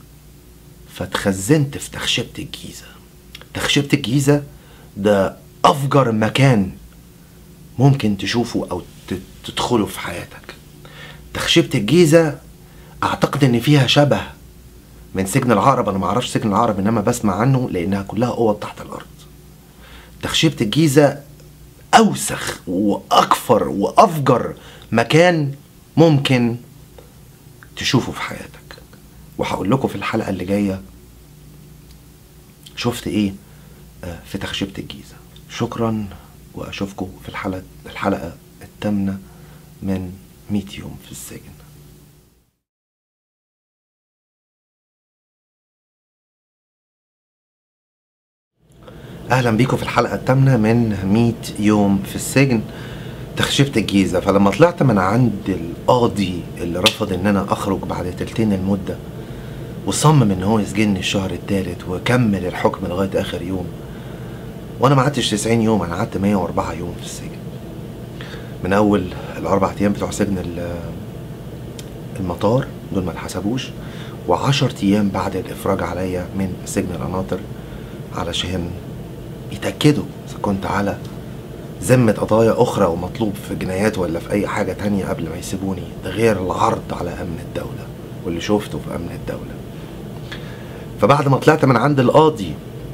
فاتخزنت في تخشبه الجيزه تخشبه الجيزه ده افجر مكان ممكن تشوفه او ت- تدخله في حياتك تخشبه الجيزه اعتقد ان فيها شبه من سجن العقرب انا ما اعرفش سجن العقرب انما بسمع عنه لانها كلها اوض تحت الارض تخشبه الجيزه اوسخ واكفر وافجر مكان ممكن تشوفه في حياتك وهقول لكم في الحلقه اللي جايه شفت ايه آه، في تخشبه الجيزه شكرا واشوفكم في الحلقه الحلقه الثامنه من 100 يوم في السجن اهلا بيكم في الحلقه الثامنه من 100 يوم في السجن تخشبت الجيزه فلما طلعت من عند القاضي اللي رفض ان انا اخرج بعد تلتين المده وصمم ان هو يسجنني الشهر الثالث وكمل الحكم لغايه اخر يوم وانا ما قعدتش 90 يوم انا قعدت 104 يوم في السجن من اول الاربع ايام بتوع سجن ال- المطار دول ما اتحسبوش و10 ايام بعد الافراج عليا من سجن القناطر علشان يتأكدوا إذا كنت على ذمة قضايا أخرى ومطلوب في جنايات ولا في أي حاجة تانية قبل ما يسيبوني ده غير العرض على أمن الدولة واللي شفته في أمن الدولة فبعد ما طلعت من عند القاضي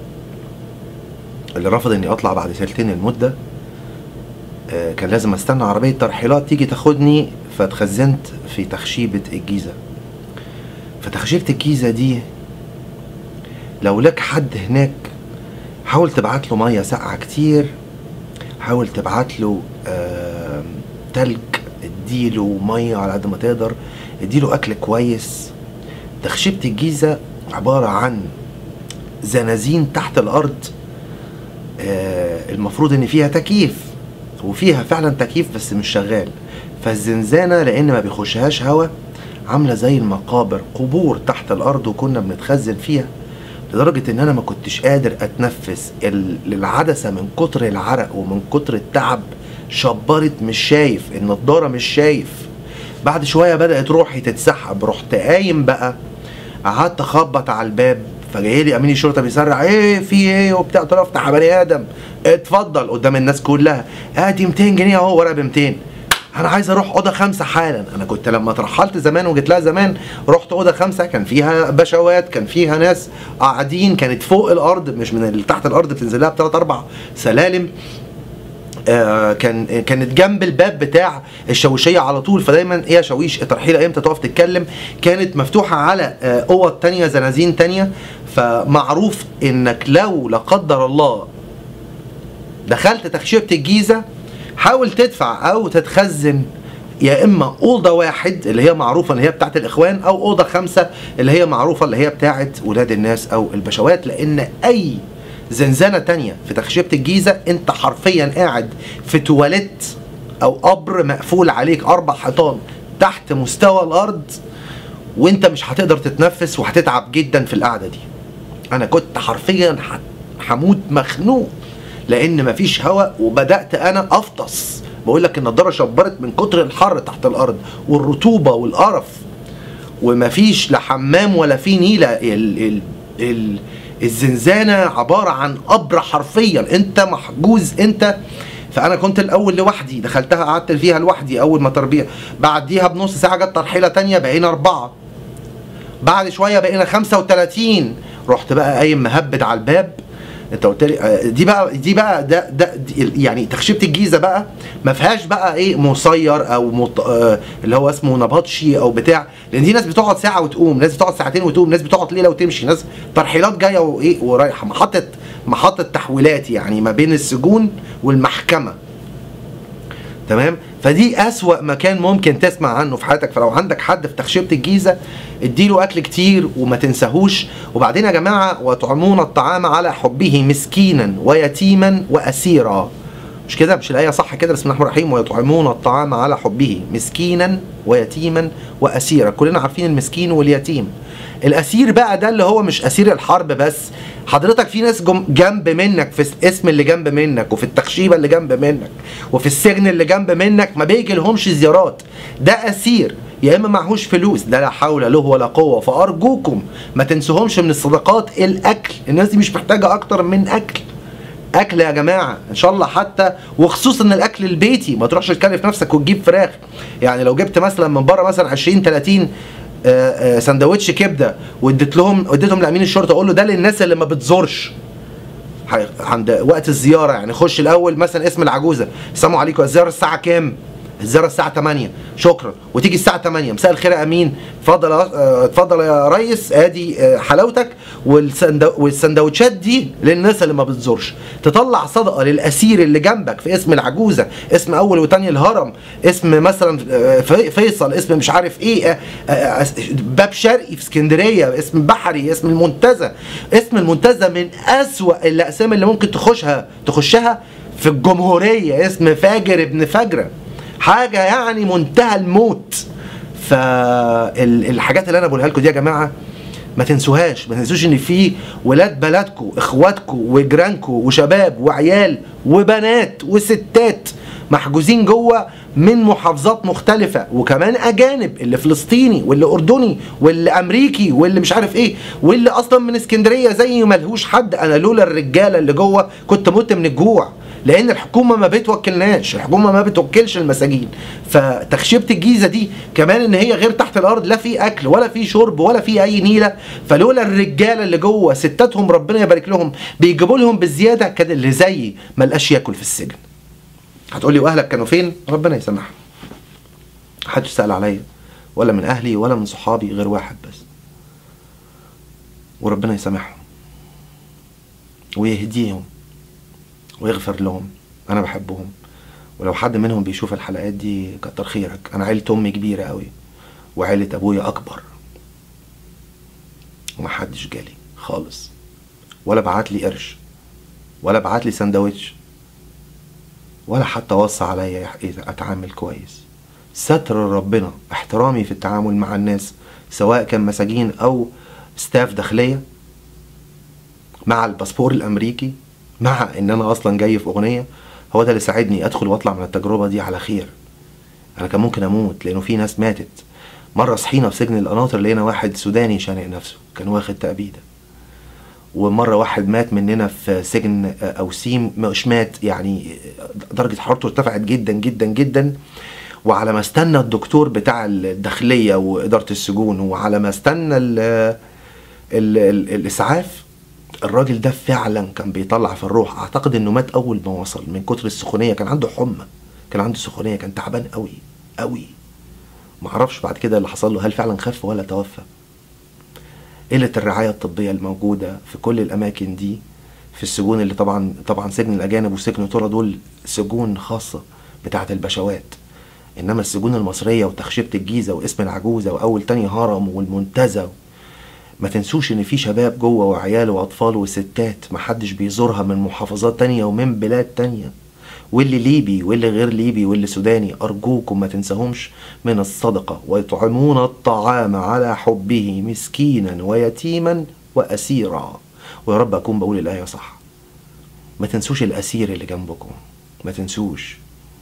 اللي رفض إني أطلع بعد تلتين المدة آه، كان لازم استنى عربية ترحيلات تيجي تاخدني فاتخزنت في تخشيبة الجيزة فتخشيبة الجيزة دي لو لك حد هناك حاول تبعت له ميه ساقعه كتير حاول تبعت له آم، تلج اديله ميه على قد ما تقدر اديله اكل كويس تخشبة الجيزة عبارة عن زنازين تحت الارض آه، المفروض ان فيها تكييف وفيها فعلا تكييف بس مش شغال فالزنزانة لان ما بيخشهاش هوا عاملة زي المقابر قبور تحت الارض وكنا بنتخزن فيها لدرجة ان انا ما كنتش قادر اتنفس ال- العدسة من كتر العرق ومن كتر التعب شبرت مش شايف النضارة مش شايف بعد شوية بدأت روحي تتسحب رحت قايم بقى قعدت اخبط على الباب فجاي لي امين الشرطه بيسرع ايه في ايه وبتاع قلت له افتح يا بني ادم اتفضل قدام الناس كلها ادي 200 جنيه اهو ورقه ب 200 انا عايز اروح اوضه خمسه حالا انا كنت لما اترحلت زمان وجيت لها زمان رحت اوضه خمسه كان فيها بشوات كان فيها ناس قاعدين كانت فوق الارض مش من اللي تحت الارض بتنزل لها بثلاث اربع سلالم آه، كان كانت جنب الباب بتاع الشاويشيه على طول فدايما ايه يا شاويش الترحيله امتى تقف تتكلم كانت مفتوحه على آه، اوض تانية زنازين تانية فمعروف انك لو لا قدر الله دخلت تخشبة الجيزة حاول تدفع او تتخزن يا اما اوضه واحد اللي هي معروفه اللي هي بتاعت الاخوان او اوضه خمسه اللي هي معروفه اللي هي بتاعت ولاد الناس او البشوات لان اي زنزانه تانية في تخشبه الجيزه انت حرفيا قاعد في تواليت او قبر مقفول عليك اربع حيطان تحت مستوى الارض وانت مش هتقدر تتنفس وهتتعب جدا في القعده دي انا كنت حرفيا ح- هموت مخنوق لان مفيش هواء وبدات انا افطس بقول لك النضاره شبرت من كتر الحر تحت الارض والرطوبه والقرف ومفيش لا حمام ولا في نيله ال ال ال الزنزانه عباره عن قبر حرفيا انت محجوز انت فانا كنت الاول لوحدي دخلتها قعدت فيها لوحدي اول ما تربيه بعديها بنص ساعه جت ترحيله تانية بقينا اربعه بعد شويه بقينا 35 رحت بقى قايم مهبد على الباب انت قلت لي آه، دي بقى دي بقى ده ده دي يعني تخشبه الجيزه بقى ما فيهاش بقى ايه مصير او مط... آه اللي هو اسمه نبطشي او بتاع لان دي ناس بتقعد ساعه وتقوم ناس بتقعد ساعتين وتقوم ناس بتقعد ليله وتمشي ناس ترحيلات جايه وايه ورايحه محطه محطه تحويلات يعني ما بين السجون والمحكمه تمام فدي اسوأ مكان ممكن تسمع عنه في حياتك فلو عندك حد في تخشبة الجيزة اديله اكل كتير وما تنساهوش وبعدين يا جماعة ويطعمون الطعام على حبه مسكينا ويتيما واسيرا مش كده مش الايه صح كده بسم الله الرحمن الرحيم ويطعمون الطعام على حبه مسكينا ويتيما واسيرا كلنا عارفين المسكين واليتيم الاسير بقى ده اللي هو مش اسير الحرب بس حضرتك في ناس جم- جنب منك في الاسم اللي جنب منك وفي التخشيبه اللي جنب منك وفي السجن اللي جنب منك ما بيجي لهمش زيارات ده اسير يا اما معهوش فلوس ده لا حول له ولا قوه فارجوكم ما تنسوهمش من الصدقات الاكل الناس دي مش محتاجه اكتر من اكل اكل يا جماعه ان شاء الله حتى وخصوصا الاكل البيتي ما تروحش تكلف نفسك وتجيب فراخ يعني لو جبت مثلا من بره مثلا 20 30 آه، آه، سندوتش كبده واديت لهم اديتهم لامين الشرطه اقول له ده للناس اللي ما بتزورش ح- عند وقت الزياره يعني خش الاول مثلا اسم العجوزه السلام عليكم الزياره الساعه كام الزياره الساعه 8 شكرا وتيجي الساعه 8 مساء الخير يا امين اتفضل يا- آه، اتفضل يا ريس ادي آه، حلاوتك والسندو... والسندوتشات دي للناس اللي ما بتزورش تطلع صدقه للاسير اللي جنبك في اسم العجوزه اسم اول وتاني الهرم اسم مثلا آه، في- فيصل اسم مش عارف ايه آه، آه، آه، باب شرقي في اسكندريه اسم بحري اسم المنتزه اسم المنتزه من اسوأ الاقسام اللي ممكن تخشها تخشها في الجمهوريه اسم فاجر ابن فجره حاجه يعني منتهى الموت فالحاجات اللي انا بقولها لكم دي يا جماعه ما تنسوهاش ما تنسوش ان في ولاد بلدكم اخواتكم وجيرانكم وشباب وعيال وبنات وستات محجوزين جوه من محافظات مختلفة وكمان أجانب اللي فلسطيني واللي أردني واللي أمريكي واللي مش عارف إيه واللي أصلا من اسكندرية زي ملهوش حد أنا لولا الرجالة اللي جوه كنت مت من الجوع لان الحكومه ما بتوكلناش الحكومه ما بتوكلش المساجين فتخشبه الجيزه دي كمان ان هي غير تحت الارض لا في اكل ولا في شرب ولا في اي نيله فلولا الرجاله اللي جوه ستاتهم ربنا يبارك لهم بيجيبوا لهم بالزياده كان اللي زيي ما لقاش ياكل في السجن هتقول لي واهلك كانوا فين ربنا يسامحهم محدش سال عليا ولا من اهلي ولا من صحابي غير واحد بس وربنا يسامحهم ويهديهم ويغفر لهم انا بحبهم ولو حد منهم بيشوف الحلقات دي كتر خيرك انا عيلة امي كبيرة قوي وعيلة ابويا اكبر ومحدش جالي خالص ولا بعت لي قرش ولا بعت لي سندوتش ولا حتى وصى عليا إذا اتعامل كويس ستر ربنا احترامي في التعامل مع الناس سواء كان مساجين او ستاف داخليه مع الباسبور الامريكي مع ان انا اصلا جاي في اغنيه هو ده اللي ساعدني ادخل واطلع من التجربه دي على خير انا كان ممكن اموت لانه في ناس ماتت مره صحينا في سجن القناطر لقينا واحد سوداني شانق نفسه كان واخد تأبيده ومره واحد مات مننا في سجن اوسيم مش مات يعني درجه حرارته ارتفعت جدا جدا جدا وعلى ما استنى الدكتور بتاع الداخليه واداره السجون وعلى ما استنى ال ال ال الاسعاف الراجل ده فعلا كان بيطلع في الروح اعتقد انه مات اول ما وصل من كتر السخونيه كان عنده حمى كان عنده سخونيه كان تعبان قوي قوي معرفش بعد كده اللي حصل له هل فعلا خف ولا توفى قله الرعايه الطبيه الموجوده في كل الاماكن دي في السجون اللي طبعا طبعا سجن الاجانب وسجن ترى دول سجون خاصه بتاعه البشوات انما السجون المصريه وتخشبه الجيزه واسم العجوزه واول تاني هرم والمنتزه ما تنسوش ان في شباب جوه وعيال واطفال وستات محدش بيزورها من محافظات تانية ومن بلاد تانية واللي ليبي واللي غير ليبي واللي سوداني أرجوكم ما تنساهمش من الصدقة ويطعمون الطعام على حبه مسكينا ويتيما وأسيرا ويا رب أكون بقول الآية صح ما تنسوش الأسير اللي جنبكم ما تنسوش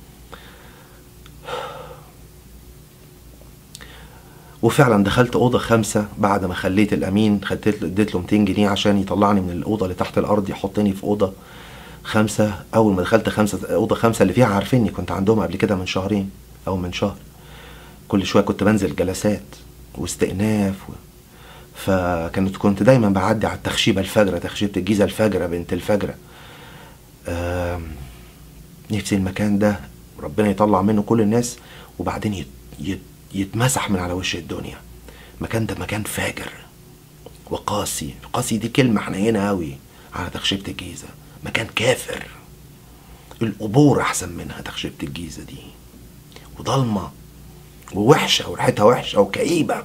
وفعلا دخلت اوضه خمسه بعد ما خليت الامين خدت اديت له 200 جنيه عشان يطلعني من الاوضه اللي تحت الارض يحطني في اوضه خمسه اول ما دخلت خمسه اوضه خمسه اللي فيها عارفيني كنت عندهم قبل كده من شهرين او من شهر كل شويه كنت بنزل جلسات واستئناف و... فكنت كنت دايما بعدي على التخشيبه الفجره تخشيبه الجيزه الفجره بنت الفجره آم، نفسي المكان ده ربنا يطلع منه كل الناس وبعدين يت... يت... يتمسح من على وش الدنيا المكان ده مكان فاجر وقاسي قاسي دي كلمة حنينة أوي على تخشيبة الجيزة مكان كافر القبور أحسن منها تخشيبة الجيزة دي وضلمة ووحشة وريحتها وحشة وكئيبة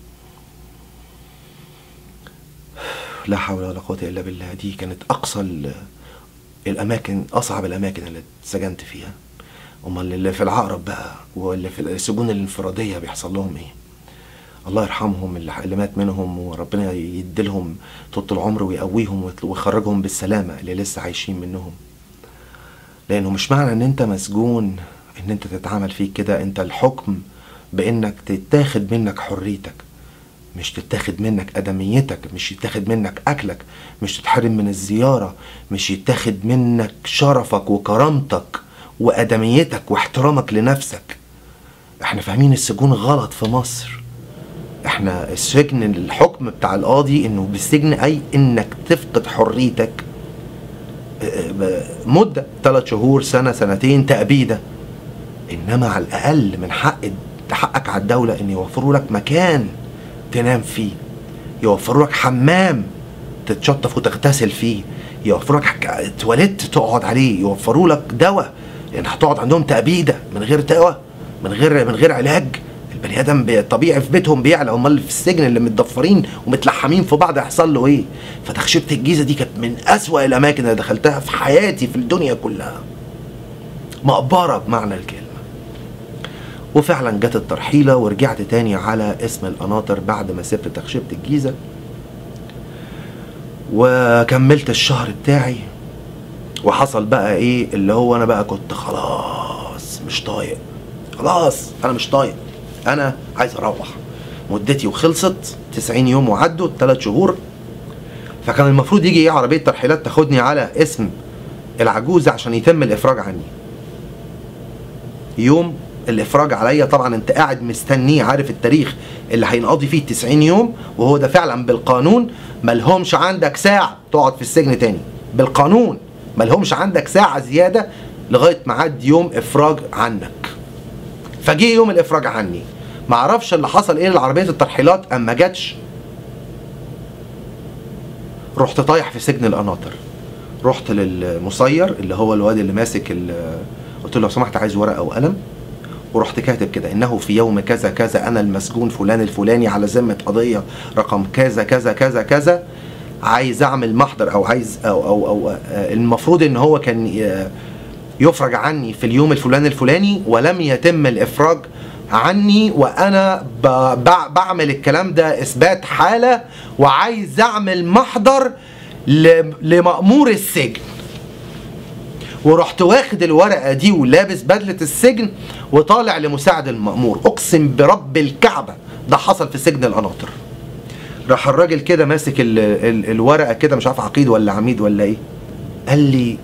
لا حول ولا قوة إلا بالله دي كانت أقصى ال- الأماكن أصعب الأماكن اللي اتسجنت فيها امال اللي في العقرب بقى واللي في السجون الانفراديه بيحصل لهم ايه الله يرحمهم اللي اللي مات منهم وربنا يديلهم طول العمر ويقويهم ويطل- ويخرجهم بالسلامه اللي لسه عايشين منهم لانه مش معنى ان انت مسجون ان انت تتعامل فيك كده انت الحكم بانك تتاخد منك حريتك مش تتاخد منك ادميتك مش يتاخد منك اكلك مش تتحرم من الزياره مش يتاخد منك شرفك وكرامتك وادميتك واحترامك لنفسك احنا فاهمين السجون غلط في مصر احنا السجن الحكم بتاع القاضي انه بالسجن اي انك تفقد حريتك اه، ب- مده ثلاث شهور سنه سنتين تأبيده انما على الاقل من حق حقك على الدوله ان يوفروا لك مكان تنام فيه يوفروا لك حمام تتشطف وتغتسل فيه يوفروا لك حك- تواليت تقعد عليه يوفروا لك دواء لان هتقعد عندهم تأبيده من غير دواء من غير من غير علاج البني ادم بي- طبيعي في بيتهم بيعلى امال في السجن اللي متضفرين ومتلحمين في بعض هيحصل له ايه فتخشبة الجيزه دي كانت من اسوأ الاماكن اللي دخلتها في حياتي في الدنيا كلها مقبره بمعنى الكلمه وفعلا جت الترحيلة ورجعت تاني على اسم القناطر بعد ما سبت تخشبة الجيزة وكملت الشهر بتاعي وحصل بقى ايه اللي هو انا بقى كنت خلاص مش طايق خلاص انا مش طايق انا عايز اروح مدتي وخلصت 90 يوم وعدوا 3 شهور فكان المفروض يجي ايه عربيه ترحيلات تاخدني على اسم العجوزه عشان يتم الافراج عني يوم الافراج عليا طبعا انت قاعد مستنيه عارف التاريخ اللي هينقضي فيه 90 يوم وهو ده فعلا بالقانون ملهمش عندك ساعه تقعد في السجن تاني بالقانون ملهمش عندك ساعه زياده لغايه ميعاد يوم افراج عنك فجه يوم الافراج عني معرفش اللي حصل ايه لعربيه الترحيلات اما جاتش رحت طايح في سجن القناطر رحت للمصير اللي هو الواد اللي ماسك ال- قلت له لو سمحت عايز ورقه وقلم ورحت كاتب كده انه في يوم كذا كذا انا المسجون فلان الفلاني على ذمه قضيه رقم كذا كذا كذا كذا عايز اعمل محضر او عايز او او, أو آه، المفروض ان هو كان ي- يفرج عني في اليوم الفلاني الفلاني ولم يتم الافراج عني وانا ب- ب- بعمل الكلام ده اثبات حاله وعايز اعمل محضر ل- لمأمور السجن ورحت واخد الورقه دي ولابس بدله السجن وطالع لمساعد المأمور اقسم برب الكعبه ده حصل في سجن القناطر راح الراجل كده ماسك ال ال الورقه كده مش عارف عقيد ولا عميد ولا ايه قال لي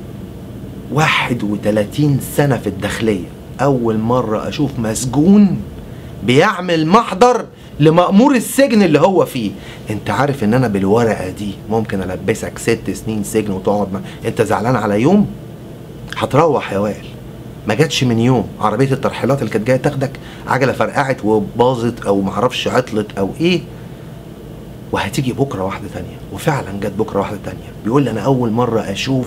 31 سنه في الداخليه اول مره اشوف مسجون بيعمل محضر لمأمور السجن اللي هو فيه انت عارف ان انا بالورقه دي ممكن البسك ست سنين سجن وتقعد مع... انت زعلان على يوم هتروح يا وائل ما جاتش من يوم عربيه الترحيلات اللي كانت جايه تاخدك عجله فرقعت وباظت او معرفش عطلت او ايه وهتيجي بكره واحده تانية وفعلا جت بكره واحده تانية بيقول لي انا اول مره اشوف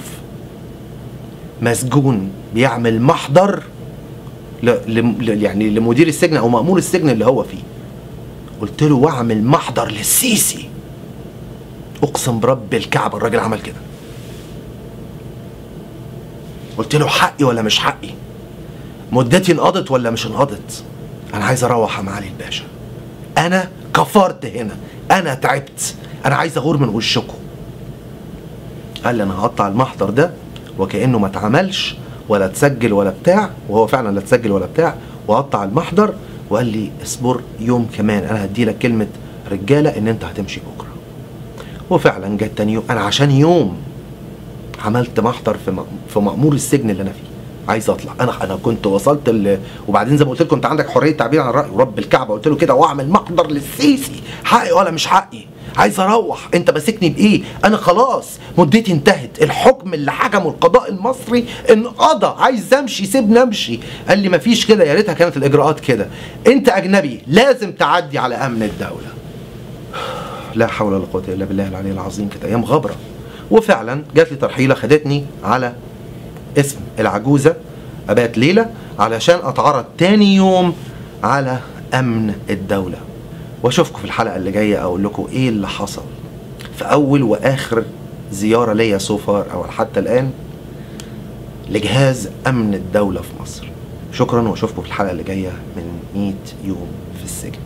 مسجون بيعمل محضر ل... ل... يعني لمدير السجن او مأمور السجن اللي هو فيه قلت له واعمل محضر للسيسي اقسم برب الكعبه الراجل عمل كده قلت له حقي ولا مش حقي مدتي انقضت ولا مش انقضت انا عايز اروح يا معالي الباشا انا كفرت هنا انا تعبت انا عايز اغور من وشكم قال لي انا هقطع المحضر ده وكانه ما اتعملش ولا اتسجل ولا بتاع وهو فعلا لا اتسجل ولا بتاع وقطع المحضر وقال لي اصبر يوم كمان انا هدي لك كلمه رجاله ان انت هتمشي بكره وفعلا جت تاني يوم انا عشان يوم عملت محضر في م- في مأمور السجن اللي انا فيه عايز اطلع انا انا كنت وصلت ل... وبعدين زي ما قلت لكم انت عندك حريه تعبير عن الراي ورب الكعبه قلت له كده واعمل محضر للسيسي حقي ولا مش حقي عايز اروح انت ماسكني بايه انا خلاص مدتي انتهت الحكم اللي حكمه القضاء المصري انقضى عايز امشي سيبني امشي قال لي مفيش كده يا ريتها كانت الاجراءات كده انت اجنبي لازم تعدي على امن الدوله لا حول ولا قوه الا بالله العلي العظيم كده ايام غبره وفعلا جات لي ترحيله خدتني على اسم العجوزه ابات ليله علشان اتعرض تاني يوم على امن الدوله واشوفكم في الحلقه اللي جايه اقول لكم ايه اللي حصل في اول واخر زياره ليا سوفار او حتى الان لجهاز امن الدوله في مصر شكرا واشوفكم في الحلقه اللي جايه من 100 يوم في السجن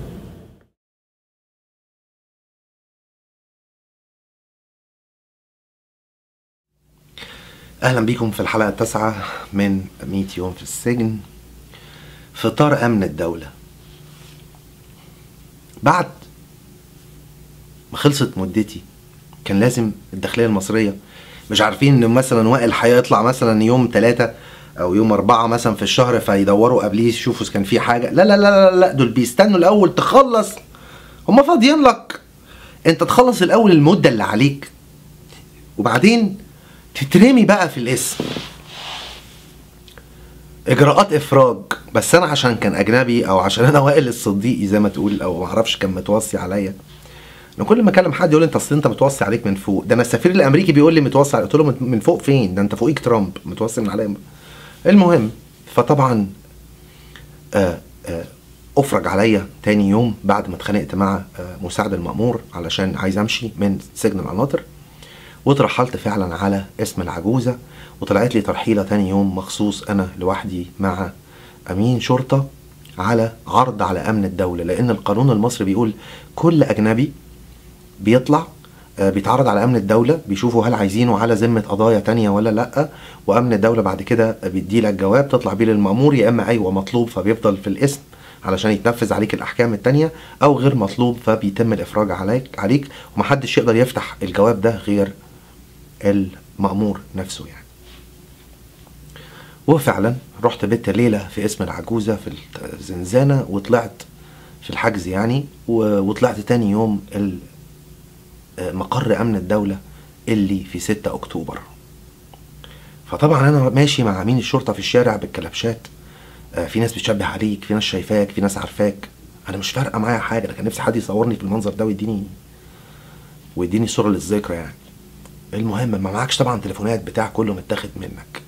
اهلا بيكم في الحلقه التاسعه من 100 يوم في السجن في اطار امن الدوله بعد ما خلصت مدتي كان لازم الداخليه المصريه مش عارفين ان مثلا وائل هيطلع مثلا يوم ثلاثة او يوم أربعة مثلا في الشهر فيدوروا قبليه يشوفوا اذا كان في حاجه لا لا لا لا لا دول بيستنوا الاول تخلص هم فاضيين لك انت تخلص الاول المده اللي عليك وبعدين تترمي بقى في الاسم اجراءات افراج بس انا عشان كان اجنبي او عشان انا وائل الصديقي زي ما تقول او معرفش كان متوصي عليا انا كل ما اكلم حد يقول لي انت اصل انت متوصي عليك من فوق ده انا السفير الامريكي بيقول لي متوصي عليك. قلت له من- من فوق فين ده انت فوقيك ترامب متوصي من عليا المهم فطبعا آه آه افرج عليا تاني يوم بعد ما اتخانقت مع آه مساعد المأمور علشان عايز امشي من سجن القناطر وترحلت فعلا على اسم العجوزة وطلعت لي ترحيلة تاني يوم مخصوص أنا لوحدي مع أمين شرطة على عرض على أمن الدولة لأن القانون المصري بيقول كل أجنبي بيطلع آه، بيتعرض على امن الدوله بيشوفوا هل عايزينه على ذمه قضايا تانية ولا لا وامن الدوله بعد كده بيدي لك جواب تطلع بيه للمامور يا اما ايوه مطلوب فبيفضل في الاسم علشان يتنفذ عليك الاحكام التانية او غير مطلوب فبيتم الافراج عليك عليك ومحدش يقدر يفتح الجواب ده غير المأمور نفسه يعني وفعلا رحت بيت ليلة في اسم العجوزة في الزنزانة وطلعت في الحجز يعني و- وطلعت تاني يوم ال- مقر أمن الدولة اللي في 6 أكتوبر فطبعا أنا ماشي مع أمين الشرطة في الشارع بالكلبشات آه، في ناس بتشبه عليك في ناس شايفاك في ناس عارفاك أنا مش فارقة معايا حاجة أنا كان نفسي حد يصورني في المنظر ده ويديني ويديني صورة للذكرى يعني المهم ما معكش طبعا تليفونات بتاع كله متاخد منك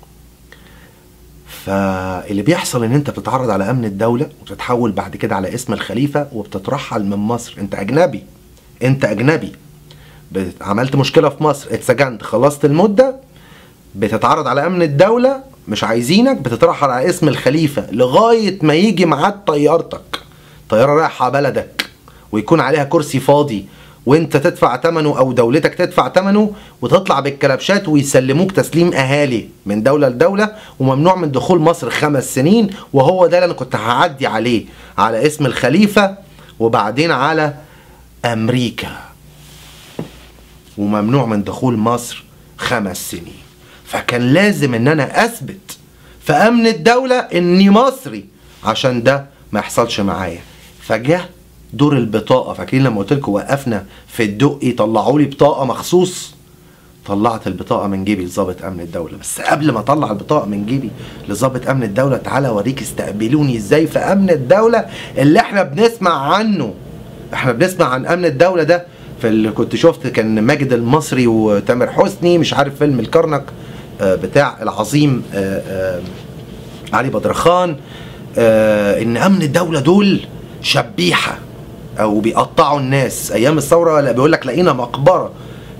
فاللي بيحصل ان انت بتتعرض على امن الدوله وبتتحول بعد كده على اسم الخليفه وبتترحل من مصر انت اجنبي انت اجنبي بت- عملت مشكله في مصر اتسجنت خلصت المده بتتعرض على امن الدوله مش عايزينك بتترحل على اسم الخليفه لغايه ما يجي ميعاد طيارتك طياره رايحه بلدك ويكون عليها كرسي فاضي وانت تدفع ثمنه او دولتك تدفع ثمنه وتطلع بالكلبشات ويسلموك تسليم اهالي من دوله لدوله وممنوع من دخول مصر خمس سنين وهو ده اللي انا كنت هعدي عليه على اسم الخليفه وبعدين على امريكا وممنوع من دخول مصر خمس سنين فكان لازم ان انا اثبت في امن الدولة اني مصري عشان ده ما يحصلش معايا فجه دور البطاقة فاكرين لما قلت لكم وقفنا في الدقي طلعوا لي بطاقة مخصوص طلعت البطاقة من جيبي لظابط أمن الدولة بس قبل ما أطلع البطاقة من جيبي لظابط أمن الدولة تعالى أوريك استقبلوني إزاي في أمن الدولة اللي إحنا بنسمع عنه إحنا بنسمع عن أمن الدولة ده في اللي كنت شفت كان ماجد المصري وتامر حسني مش عارف فيلم الكرنك آه، بتاع العظيم آه، آه، علي بدرخان آه، ان امن الدوله دول شبيحه او بيقطعوا الناس ايام الثوره لا بيقول لك لقينا مقبره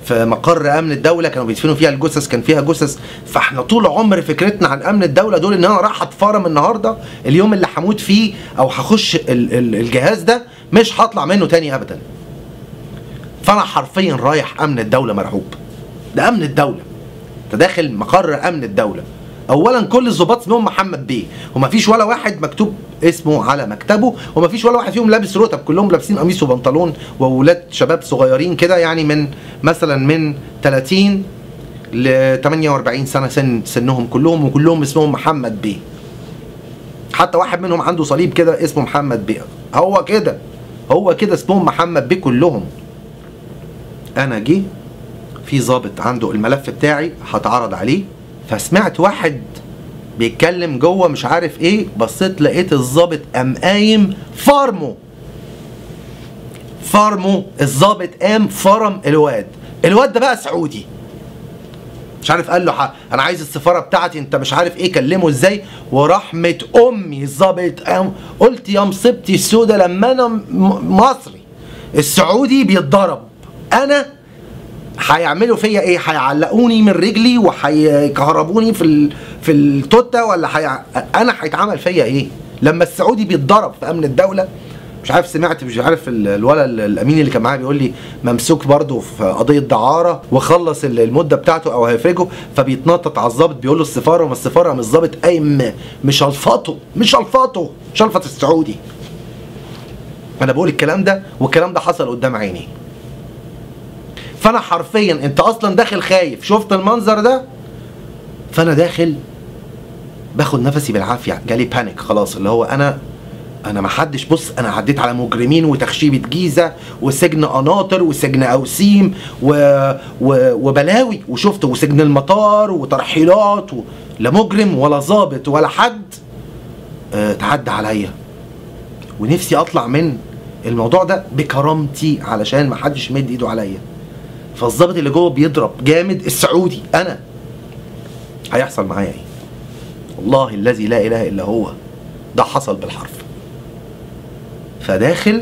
في مقر امن الدوله كانوا بيدفنوا فيها الجثث كان فيها جثث فاحنا طول عمر فكرتنا عن امن الدوله دول ان انا رايح اتفرم النهارده اليوم اللي هموت فيه او هخش ال- ال- الجهاز ده مش هطلع منه تاني ابدا فانا حرفيا رايح امن الدوله مرعوب ده امن الدوله انت داخل مقر امن الدوله اولا كل الظباط اسمهم محمد بيه ومفيش ولا واحد مكتوب اسمه على مكتبه ومفيش ولا واحد فيهم لابس رتب كلهم لابسين قميص وبنطلون وولاد شباب صغيرين كده يعني من مثلا من 30 ل 48 سنه سن سنهم كلهم وكلهم اسمهم محمد بيه حتى واحد منهم عنده صليب كده اسمه محمد بيه هو كده هو كده اسمهم محمد بيه كلهم انا جه في ظابط عنده الملف بتاعي هتعرض عليه فسمعت واحد بيتكلم جوه مش عارف ايه بصيت لقيت الظابط قام قايم فارمه فارمه الظابط قام فرم الواد الواد ده بقى سعودي مش عارف قال له ح... انا عايز السفاره بتاعتي انت مش عارف ايه كلمه ازاي ورحمه امي الظابط قام قلت يا مصيبتي السودة لما انا م- مصري السعودي بيتضرب انا هيعملوا فيا ايه هيعلقوني من رجلي وهيكهربوني في ال... في التوته ولا حي... انا هيتعمل فيا ايه لما السعودي بيتضرب في امن الدوله مش عارف سمعت مش عارف ال- الولد الامين اللي كان معايا بيقول لي ممسوك برضه في قضيه دعاره وخلص ال- المده بتاعته او هيفرجه فبيتنطط على الظابط بيقول له السفاره وما السفاره قام الظابط قايم مش الفطه مش الفطه مش الفط السعودي انا بقول الكلام ده والكلام ده حصل قدام عيني فانا حرفيا انت اصلا داخل خايف شفت المنظر ده فانا داخل باخد نفسي بالعافيه جالي بانيك خلاص اللي هو انا انا ما حدش بص انا عديت على مجرمين وتخشيبه جيزه وسجن قناطر وسجن اوسيم و... و... وبلاوي وشفت وسجن المطار وترحيلات و... لا مجرم ولا ظابط ولا حد آه تعدى عليا ونفسي اطلع من الموضوع ده بكرامتي علشان ما حدش يمد ايده عليا فالظابط اللي جوه بيضرب جامد السعودي انا هيحصل معايا ايه والله الذي لا اله الا هو ده حصل بالحرف فداخل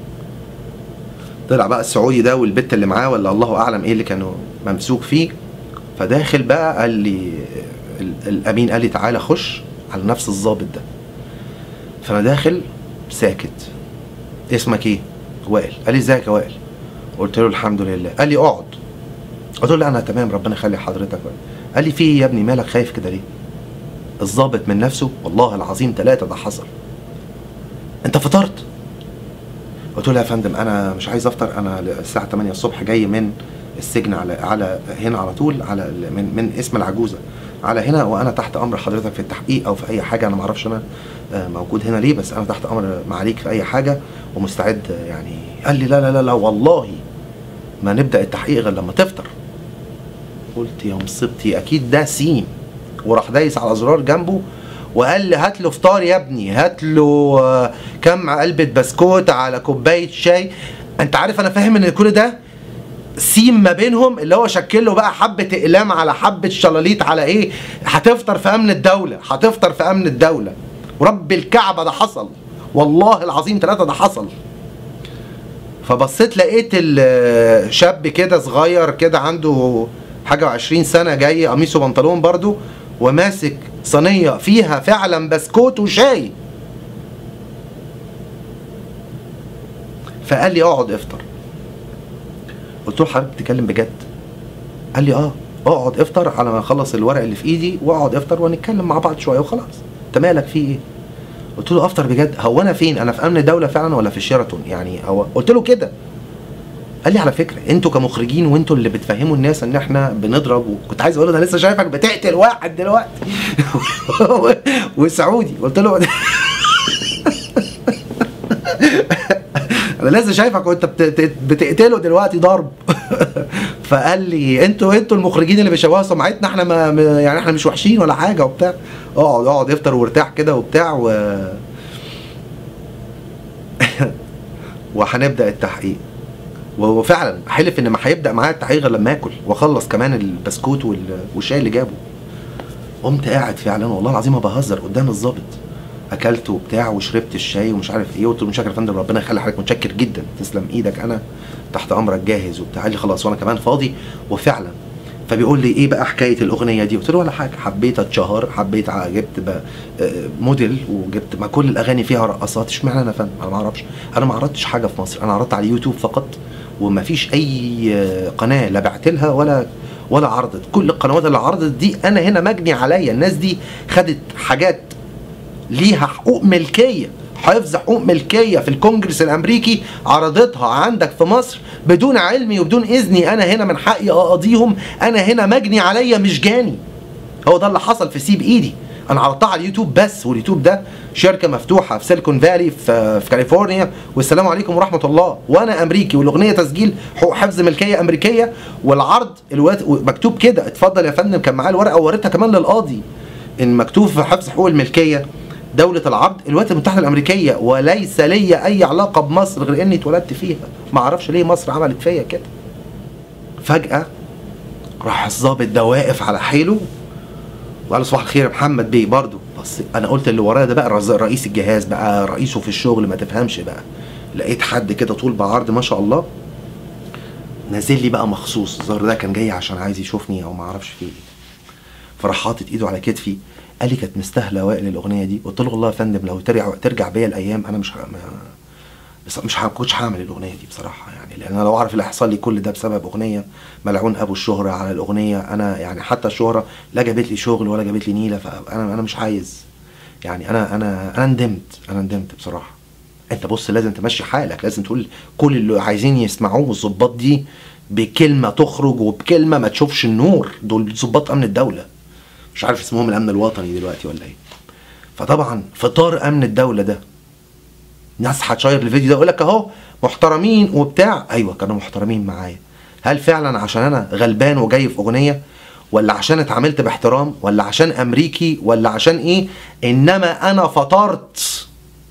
طلع بقى السعودي ده والبت اللي معاه ولا الله اعلم ايه اللي كانوا ممسوك فيه فداخل بقى قال لي ال- الامين قال لي تعالى خش على نفس الظابط ده فانا داخل ساكت اسمك ايه وائل قال لي ازيك يا وائل قلت له الحمد لله قال لي اقعد قلت له لا انا تمام ربنا يخلي حضرتك قال لي في ايه يا ابني مالك خايف كده ليه الظابط من نفسه والله العظيم ثلاثة ده حصل انت فطرت قلت له يا فندم انا مش عايز افطر انا الساعه 8 الصبح جاي من السجن على على هنا على طول على ال- من من اسم العجوزه على هنا وانا تحت امر حضرتك في التحقيق او في اي حاجه انا ما اعرفش انا آه، موجود هنا ليه بس انا تحت امر معاليك في اي حاجه ومستعد آه، يعني قال لي لا لا لا لا والله ما نبدا التحقيق غير لما تفطر قلت يا مصيبتي اكيد ده سيم وراح دايس على زرار جنبه وقال لي هات له فطار يا ابني هات له آه، كم علبه بسكوت على كوبايه شاي انت عارف انا فاهم ان كل ده سيم ما بينهم اللي هو شكل له بقى حبه اقلام على حبه شلاليت على ايه هتفطر في امن الدوله هتفطر في امن الدوله ورب الكعبه ده حصل والله العظيم ثلاثه ده حصل فبصيت لقيت الشاب كده صغير كده عنده حاجة وعشرين سنة جاي قميص وبنطلون برضو وماسك صينية فيها فعلا بسكوت وشاي فقال لي اقعد افطر قلت له حضرتك بتتكلم بجد قال لي اه اقعد افطر على ما اخلص الورق اللي في ايدي واقعد افطر ونتكلم مع بعض شويه وخلاص انت مالك في ايه قلت له افطر بجد هو انا فين انا في امن الدوله فعلا ولا في الشيراتون يعني هو قلت له كده قال لي على فكره انتوا كمخرجين وانتوا اللي بتفهموا الناس ان احنا بنضرب وكنت عايز اقول له انا لسه شايفك بتقتل واحد دلوقتي وسعودي قلت له انا لسه شايفك وانت بت- بتقتله دلوقتي ضرب فقال لي انتوا انتوا المخرجين اللي بيشوهوا سمعتنا احنا ما ما- يعني احنا مش وحشين ولا حاجه وبتاع اقعد اقعد افطر وارتاح كده وبتاع و وهنبدا التحقيق وهو فعلا حلف ان ما هيبدا معايا التحقيق غير لما اكل واخلص كمان البسكوت وال- والشاي اللي جابه قمت قاعد فعلا والله العظيم ما بهزر قدام الظابط اكلت وبتاع وشربت الشاي ومش عارف ايه قلت له متشكر يا فندم ربنا يخلي حضرتك متشكر جدا تسلم ايدك انا تحت امرك جاهز وبتاع قال لي خلاص وانا كمان فاضي وفعلا فبيقول لي ايه بقى حكايه الاغنيه دي قلت له ولا حاجه حبيت اتشهر حبيت ع- جبت بقى آه، موديل وجبت ما كل الاغاني فيها رقصات اشمعنى انا فن انا ما اعرفش انا ما عرضتش حاجه في مصر انا عرضت على اليوتيوب فقط وما فيش اي آه، قناه لا بعت لها ولا ولا عرضت كل القنوات اللي عرضت دي انا هنا مجني عليا الناس دي خدت حاجات ليها حقوق ملكيه حفظ حقوق ملكيه في الكونجرس الامريكي عرضتها عندك في مصر بدون علمي وبدون اذني انا هنا من حقي اقاضيهم انا هنا مجني عليا مش جاني هو ده اللي حصل في سيب ايدي انا عرضتها على اليوتيوب بس واليوتيوب ده شركه مفتوحه في سيليكون فالي في, في كاليفورنيا والسلام عليكم ورحمه الله وانا امريكي والاغنيه تسجيل حقوق حفظ ملكيه امريكيه والعرض الوقت مكتوب كده اتفضل يا فندم كان معاه الورقه ووريتها كمان للقاضي ان مكتوب في حفظ حقوق الملكيه دولة العرض الولايات المتحدة الأمريكية وليس لي أي علاقة بمصر غير إني اتولدت فيها ما أعرفش ليه مصر عملت فيا كده فجأة راح الظابط ده واقف على حيله وقال له صباح الخير يا محمد بيه برضه بس انا قلت اللي ورايا ده بقى الرز- رئيس الجهاز بقى رئيسه في الشغل ما تفهمش بقى لقيت حد كده طول بعرض ما شاء الله نازل لي بقى مخصوص الظاهر ده كان جاي عشان عايز يشوفني او ما اعرفش فيه ايه فراح حاطط ايده على كتفي قال لي كانت مستاهله وائل الاغنيه دي قلت له والله يا فندم لو ترجع ترجع بيا الايام انا مش ه... ما... بس مش ه- كنتش هعمل الاغنيه دي بصراحه يعني لان انا لو اعرف اللي هيحصل لي كل ده بسبب اغنيه ملعون ابو الشهره على الاغنيه انا يعني حتى الشهره لا جابت لي شغل ولا جابت لي نيله فانا انا مش عايز يعني انا انا انا ندمت انا ندمت بصراحه انت بص لازم تمشي حالك لازم تقول كل اللي عايزين يسمعوه الظباط دي بكلمه تخرج وبكلمه ما تشوفش النور دول ظباط امن الدوله مش عارف اسمهم الامن الوطني دلوقتي ولا ايه فطبعا فطار امن الدوله ده ناس هتشير الفيديو ده يقول لك اهو محترمين وبتاع ايوه كانوا محترمين معايا هل فعلا عشان انا غلبان وجاي في اغنيه ولا عشان اتعاملت باحترام ولا عشان امريكي ولا عشان ايه انما انا فطرت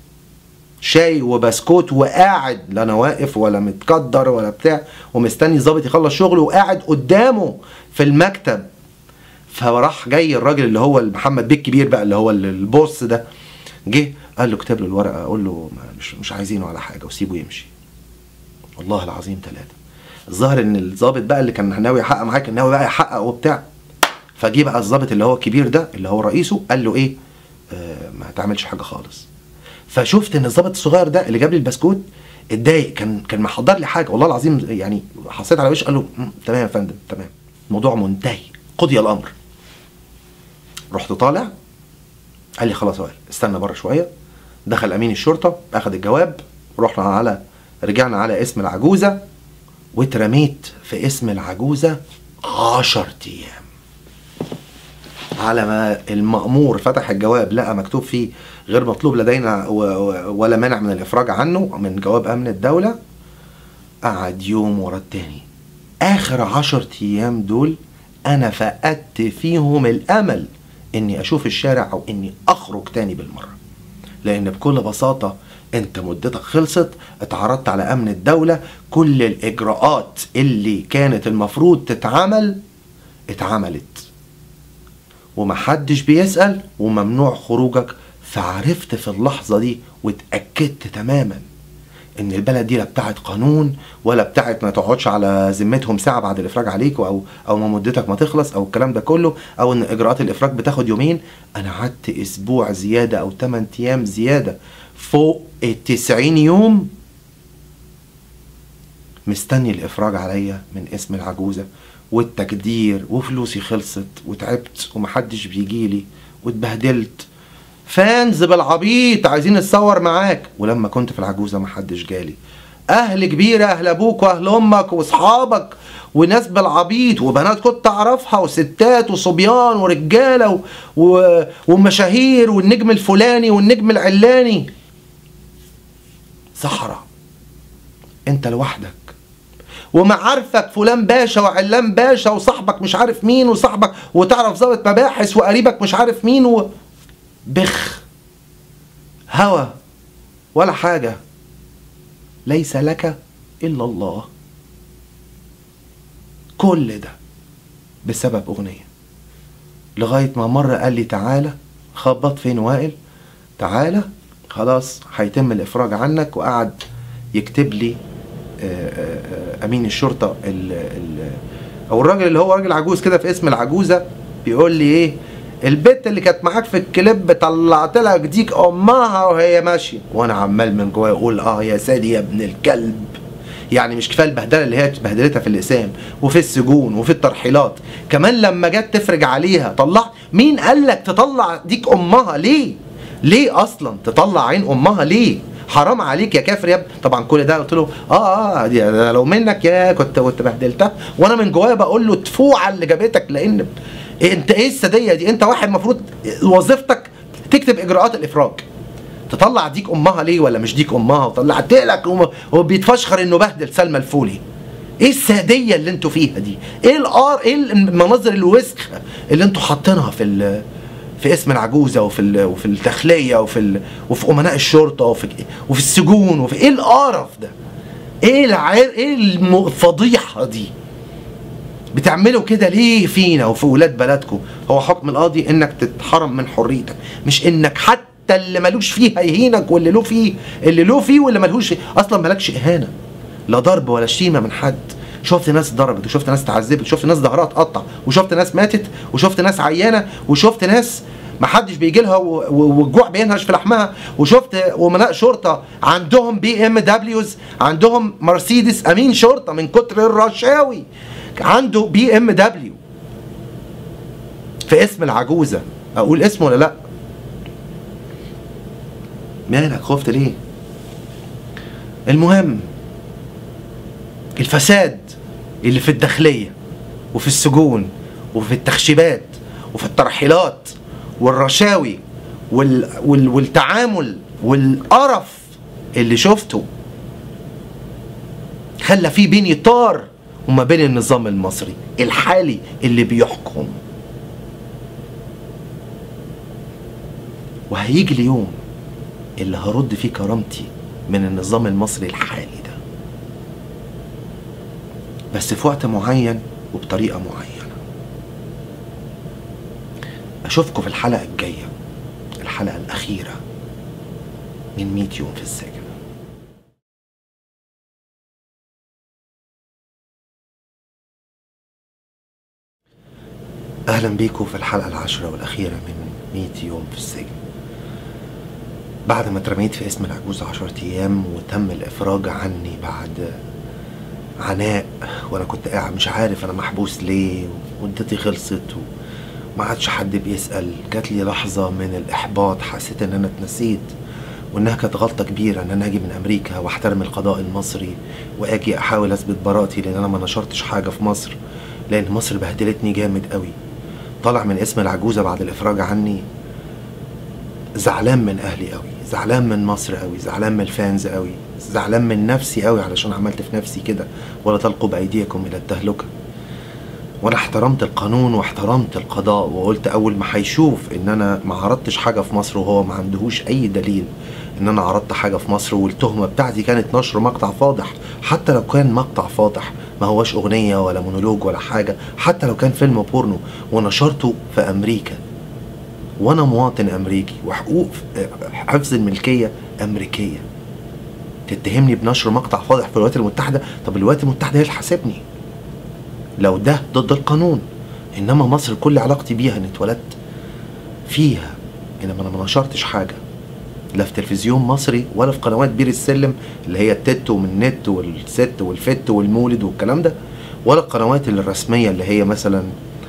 شاي وبسكوت وقاعد لا انا واقف ولا متقدر ولا بتاع ومستني الظابط يخلص شغله وقاعد قدامه في المكتب فراح جاي الراجل اللي هو محمد بيه الكبير بقى اللي هو البوس ده جه قال له اكتب له الورقه اقول له ما- مش مش عايزينه على حاجه وسيبه يمشي والله العظيم ثلاثه الظاهر ان الظابط بقى اللي كان ناوي يحقق معاه كان ناوي بقى يحقق وبتاع فجه بقى الظابط اللي هو الكبير ده اللي هو رئيسه قال له ايه آه ما تعملش حاجه خالص فشفت ان الظابط الصغير ده اللي جاب لي البسكوت اتضايق كان كان محضر لي حاجه والله العظيم يعني حسيت على وشه قال له "مم، تمام يا فندم تمام الموضوع منتهي قضي الامر رحت طالع قال لي خلاص يا وائل استنى بره شويه دخل امين الشرطه اخذ الجواب رحنا على رجعنا على اسم العجوزه واترميت في اسم العجوزه عشر ايام على ما المأمور فتح الجواب لقى مكتوب فيه غير مطلوب لدينا و- و- ولا مانع من الإفراج عنه من جواب أمن الدولة قعد يوم ورا التاني آخر عشر أيام دول أنا فقدت فيهم الأمل إني أشوف الشارع أو إني أخرج تاني بالمرة لأن بكل بساطة أنت مدتك خلصت اتعرضت على أمن الدولة كل الإجراءات اللي كانت المفروض تتعمل اتعملت ومحدش بيسأل وممنوع خروجك فعرفت في اللحظة دي واتأكدت تماما ان البلد دي لا بتاعت قانون ولا بتاعت ما تقعدش على ذمتهم ساعة بعد الافراج عليك او او ما مدتك ما تخلص او الكلام ده كله او ان اجراءات الافراج بتاخد يومين انا قعدت اسبوع زيادة او 8 ايام زيادة فوق ال 90 يوم مستني الافراج عليا من اسم العجوزه والتجدير وفلوسي خلصت وتعبت ومحدش بيجيلي واتبهدلت فانز بالعبيط عايزين نتصور معاك ولما كنت في العجوزه محدش جالي اهل كبيره اهل ابوك واهل امك واصحابك وناس بالعبيط وبنات كنت اعرفها وستات وصبيان ورجاله و... و... ومشاهير والنجم الفلاني والنجم العلاني صحراء انت لوحدك ومعارفك فلان باشا وعلان باشا وصاحبك مش عارف مين وصاحبك وتعرف ضابط مباحث وقريبك مش عارف مين و... بخ هوى ولا حاجة ليس لك إلا الله كل ده بسبب أغنية لغاية ما مرة قال لي تعالى خبط فين وائل تعالى خلاص هيتم الافراج عنك وقعد يكتب لي آه، آه، آه، امين الشرطه ال ال او الراجل اللي هو راجل عجوز كده في اسم العجوزه بيقول لي ايه البت اللي كانت معاك في الكليب طلعت لها ديك امها وهي ماشيه وانا عمال من جوايا اقول اه يا سادي يا ابن الكلب يعني مش كفايه البهدله اللي هي بهدلتها في الاقسام وفي السجون وفي الترحيلات كمان لما جت تفرج عليها طلع مين قال لك تطلع ديك امها ليه ليه اصلا تطلع عين امها ليه حرام عليك يا كافر يا ابني طبعا كل ده قلت له اه اه دي أنا لو منك يا كنت كنت بهدلتها وانا من جوايا بقول له تفوع اللي جابتك لان إيه انت ايه الساديه دي انت واحد المفروض وظيفتك تكتب اجراءات الافراج تطلع ديك امها ليه ولا مش ديك امها وطلعت لك وم- وبيتفشخر انه بهدل سلمى الفولي ايه الساديه اللي انتوا فيها دي ايه الار ايه المناظر الوسخه اللي انتوا حاطينها في ال في اسم العجوزه وفي ال وفي الداخليه وفي ال وفي امناء الشرطه وفي وفي السجون وفي ايه القرف ده ايه العير ايه الم- الفضيحه دي بتعملوا كده ليه فينا وفي ولاد بلدكم هو حكم القاضي انك تتحرم من حريتك مش انك حتى اللي ملوش فيه هيهينك واللي له فيه اللي له فيه واللي ملهوش اصلا مالكش اهانه لا ضرب ولا شتيمه من حد شفت ناس ضربت وشفت ناس اتعذبت وشفت ناس ظهرها اتقطع وشفت ناس ماتت وشفت ناس عيانه وشفت ناس ما حدش بيجي لها و- و- والجوع بينهش في لحمها وشفت امناء شرطه عندهم بي ام دبليوز عندهم مرسيدس امين شرطه من كتر الرشاوي عنده بي ام دبليو في اسم العجوزه اقول اسمه ولا لا مالك خفت ليه المهم الفساد اللي في الداخليه وفي السجون وفي التخشيبات وفي الترحيلات والرشاوي وال... وال... والتعامل والقرف اللي شفته خلى في بيني طار وما بين النظام المصري الحالي اللي بيحكم وهيجي اليوم اللي هرد فيه كرامتي من النظام المصري الحالي ده بس في وقت معين وبطريقة معينة أشوفكم في الحلقة الجاية الحلقة الأخيرة من 100 يوم في السجن أهلا بيكم في الحلقة العاشرة والأخيرة من 100 يوم في السجن بعد ما اترميت في اسم العجوز عشرة أيام وتم الإفراج عني بعد عناء وأنا كنت قاعد مش عارف أنا محبوس ليه ومدتي خلصت وما عادش حد بيسأل جات لي لحظة من الإحباط حسيت إن أنا اتنسيت وإنها كانت غلطة كبيرة إن أنا أجي من أمريكا وأحترم القضاء المصري وأجي أحاول أثبت براءتي لأن أنا ما نشرتش حاجة في مصر لأن مصر بهدلتني جامد قوي طالع من اسم العجوزة بعد الإفراج عني زعلان من أهلي قوي زعلان من مصر قوي زعلان من الفانز قوي زعلان من نفسي قوي علشان عملت في نفسي كده ولا تلقوا بأيديكم إلى التهلكة وانا احترمت القانون واحترمت القضاء وقلت اول ما هيشوف ان انا ما عرضتش حاجه في مصر وهو ما عندهوش اي دليل ان انا عرضت حاجه في مصر والتهمه بتاعتي كانت نشر مقطع فاضح حتى لو كان مقطع فاضح ما هوش اغنيه ولا مونولوج ولا حاجه حتى لو كان فيلم بورنو ونشرته في امريكا وانا مواطن امريكي وحقوق حفظ الملكيه امريكيه تتهمني بنشر مقطع فاضح في الولايات المتحده طب الولايات المتحده هي اللي تحاسبني لو ده ضد القانون انما مصر كل علاقتي بيها اني اتولدت فيها انما انا ما نشرتش حاجه لا في تلفزيون مصري ولا في قنوات بير السلم اللي هي التت ومن النت والست والفت والمولد والكلام ده ولا القنوات الرسميه اللي هي مثلا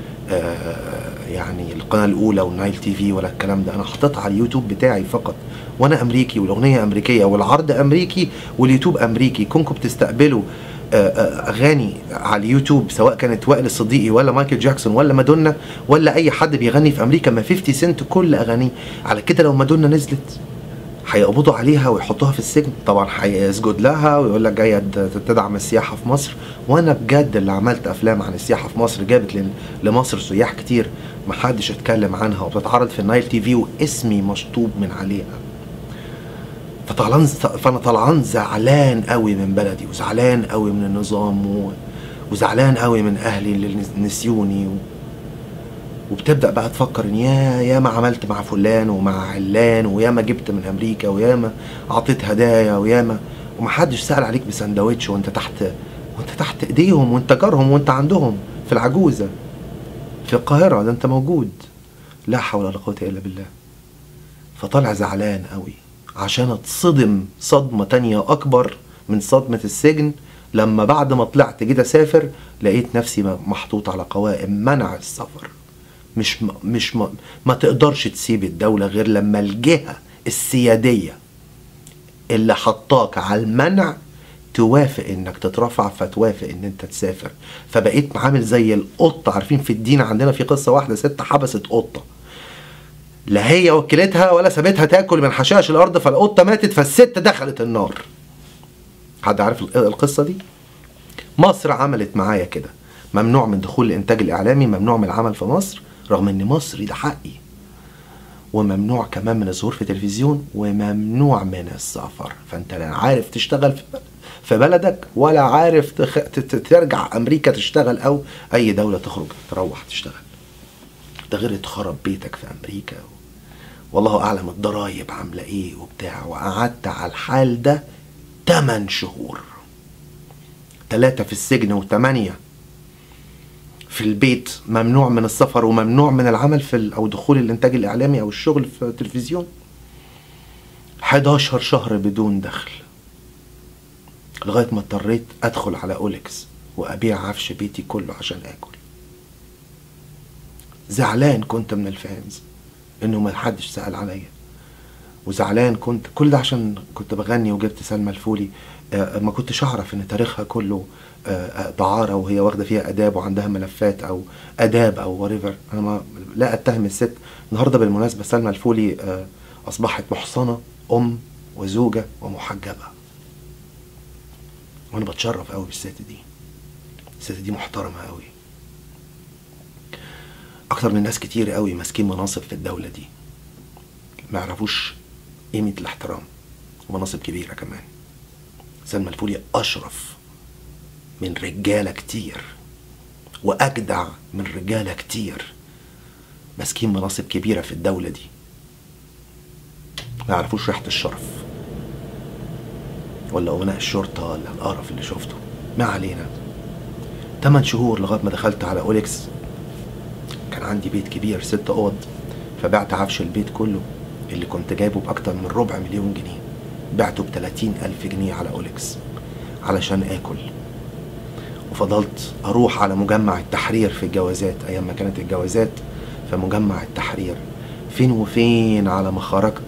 آه يعني القناه الاولى والنايل تي في ولا الكلام ده انا حاططها على اليوتيوب بتاعي فقط وانا امريكي والاغنيه امريكيه والعرض امريكي واليوتيوب امريكي كونكم بتستقبلوا اغاني على اليوتيوب سواء كانت وائل الصديقي ولا مايكل جاكسون ولا مادونا ولا اي حد بيغني في امريكا ما 50 سنت كل اغانيه على كده لو مادونا نزلت هيقبضوا عليها ويحطوها في السجن طبعا هيسجد لها ويقول لك جايه تدعم السياحه في مصر وانا بجد اللي عملت افلام عن السياحه في مصر جابت لمصر سياح كتير ما حدش اتكلم عنها وبتتعرض في النايل تي في واسمي مشطوب من عليها فطلعان فانا طلعان زعلان قوي من بلدي وزعلان قوي من النظام و... وزعلان قوي من اهلي اللي نسيوني و... وبتبدا بقى تفكر ان يا يا ما عملت مع فلان ومع علان ويا ما جبت من امريكا ويا ما اعطيت هدايا ويا ما ومحدش سال عليك بسندوتش وانت تحت وانت تحت ايديهم وانت جارهم وانت عندهم في العجوزه في القاهره ده انت موجود لا حول ولا قوه الا بالله فطالع زعلان قوي عشان اتصدم صدمه تانية اكبر من صدمه السجن لما بعد ما طلعت جيت اسافر لقيت نفسي محطوط على قوائم منع السفر مش م... مش م... ما تقدرش تسيب الدولة غير لما الجهة السيادية اللي حطاك على المنع توافق انك تترفع فتوافق ان انت تسافر فبقيت عامل زي القطة عارفين في الدين عندنا في قصة واحدة ست حبست قطة لا هي وكلتها ولا سابتها تاكل من حشائش الارض فالقطة ماتت فالست دخلت النار حد عارف القصة دي مصر عملت معايا كده ممنوع من دخول الانتاج الاعلامي ممنوع من العمل في مصر رغم ان مصري ده حقي وممنوع كمان من الظهور في التلفزيون وممنوع من السفر فانت لا عارف تشتغل في بلدك ولا عارف تخ... ترجع امريكا تشتغل او اي دوله تخرج تروح تشتغل ده غير تخرب بيتك في امريكا والله اعلم الضرايب عامله ايه وبتاع وقعدت على الحال ده 8 شهور ثلاثة في السجن وثمانية في البيت ممنوع من السفر وممنوع من العمل في او دخول الانتاج الاعلامي او الشغل في التلفزيون 11 شهر بدون دخل لغايه ما اضطريت ادخل على اوليكس وابيع عفش بيتي كله عشان اكل زعلان كنت من الفانز انه ما حدش سال عليا وزعلان كنت كل ده عشان كنت بغني وجبت سلمى الفولي ما كنتش اعرف ان تاريخها كله دعاره وهي واخده فيها اداب وعندها ملفات او اداب او وريفر انا ما لا اتهم الست النهارده بالمناسبه سلمى الفولي اصبحت محصنه ام وزوجه ومحجبه وانا بتشرف قوي بالست دي الست دي محترمه قوي اكتر من ناس كتير قوي ماسكين مناصب في الدوله دي ما يعرفوش قيمه الاحترام ومناصب كبيره كمان سلمى الفولي اشرف من رجالة كتير وأجدع من رجالة كتير ماسكين مناصب كبيرة في الدولة دي ما يعرفوش ريحة الشرف ولا أمناء الشرطة ولا القرف اللي شفته ما علينا تمن شهور لغاية ما دخلت على أوليكس كان عندي بيت كبير ست أوض فبعت عفش البيت كله اللي كنت جايبه بأكتر من ربع مليون جنيه بعته بتلاتين ألف جنيه على أوليكس علشان آكل وفضلت اروح على مجمع التحرير في الجوازات ايام ما كانت الجوازات في مجمع التحرير فين وفين على ما خرجت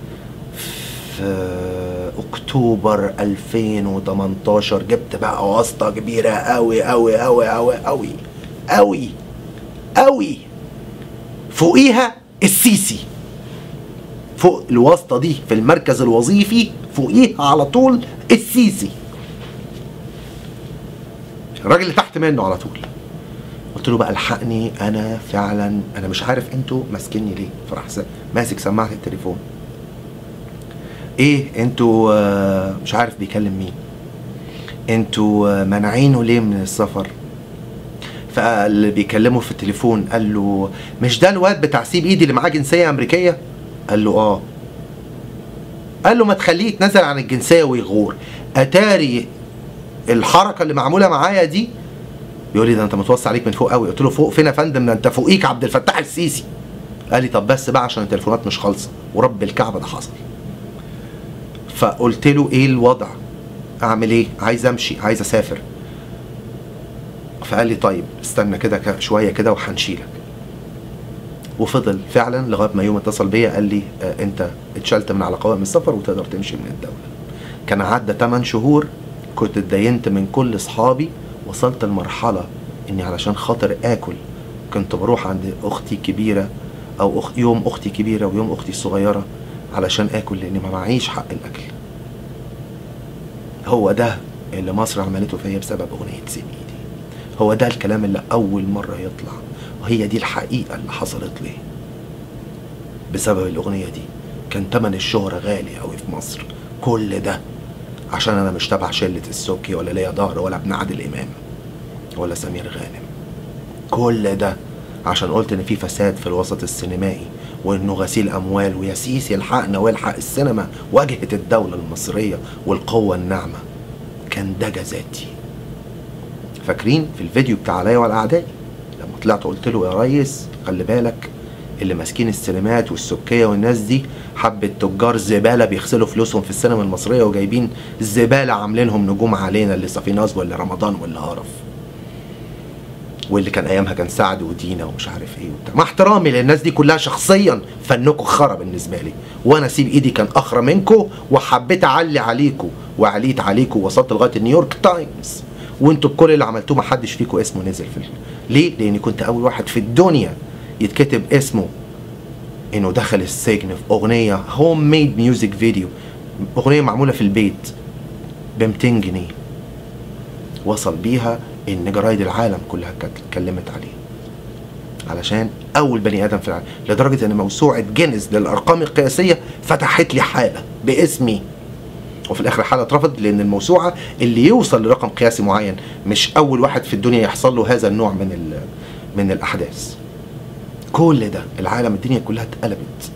في اكتوبر 2018 جبت بقى واسطة كبيرة قوي قوي قوي قوي قوي قوي قوي فوقيها السيسي فوق الواسطة دي في المركز الوظيفي فوقيها على طول السيسي الراجل اللي تحت منه على طول قلت له بقى الحقني انا فعلا انا مش عارف انتوا ماسكيني ليه فراح ماسك سماعه التليفون ايه انتوا مش عارف بيكلم مين انتوا مانعينه ليه من السفر فاللي بيكلمه في التليفون قال له مش ده الواد بتاع سيب ايدي اللي معاه جنسيه امريكيه قال له اه قال له ما تخليه يتنازل عن الجنسيه ويغور اتاري الحركه اللي معموله معايا دي بيقول لي ده انت متوصي عليك من فوق قوي قلت له فوق فين يا فندم ده انت فوقيك عبد الفتاح السيسي قال لي طب بس بقى عشان التليفونات مش خالصه ورب الكعبه ده حصل فقلت له ايه الوضع اعمل ايه عايز امشي عايز اسافر فقال لي طيب استنى كده شويه كده وهنشيلك وفضل فعلا لغايه ما يوم اتصل بيا قال لي آه انت اتشلت من على قوائم السفر وتقدر تمشي من الدوله كان عدى 8 شهور كنت اتدينت من كل اصحابي وصلت لمرحله اني علشان خاطر اكل كنت بروح عند اختي الكبيره او أخ يوم اختي كبيره ويوم اختي الصغيره علشان اكل لاني ما معيش حق الاكل هو ده اللي مصر عملته فيا بسبب اغنيه سيب ايدي هو ده الكلام اللي اول مره يطلع وهي دي الحقيقه اللي حصلت لي بسبب الاغنيه دي كان تمن الشهرة غالي قوي في مصر كل ده عشان انا مش تبع شلة السوكي ولا ليا ظهر ولا ابن عادل امام ولا سمير غانم كل ده عشان قلت ان في فساد في الوسط السينمائي وانه غسيل اموال ويا سيسي الحقنا والحق السينما واجهت الدوله المصريه والقوه الناعمه كان ده جزاتي فاكرين في الفيديو بتاع عليا وعلى اعدائي لما طلعت قلت له يا ريس خلي بالك اللي ماسكين السينمات والسبكيه والناس دي حبه تجار زباله بيغسلوا فلوسهم في السينما المصريه وجايبين زباله عاملينهم نجوم علينا اللي صافيناز ولا رمضان ولا هرف واللي كان ايامها كان سعد ودينا ومش عارف ايه وبتاع مع احترامي للناس دي كلها شخصيا فنكم خرا بالنسبه لي وانا اسيب ايدي كان اخرى منكم وحبيت اعلي عليكم وعليت عليكم ووصلت لغايه النيويورك تايمز وانتوا بكل اللي عملتوه ما حدش فيكم اسمه نزل في ال- ليه؟ لاني كنت اول واحد في الدنيا يتكتب اسمه انه دخل السجن في اغنيه هوم ميد ميوزك فيديو اغنيه معموله في البيت ب 200 جنيه وصل بيها ان جرايد العالم كلها كانت اتكلمت عليه علشان اول بني ادم في العالم لدرجه ان موسوعه جينيس للارقام القياسيه فتحت لي حاله باسمي وفي الاخر الحاله اترفضت لان الموسوعه اللي يوصل لرقم قياسي معين مش اول واحد في الدنيا يحصل له هذا النوع من ال- من الاحداث كل ده العالم الدنيا كلها اتقلبت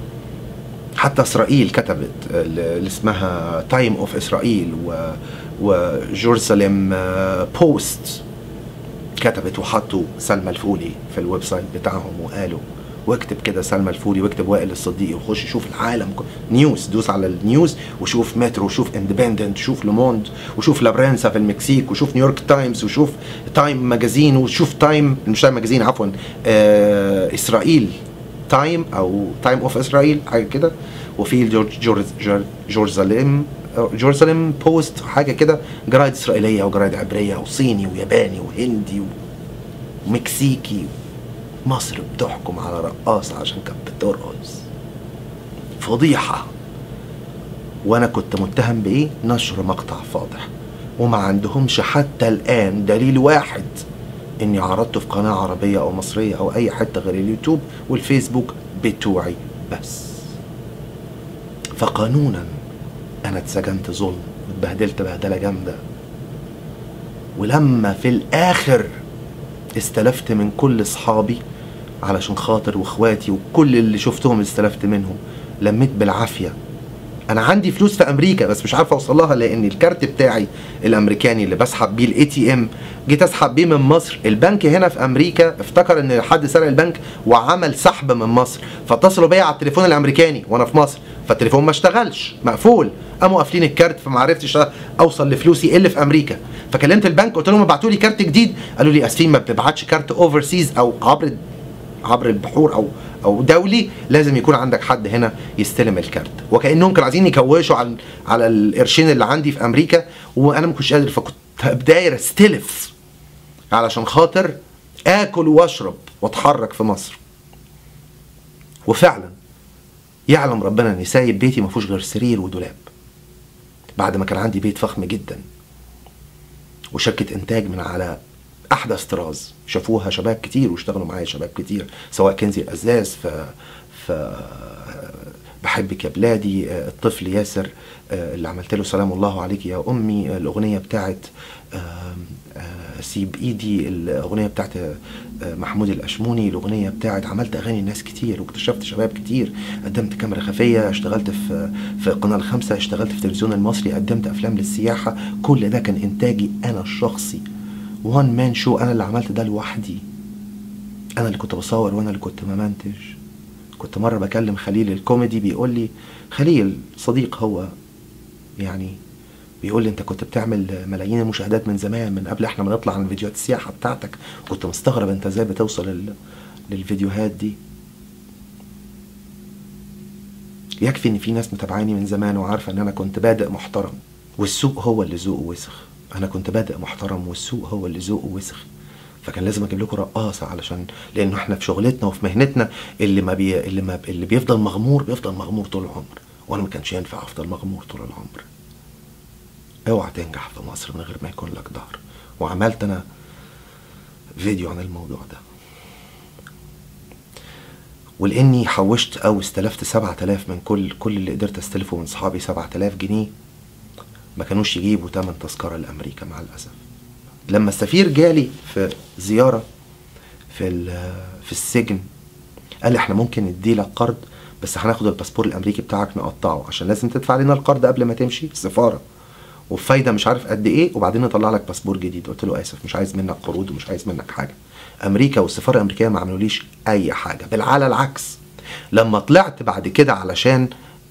حتى اسرائيل كتبت اللي اسمها تايم اوف اسرائيل و وجورساليم بوست كتبت وحطوا سلمى الفولي في الويب سايت بتاعهم وقالوا واكتب كده سلمى الفولي واكتب وائل الصديقي وخش شوف العالم كله نيوز دوس على النيوز وشوف مترو وشوف اندبندنت وشوف لوموند وشوف لابرنسا في المكسيك وشوف نيويورك تايمز وشوف تايم ماجازين وشوف تايم مش تايم ماجازين عفوا آه اسرائيل تايم او تايم اوف اسرائيل حاجه كده وفي جورج جورج جورج جورزاليم جورزاليم بوست حاجه كده جرايد اسرائيليه وجرايد عبريه وصيني وياباني وهندي و- ومكسيكي مصر بتحكم على رقاصة عشان كانت بترقص فضيحة وانا كنت متهم بايه نشر مقطع فاضح وما عندهمش حتى الان دليل واحد اني عرضته في قناة عربية او مصرية او اي حتة غير اليوتيوب والفيسبوك بتوعي بس فقانونا انا اتسجنت ظلم واتبهدلت بهدلة جامدة ولما في الاخر استلفت من كل اصحابي علشان خاطر واخواتي وكل اللي شفتهم استلفت منهم لميت بالعافيه انا عندي فلوس في امريكا بس مش عارف اوصل لها لان الكارت بتاعي الامريكاني اللي بسحب بيه الاي تي ام جيت اسحب بيه من مصر البنك هنا في امريكا افتكر ان حد سرق البنك وعمل سحب من مصر فاتصلوا بيا على التليفون الامريكاني وانا في مصر فالتليفون ما اشتغلش مقفول قاموا قافلين الكارت فما عرفتش اوصل لفلوسي اللي في امريكا فكلمت البنك قلت لهم ابعتوا لي كارت جديد قالوا لي اسفين ما بتبعتش كارت اوفرسيز او عبر عبر البحور او او دولي لازم يكون عندك حد هنا يستلم الكارت وكانهم كانوا عايزين يكوشوا على على القرشين اللي عندي في امريكا وانا ما كنتش قادر فكنت داير استلف علشان خاطر اكل واشرب واتحرك في مصر وفعلا يعلم ربنا اني سايب بيتي ما فيهوش غير سرير ودولاب بعد ما كان عندي بيت فخم جدا وشركه انتاج من على احدث طراز شافوها شباب كتير واشتغلوا معايا شباب كتير سواء كنزي الازاز ف ف بحبك يا بلادي آه، الطفل ياسر آه، اللي عملت له سلام الله عليك يا امي آه، الاغنيه بتاعت آم، آه، سيب ايدي الاغنيه بتاعت آه، محمود الاشموني الاغنيه بتاعت عملت اغاني ناس كتير واكتشفت شباب كتير قدمت كاميرا خفيه اشتغلت في في القناه الخامسه اشتغلت في التلفزيون المصري قدمت افلام للسياحه كل ده كان انتاجي انا الشخصي وان مان شو انا اللي عملت ده لوحدي انا اللي كنت بصور وانا اللي كنت بمنتج كنت مره بكلم خليل الكوميدي بيقول لي خليل صديق هو يعني بيقول لي انت كنت بتعمل ملايين المشاهدات من زمان من قبل احنا ما نطلع عن فيديوهات السياحه بتاعتك كنت مستغرب انت ازاي بتوصل لل... للفيديوهات دي يكفي ان في ناس متابعاني من زمان وعارفه ان انا كنت بادئ محترم والسوق هو اللي ذوقه وسخ انا كنت بادئ محترم والسوق هو اللي ذوقه وسخ فكان لازم اجيب لكم رقاصه علشان لانه احنا في شغلتنا وفي مهنتنا اللي ما بي... اللي ما اللي بيفضل مغمور بيفضل مغمور طول العمر وانا ما كانش ينفع افضل مغمور طول العمر اوعى تنجح في مصر من غير ما يكون لك ظهر وعملت انا فيديو عن الموضوع ده ولاني حوشت او استلفت 7000 من كل كل اللي قدرت استلفه من صحابي 7000 جنيه ما كانوش يجيبوا تمن تذكره لامريكا مع الاسف لما السفير جالي في زياره في ال- في السجن قال لي احنا ممكن نديلك قرض بس هناخد الباسبور الامريكي بتاعك نقطعه عشان لازم تدفع لنا القرض قبل ما تمشي السفاره وبفايده مش عارف قد ايه وبعدين نطلع لك باسبور جديد قلت له اسف مش عايز منك قروض ومش عايز منك حاجه امريكا والسفاره الامريكيه ما عملوليش اي حاجه بل على العكس لما طلعت بعد كده علشان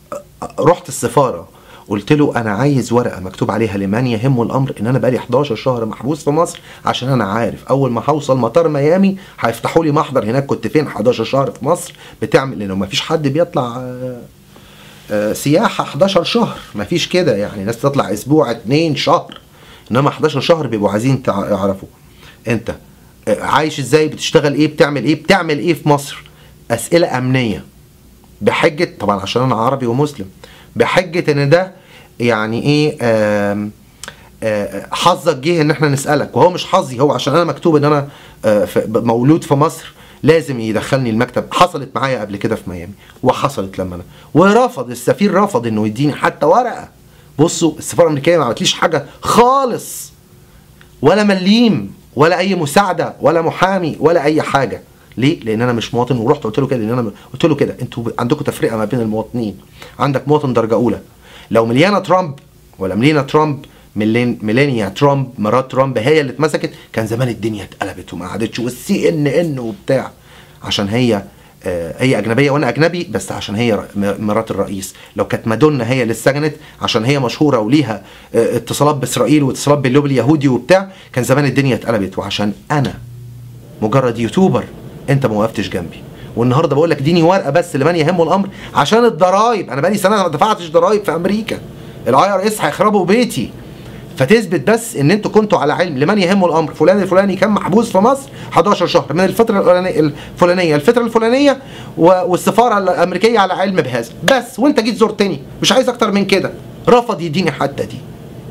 رحت السفاره قلت له انا عايز ورقه مكتوب عليها لمن يهمه الامر ان انا بقالي 11 شهر محبوس في مصر عشان انا عارف اول ما هوصل مطار ميامي هيفتحوا لي محضر هناك كنت فين 11 شهر في مصر بتعمل لانه ما فيش حد بيطلع آه، آه، سياحه 11 شهر ما فيش كده يعني ناس تطلع اسبوع اتنين شهر انما 11 شهر بيبقوا عايزين تع- يعرفوا انت آه، عايش ازاي بتشتغل ايه بتعمل ايه بتعمل ايه في مصر اسئله امنيه بحجه طبعا عشان انا عربي ومسلم بحجه ان ده يعني ايه آم آه، حظك جه ان احنا نسالك وهو مش حظي هو عشان انا مكتوب ان انا آه، في- مولود في مصر لازم يدخلني المكتب حصلت معايا قبل كده في ميامي وحصلت لما انا ورفض السفير رفض انه يديني حتى ورقه بصوا السفاره الامريكيه ما عملتليش حاجه خالص ولا مليم ولا اي مساعده ولا محامي ولا اي حاجه ليه؟ لان انا مش مواطن ورحت قلت له كده لان انا قلت له كده انتوا عندكم تفرقه ما بين المواطنين عندك مواطن درجه اولى لو مليانه ترامب ولا ملينا ترامب ميلين ميلانيا ترامب مرات ترامب هي اللي اتمسكت كان زمان الدنيا اتقلبت وما قعدتش والسي ان ان وبتاع عشان هي آه، هي اجنبيه وانا اجنبي بس عشان هي ر- م- مرات الرئيس لو كانت مادونا هي اللي اتسجنت عشان هي مشهوره وليها آه، اتصالات باسرائيل واتصالات باللوب اليهودي وبتاع كان زمان الدنيا اتقلبت وعشان انا مجرد يوتيوبر انت ما وقفتش جنبي والنهارده بقول لك اديني ورقه بس لمن يهمه الامر عشان الضرايب انا بقالي سنه ما دفعتش ضرايب في امريكا الاي ار اس هيخربوا بيتي فتثبت بس ان انتوا كنتوا على علم لمن يهمه الامر فلان الفلاني كان محبوس في مصر 11 شهر من الفتره الفلانيه الفلانيه الفتره الفلانيه و- والسفاره الامريكيه على علم بهذا بس وانت جيت زرتني مش عايز اكتر من كده رفض يديني حتى دي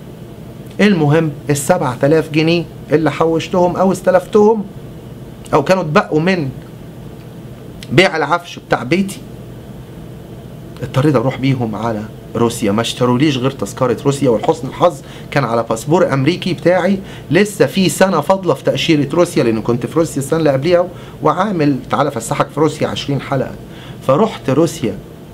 المهم ال 7000 جنيه اللي حوشتهم او استلفتهم او كانوا اتبقوا من بيع العفش بتاع بيتي اضطريت اروح بيهم على روسيا ما اشتروليش غير تذكره روسيا ولحسن الحظ كان على باسبور امريكي بتاعي لسه في سنه فاضله في تاشيره روسيا لان كنت في روسيا السنه اللي قبليها وعامل تعالى فسحك في روسيا 20 حلقه فرحت روسيا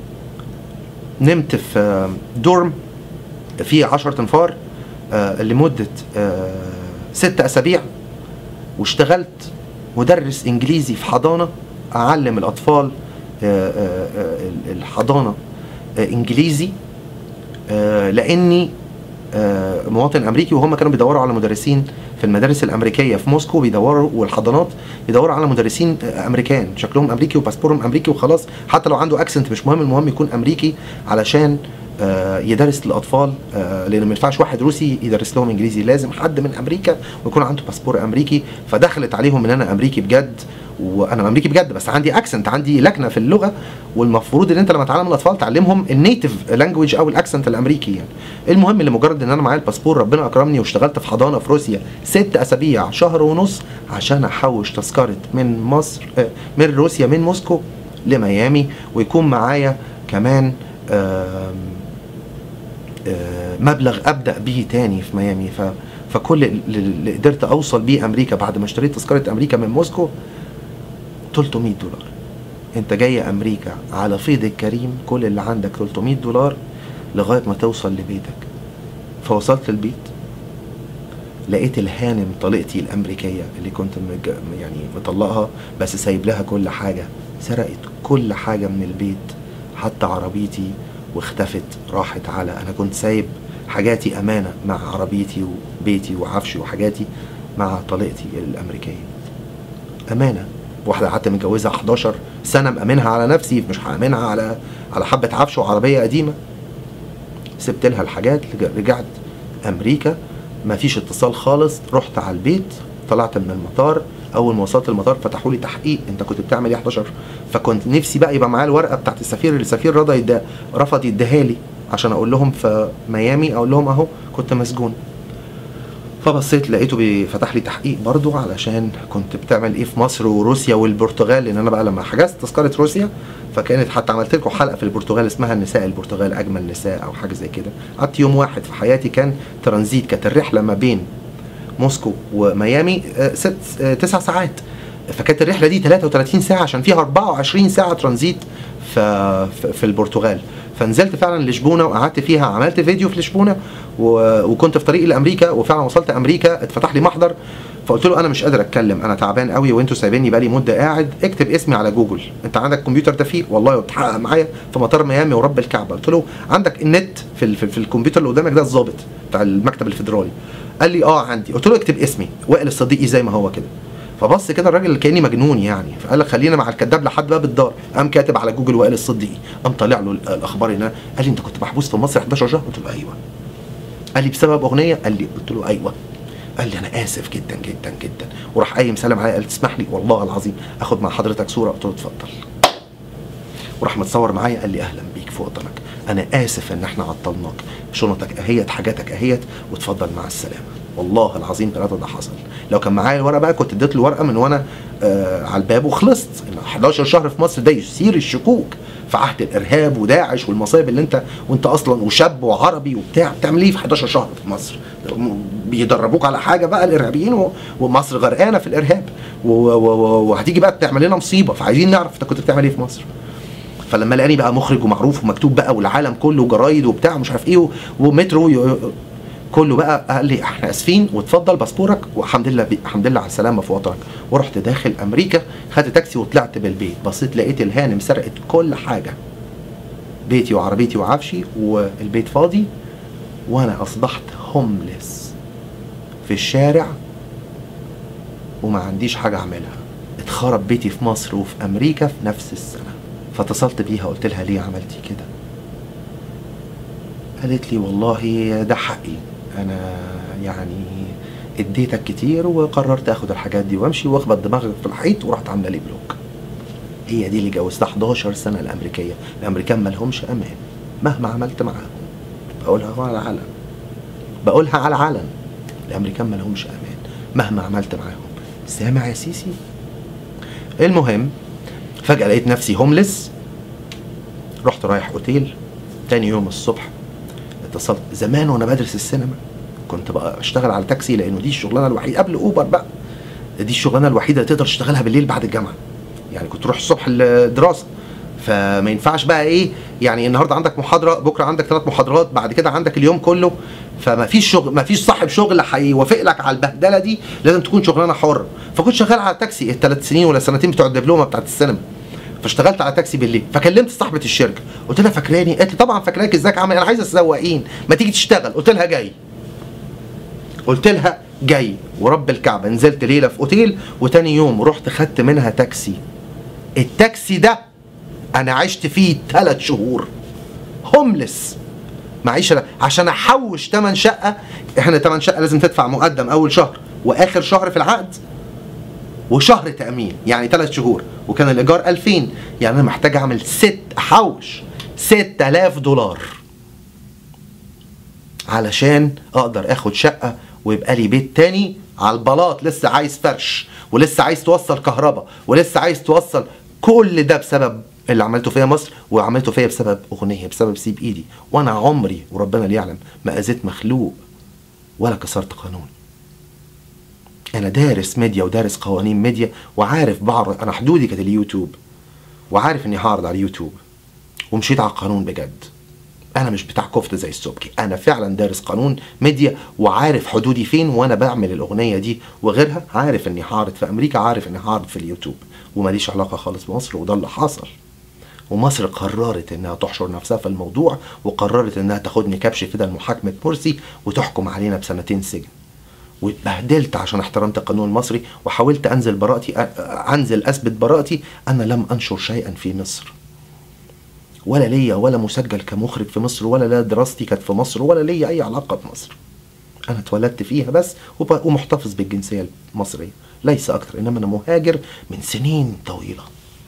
نمت في دورم فيه 10 انفار آه، لمده آه، ست اسابيع واشتغلت مدرس انجليزي في حضانه اعلم الاطفال آه، آه، آه، الحضانه آه، انجليزي آه، لاني آه، مواطن امريكي وهم كانوا بيدوروا على مدرسين في المدارس الامريكيه في موسكو بيدوروا والحضانات بيدوروا على مدرسين آه، امريكان شكلهم امريكي وباسبورهم امريكي وخلاص حتى لو عنده اكسنت مش مهم المهم يكون امريكي علشان آه، يدرس للاطفال آه، لان ما ينفعش واحد روسي يدرس لهم انجليزي لازم حد من امريكا ويكون عنده باسبور امريكي فدخلت عليهم ان انا امريكي بجد وانا امريكي بجد بس عندي اكسنت عندي لكنه في اللغه والمفروض ان انت لما تعلم الاطفال تعلمهم النيتيف لانجوج او الاكسنت الامريكي يعني المهم لمجرد ان انا معايا الباسبور ربنا اكرمني واشتغلت في حضانه في روسيا ست اسابيع شهر ونص عشان احوش تذكره من مصر آه، من روسيا من موسكو لميامي ويكون معايا كمان آم، آه، مبلغ ابدا بيه تاني في ميامي ف فكل اللي قدرت اوصل بيه امريكا بعد ما اشتريت تذكره امريكا من موسكو 300 دولار انت جاي امريكا على فيض الكريم كل اللي عندك 300 دولار لغايه ما توصل لبيتك فوصلت البيت لقيت الهانم طليقتي الامريكيه اللي كنت مج... يعني مطلقها بس سايب لها كل حاجه سرقت كل حاجه من البيت حتى عربيتي واختفت راحت على انا كنت سايب حاجاتي امانه مع عربيتي وبيتي وعفشي وحاجاتي مع طليقتي الامريكيه امانه واحده قعدت متجوزها 11 سنه مامنها على نفسي مش هامنها على على حبه عفش وعربيه قديمه سبت لها الحاجات لج- رجعت امريكا ما فيش اتصال خالص رحت على البيت طلعت من المطار اول ما وصلت المطار فتحوا لي تحقيق انت كنت بتعمل ايه 11 فكنت نفسي بقى يبقى معايا الورقه بتاعت السفير اللي السفير رضى يديها رفض يديها لي عشان اقول لهم في ميامي اقول لهم اهو كنت مسجون فبصيت لقيته بيفتح لي تحقيق برضو علشان كنت بتعمل ايه في مصر وروسيا والبرتغال لان انا بقى لما حجزت تذكره روسيا فكانت حتى عملت لكم حلقه في البرتغال اسمها النساء البرتغال اجمل نساء او حاجه زي كده قعدت يوم واحد في حياتي كان ترانزيت كانت الرحله ما بين موسكو وميامي آه، ست آه، تسع ساعات فكانت الرحله دي 33 ساعه عشان فيها 24 ساعه ترانزيت في في البرتغال فنزلت فعلا لشبونه وقعدت فيها عملت فيديو في لشبونه و... وكنت في طريق لامريكا وفعلا وصلت امريكا اتفتح لي محضر فقلت له انا مش قادر اتكلم انا تعبان قوي وانتوا سايبيني بقالي مده قاعد اكتب اسمي على جوجل انت عندك كمبيوتر ده فيه والله وبتحقق معايا في مطار ميامي ورب الكعبه قلت له عندك النت في ال... في, في الكمبيوتر اللي قدامك ده الظابط بتاع المكتب الفدرالي قال لي اه عندي قلت له اكتب اسمي وائل الصديقي زي ما هو كده فبص كده الراجل كاني مجنون يعني فقال لك خلينا مع الكذاب لحد باب الدار قام كاتب على جوجل وائل الصديقي قام طالع له الاخبار ان انا قال لي انت كنت محبوس في مصر 11 شهر قلت له ايوه قال لي بسبب اغنيه قال لي قلت له ايوه قال لي انا اسف جدا جدا جدا وراح قايم سلم عليا قال تسمح لي والله العظيم اخد مع حضرتك صوره قلت له اتفضل وراح متصور معايا قال لي اهلا بيك في وطنك انا اسف ان احنا عطلناك شنطك اهيت حاجاتك اهيت وتفضل مع السلامه والله العظيم ثلاثة ده حصل لو كان معايا الورقه بقى كنت اديت له ورقه من وانا آه على الباب وخلصت 11 شهر في مصر ده يثير الشكوك في عهد الارهاب وداعش والمصايب اللي انت وانت اصلا وشاب وعربي وبتاع بتعمل ايه في 11 شهر في مصر بيدربوك على حاجه بقى الارهابيين ومصر غرقانه في الارهاب وهتيجي بقى تعمل لنا مصيبه فعايزين نعرف انت كنت بتعمل ايه في مصر فلما لقاني بقى مخرج ومعروف ومكتوب بقى والعالم كله جرايد وبتاع ومش عارف ايه ومترو كله بقى قال لي احنا اسفين واتفضل باسبورك والحمد لله الحمد لله على السلامه في وطنك ورحت داخل امريكا خدت تاكسي وطلعت بالبيت بصيت لقيت الهانم سرقت كل حاجه بيتي وعربيتي وعفشي والبيت فاضي وانا اصبحت هومليس في الشارع وما عنديش حاجه اعملها اتخرب بيتي في مصر وفي امريكا في نفس السنه فاتصلت بيها قلت لها ليه عملتي كده قالت لي والله ده حقي انا يعني اديتك كتير وقررت اخد الحاجات دي وامشي واخبط دماغك في الحيط ورحت عامله لي بلوك هي دي اللي جوزتها 11 سنه الامريكيه الامريكان ما لهمش امان مهما عملت معاهم بقولها على علن بقولها على علن الامريكان ما لهمش امان مهما عملت معاهم سامع يا سيسي المهم فجاه لقيت نفسي هوملس رحت رايح اوتيل تاني يوم الصبح اتصلت زمان وانا بدرس السينما كنت بقى اشتغل على تاكسي لانه دي الشغلانه الوحيده قبل اوبر بقى دي الشغلانه الوحيده اللي تقدر تشتغلها بالليل بعد الجامعه يعني كنت تروح الصبح الدراسه فما ينفعش بقى ايه يعني النهارده عندك محاضره بكره عندك ثلاث محاضرات بعد كده عندك اليوم كله فما فيش شغل ما فيش صاحب شغل هيوافق لك على البهدله دي لازم تكون شغلانه حره فكنت شغال على تاكسي الثلاث سنين ولا سنتين بتوع الدبلومه بتاعت السينما فاشتغلت على تاكسي بالليل فكلمت صاحبه الشركه قلت لها فاكراني قالت لي طبعا فاكراك ازيك عامل انا عايزه السواقين ما تيجي تشتغل قلت لها جاي قلت لها جاي ورب الكعبه نزلت ليله في اوتيل وتاني يوم رحت خدت منها تاكسي التاكسي ده انا عشت فيه ثلاث شهور هوملس معيشه عشان احوش ثمن شقه احنا ثمن شقه لازم تدفع مقدم اول شهر واخر شهر في العقد وشهر تامين يعني ثلاث شهور وكان الايجار 2000 يعني انا محتاج اعمل ست احوش 6000 دولار علشان اقدر اخد شقه ويبقى لي بيت تاني على البلاط لسه عايز فرش ولسه عايز توصل كهرباء ولسه عايز توصل كل ده بسبب اللي عملته فيا مصر وعملته فيا بسبب اغنيه بسبب سيب ايدي وانا عمري وربنا اللي يعلم ما اذيت مخلوق ولا كسرت قانون انا دارس ميديا ودارس قوانين ميديا وعارف بعرض انا حدودي كانت اليوتيوب وعارف اني هعرض على اليوتيوب ومشيت على القانون بجد انا مش بتاع كفته زي السبكي انا فعلا دارس قانون ميديا وعارف حدودي فين وانا بعمل الاغنيه دي وغيرها عارف اني هعرض في امريكا عارف اني هعرض في اليوتيوب وماليش علاقه خالص بمصر وده اللي حصل ومصر قررت انها تحشر نفسها في الموضوع وقررت انها تاخدني كبش فدا محاكمه مرسي وتحكم علينا بسنتين سجن واتبهدلت عشان احترمت القانون المصري وحاولت انزل براءتي انزل اثبت براءتي انا لم انشر شيئا في مصر ولا ليا ولا مسجل كمخرج في مصر ولا لا دراستي كانت في مصر ولا ليا اي علاقه بمصر انا اتولدت فيها بس ومحتفظ بالجنسيه المصريه ليس اكثر انما انا مهاجر من سنين طويله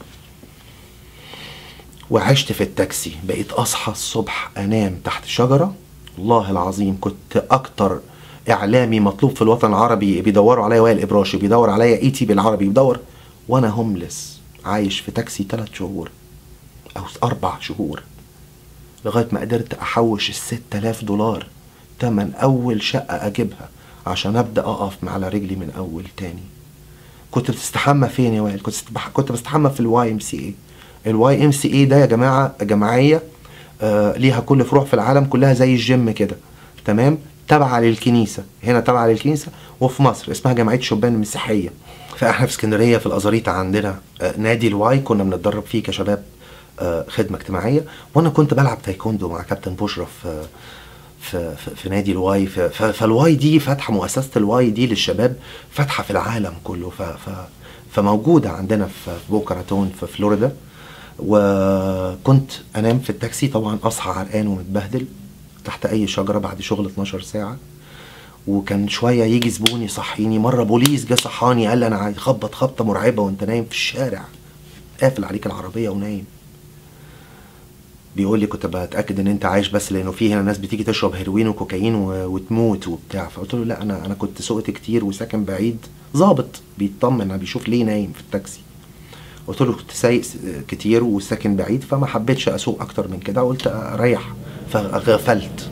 وعشت في التاكسي بقيت اصحى الصبح انام تحت شجره والله العظيم كنت اكتر اعلامي مطلوب في الوطن العربي بيدوروا عليا وائل ابراشي بيدور عليا اي تي بالعربي بيدور وانا هوملس عايش في تاكسي ثلاث شهور او اربع شهور لغايه ما قدرت احوش الست آلاف دولار تمن اول شقه اجيبها عشان ابدا اقف على رجلي من اول تاني كنت بتستحمى فين يا وائل كنت استبح- كنت بستحمى في الواي ام سي اي الواي ام سي اي ده يا جماعه جمعيه آه ليها كل فروع في العالم كلها زي الجيم كده تمام تابعه للكنيسه هنا تابعه للكنيسه وفي مصر اسمها جمعيه شبان المسيحيه فاحنا في اسكندريه في الازاريطه عندنا آه نادي الواي كنا بنتدرب فيه كشباب آه خدمه اجتماعيه وانا كنت بلعب تايكوندو مع كابتن بشرى في في, في, في نادي الواي في ف- فالواي دي فاتحه مؤسسه الواي دي للشباب فاتحه في العالم كله ف ف فموجوده عندنا في في بوكا راتون في فلوريدا وكنت انام في التاكسي طبعا اصحى عرقان ومتبهدل تحت اي شجره بعد شغل 12 ساعه وكان شويه يجي زبون يصحيني مره بوليس جه صحاني قال لي انا عايز خبط خبطه مرعبه وانت نايم في الشارع قافل عليك العربيه ونايم بيقول لي كنت بتاكد ان انت عايش بس لانه في هنا ناس بتيجي تشرب هيروين وكوكايين و- وتموت وبتاع فقلت له لا انا انا كنت سقت كتير وساكن بعيد ظابط بيطمن بيشوف ليه نايم في التاكسي قلت له كنت سايق س- كتير وساكن بعيد فما حبيتش اسوق اكتر من كده قلت اريح فغفلت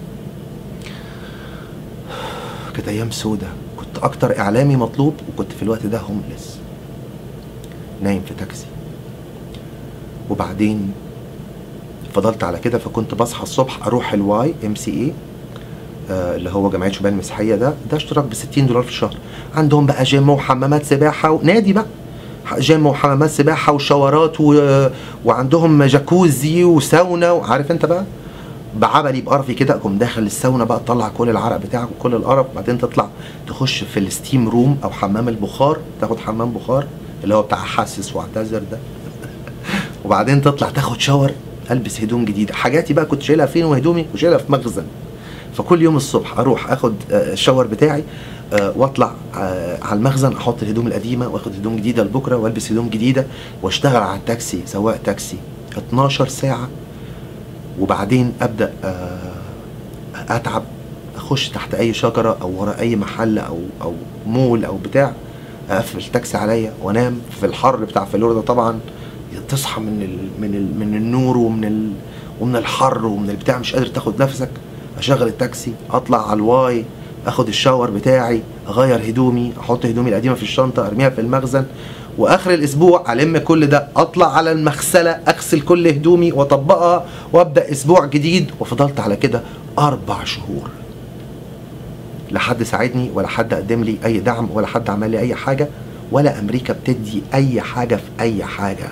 كانت ايام سودة كنت اكتر اعلامي مطلوب وكنت في الوقت ده هوملس نايم في تاكسي وبعدين فضلت على كده فكنت بصحى الصبح اروح الواي ام سي اي اللي هو جمعيه شبان المسيحيه ده ده اشتراك ب 60 دولار في الشهر عندهم بقى جيم وحمامات سباحه ونادي بقى جيم وحمامات سباحه وشاورات و... وعندهم جاكوزي وساونا وعارف انت بقى بعبلي بقرفي كده اقوم داخل الساونا بقى تطلع كل العرق بتاعك وكل القرف بعدين تطلع تخش في الستيم روم او حمام البخار تاخد حمام بخار اللي هو بتاع حاسس واعتذر ده وبعدين تطلع تاخد شاور البس هدوم جديده حاجاتي بقى كنت شايلها فين وهدومي كنت شايلها في مخزن فكل يوم الصبح اروح اخد آه، الشاور بتاعي آه، واطلع آه، على المخزن احط الهدوم القديمه واخد هدوم جديده لبكره والبس هدوم جديده واشتغل على التاكسي سواق تاكسي 12 ساعه وبعدين ابدا آه، اتعب اخش تحت اي شجره او ورا اي محل او او مول او بتاع اقفل التاكسي عليا وانام في الحر بتاع فلوريدا طبعا تصحى من ال من ال من النور ومن ال ومن الحر ومن البتاع مش قادر تاخد نفسك اشغل التاكسي اطلع على الواي اخد الشاور بتاعي اغير هدومي احط هدومي القديمه في الشنطه ارميها في المخزن واخر الاسبوع الم كل ده اطلع على المغسله اغسل كل هدومي واطبقها وابدا اسبوع جديد وفضلت على كده اربع شهور لا حد ساعدني ولا حد قدم لي اي دعم ولا حد عمل لي اي حاجه ولا امريكا بتدي اي حاجه في اي حاجه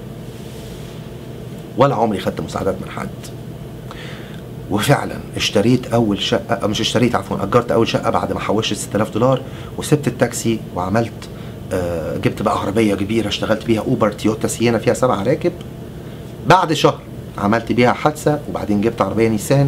ولا عمري خدت مساعدات من حد وفعلا اشتريت اول شقه أو مش اشتريت عفوا اجرت اول شقه بعد ما حوشت 6000 دولار وسبت التاكسي وعملت آه جبت بقى عربيه كبيره اشتغلت بيها اوبر تويوتا سيانا فيها سبع راكب بعد شهر عملت بيها حادثه وبعدين جبت عربيه نيسان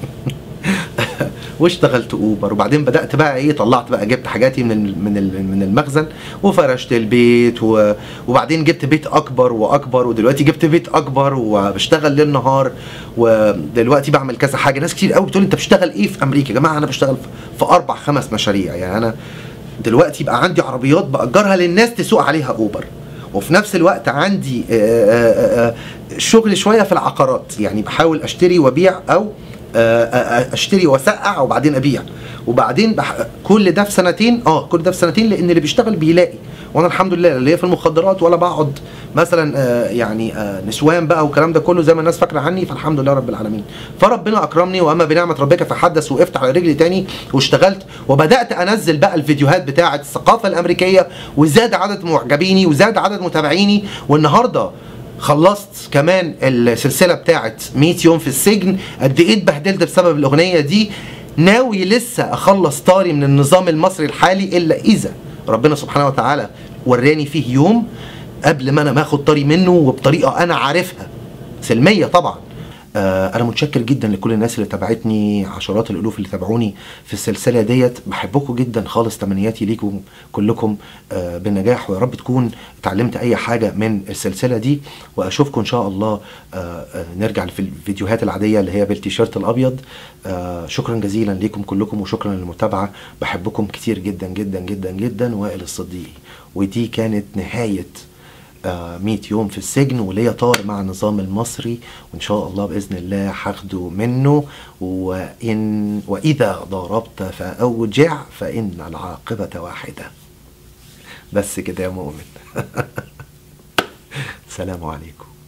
واشتغلت اوبر وبعدين بدات بقى ايه طلعت بقى جبت حاجاتي من ال- من ال- من المخزن وفرشت البيت و... وبعدين جبت بيت اكبر واكبر ودلوقتي جبت بيت اكبر وبشتغل ليل نهار ودلوقتي بعمل كذا حاجه ناس كتير قوي بتقول انت بتشتغل ايه في امريكا يا جماعه انا بشتغل في- في اربع خمس مشاريع يعني انا دلوقتي بقى عندي عربيات باجرها للناس تسوق عليها اوبر وفي نفس الوقت عندي آه، آه، آه، شغل شويه في العقارات يعني بحاول اشتري وابيع او آه، آه، اشتري واسقع وبعدين ابيع وبعدين بح... كل ده في سنتين اه كل ده في سنتين لان اللي بيشتغل بيلاقي وانا الحمد لله لا ليا في المخدرات ولا بقعد مثلا آه، يعني آه، نسوان بقى والكلام ده كله زي ما الناس فاكره عني فالحمد لله رب العالمين فربنا اكرمني واما بنعمه ربك فحدث وقفت على رجلي تاني واشتغلت وبدات انزل بقى الفيديوهات بتاعه الثقافه الامريكيه وزاد عدد معجبيني وزاد عدد متابعيني والنهارده خلصت كمان السلسله بتاعت 100 يوم في السجن قد ايه اتبهدلت بسبب الاغنيه دي ناوي لسه اخلص طاري من النظام المصري الحالي الا اذا ربنا سبحانه وتعالى وراني فيه يوم قبل ما انا ماخد طاري منه وبطريقه انا عارفها سلميه طبعا آه انا متشكر جدا لكل الناس اللي تابعتني عشرات الالوف اللي تابعوني في السلسله ديت بحبكم جدا خالص تمنياتي ليكم كلكم آه بالنجاح ويا رب تكون اتعلمت اي حاجه من السلسله دي واشوفكم ان شاء الله آه آه نرجع في الفيديوهات العاديه اللي هي بالتيشيرت الابيض آه شكرا جزيلا ليكم كلكم وشكرا للمتابعه بحبكم كتير جدا جدا جدا جدا وائل الصديقي ودي كانت نهايه آه، 100 يوم في السجن وليا طار مع النظام المصري وان شاء الله باذن الله هاخده منه وان واذا ضربت فاوجع فان العاقبه واحده بس كده يا مؤمن سلام عليكم